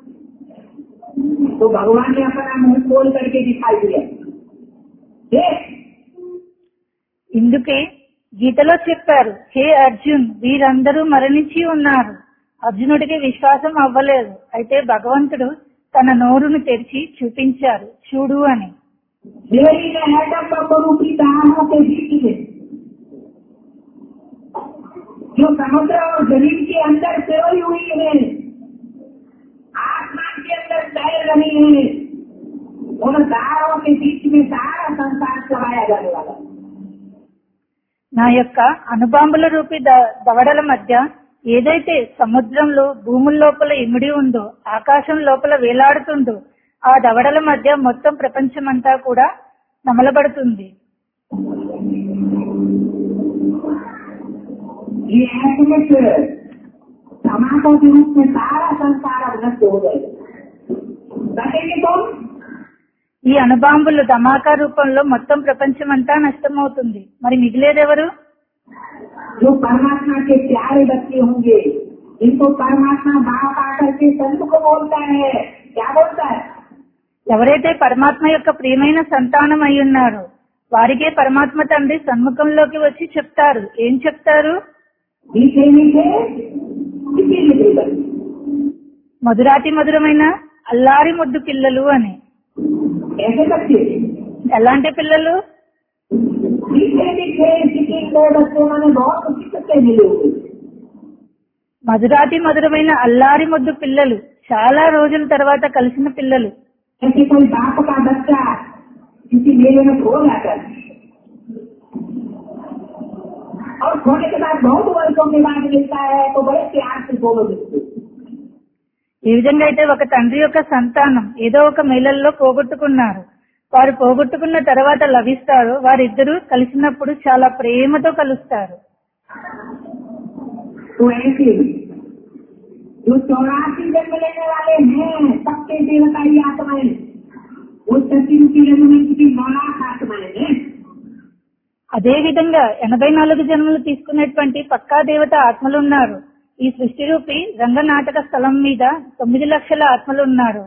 तो भगवान ने अपना मुंह खोल करके दिखाई दिया देख
ఇందుకే గీతలో చెప్పారు హే అర్జున్ వీరందరూ మరణించి ఉన్నారు అర్జునుడికి విశ్వాసం అవ్వలేదు అయితే భగవంతుడు తన నోరును తెరిచి చూపించారు చూడు అని
मेरी ने हैडम रूपी धामों के बीच में जो समुद्र और जमीन के अंदर पिरोई हुई है आसमान के अंदर तैर रही है उन धारों के बीच में सारा संसार चलाया जाने वाला है
నా యొక్క అణుబాంబుల రూపి ద- దవడల మధ్య ఏదైతే సముద్రంలో భూముల లోపల ఇమిడి ఉందో ఆకాశం లోపల వేలాడుతుందో ఆ దవడల మధ్య మొత్తం ప్రపంచమంతా కూడా నమలబడుతుంది
ये ऐसे धमाकों के रूप में सारा संसार अब नष्ट हो जाएगा बचेंगे तुम
ఈ అణుబాంబులు ధమాకా రూపంలో మొత్తం ప్రపంచమంతా నష్టమవుతుంది మరి మిగిలేదెవరు
जो परमात्मा के प्यारे बच्चे होंगे इनको परमात्मा बाप आकर के संत को बोलता है क्या बोलता है
ఎవరైతే పరమాత్మ యొక్క ప్రియమైన సంతానం అయి ఉన్నారో వారికే పరమాత్మ తండ్రి సన్ముఖంలోకి వచ్చి చెప్తారు ఏం చెప్తారు
मीठे मीठे मीठे मीठे बच्चे
మధురాతి మధురమైన అల్లారి ముద్దు పిల్లలు అని
ऐसे बच्चे
ఎలాంటి పిల్లలు
मीठे मीठे सिटी को बच्चे मैंने बहुत खुशी से मिले हुए
మధురాతి మధురమైన అల్లారి ముద్దు పిల్లలు చాలా రోజుల తర్వాత కలిసిన పిల్లలు
जैसे कोई बाप का बच्चा किसी मेले में खो जाता है और खोने के बाद बहुत वर्षों के बाद मिलता है तो बड़े प्यार से दोनों मिलते हैं।
ఏ విధంగా అయితే ఒక తండ్రి యొక్క సంతానం ఏదో ఒక మేళల్లో పోగొట్టుకున్నారు వారు పోగొట్టుకున్న తర్వాత లభిస్తారు వారిద్దరూ కలిసినప్పుడు చాలా ప్రేమతో కలుస్తారు
तो ऐसे जो चौरासी जन्म लेने वाले हैं सबके देवताई आत्माएं वो सचिन की रघुवंश की मौलाक आत्माएं हैं
అదే విధంగా ఎనభై నాలుగు జన్మలు తీసుకున్నటువంటి పక్కా దేవత ఆత్మలు ఉన్నారు ఈ సృష్టి రూపి రంగనాటక స్థలం మీద తొమ్మిది లక్షల ఆత్మలు ఉన్నారు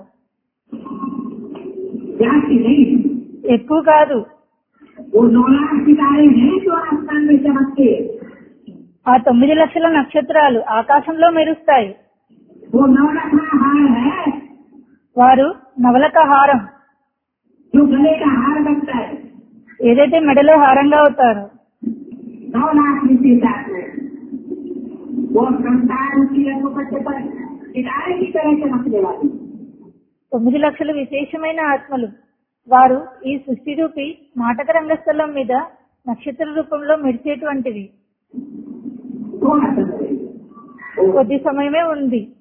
जाति नहीं
ఎక్కువ కాదు
वो नौलाख सितारे हैं जो आसमान में चमकते
ఆ తొమ్మిది లక్షల నక్షత్రాలు ఆకాశంలో మెరుస్తాయి
वो नवरत्ना हार है
వారు నవలక హారం
जो गले का हार बनता है
ఏదైతే మెడలో హారంగా అవుతారో
नौ लाख विशेष आत्माएं वो संसार की रघुपत पर सितारे की तरह चमकने वाली
తొమ్మిది లక్షల విశేషమైన ఆత్మలు వారు ఈ సృష్టి రూపి నాటక రంగస్థలం మీద నక్షత్ర రూపంలో మెరిసేటువంటివి
थोड़ा सा
కొద్ది సమయమే ఉంది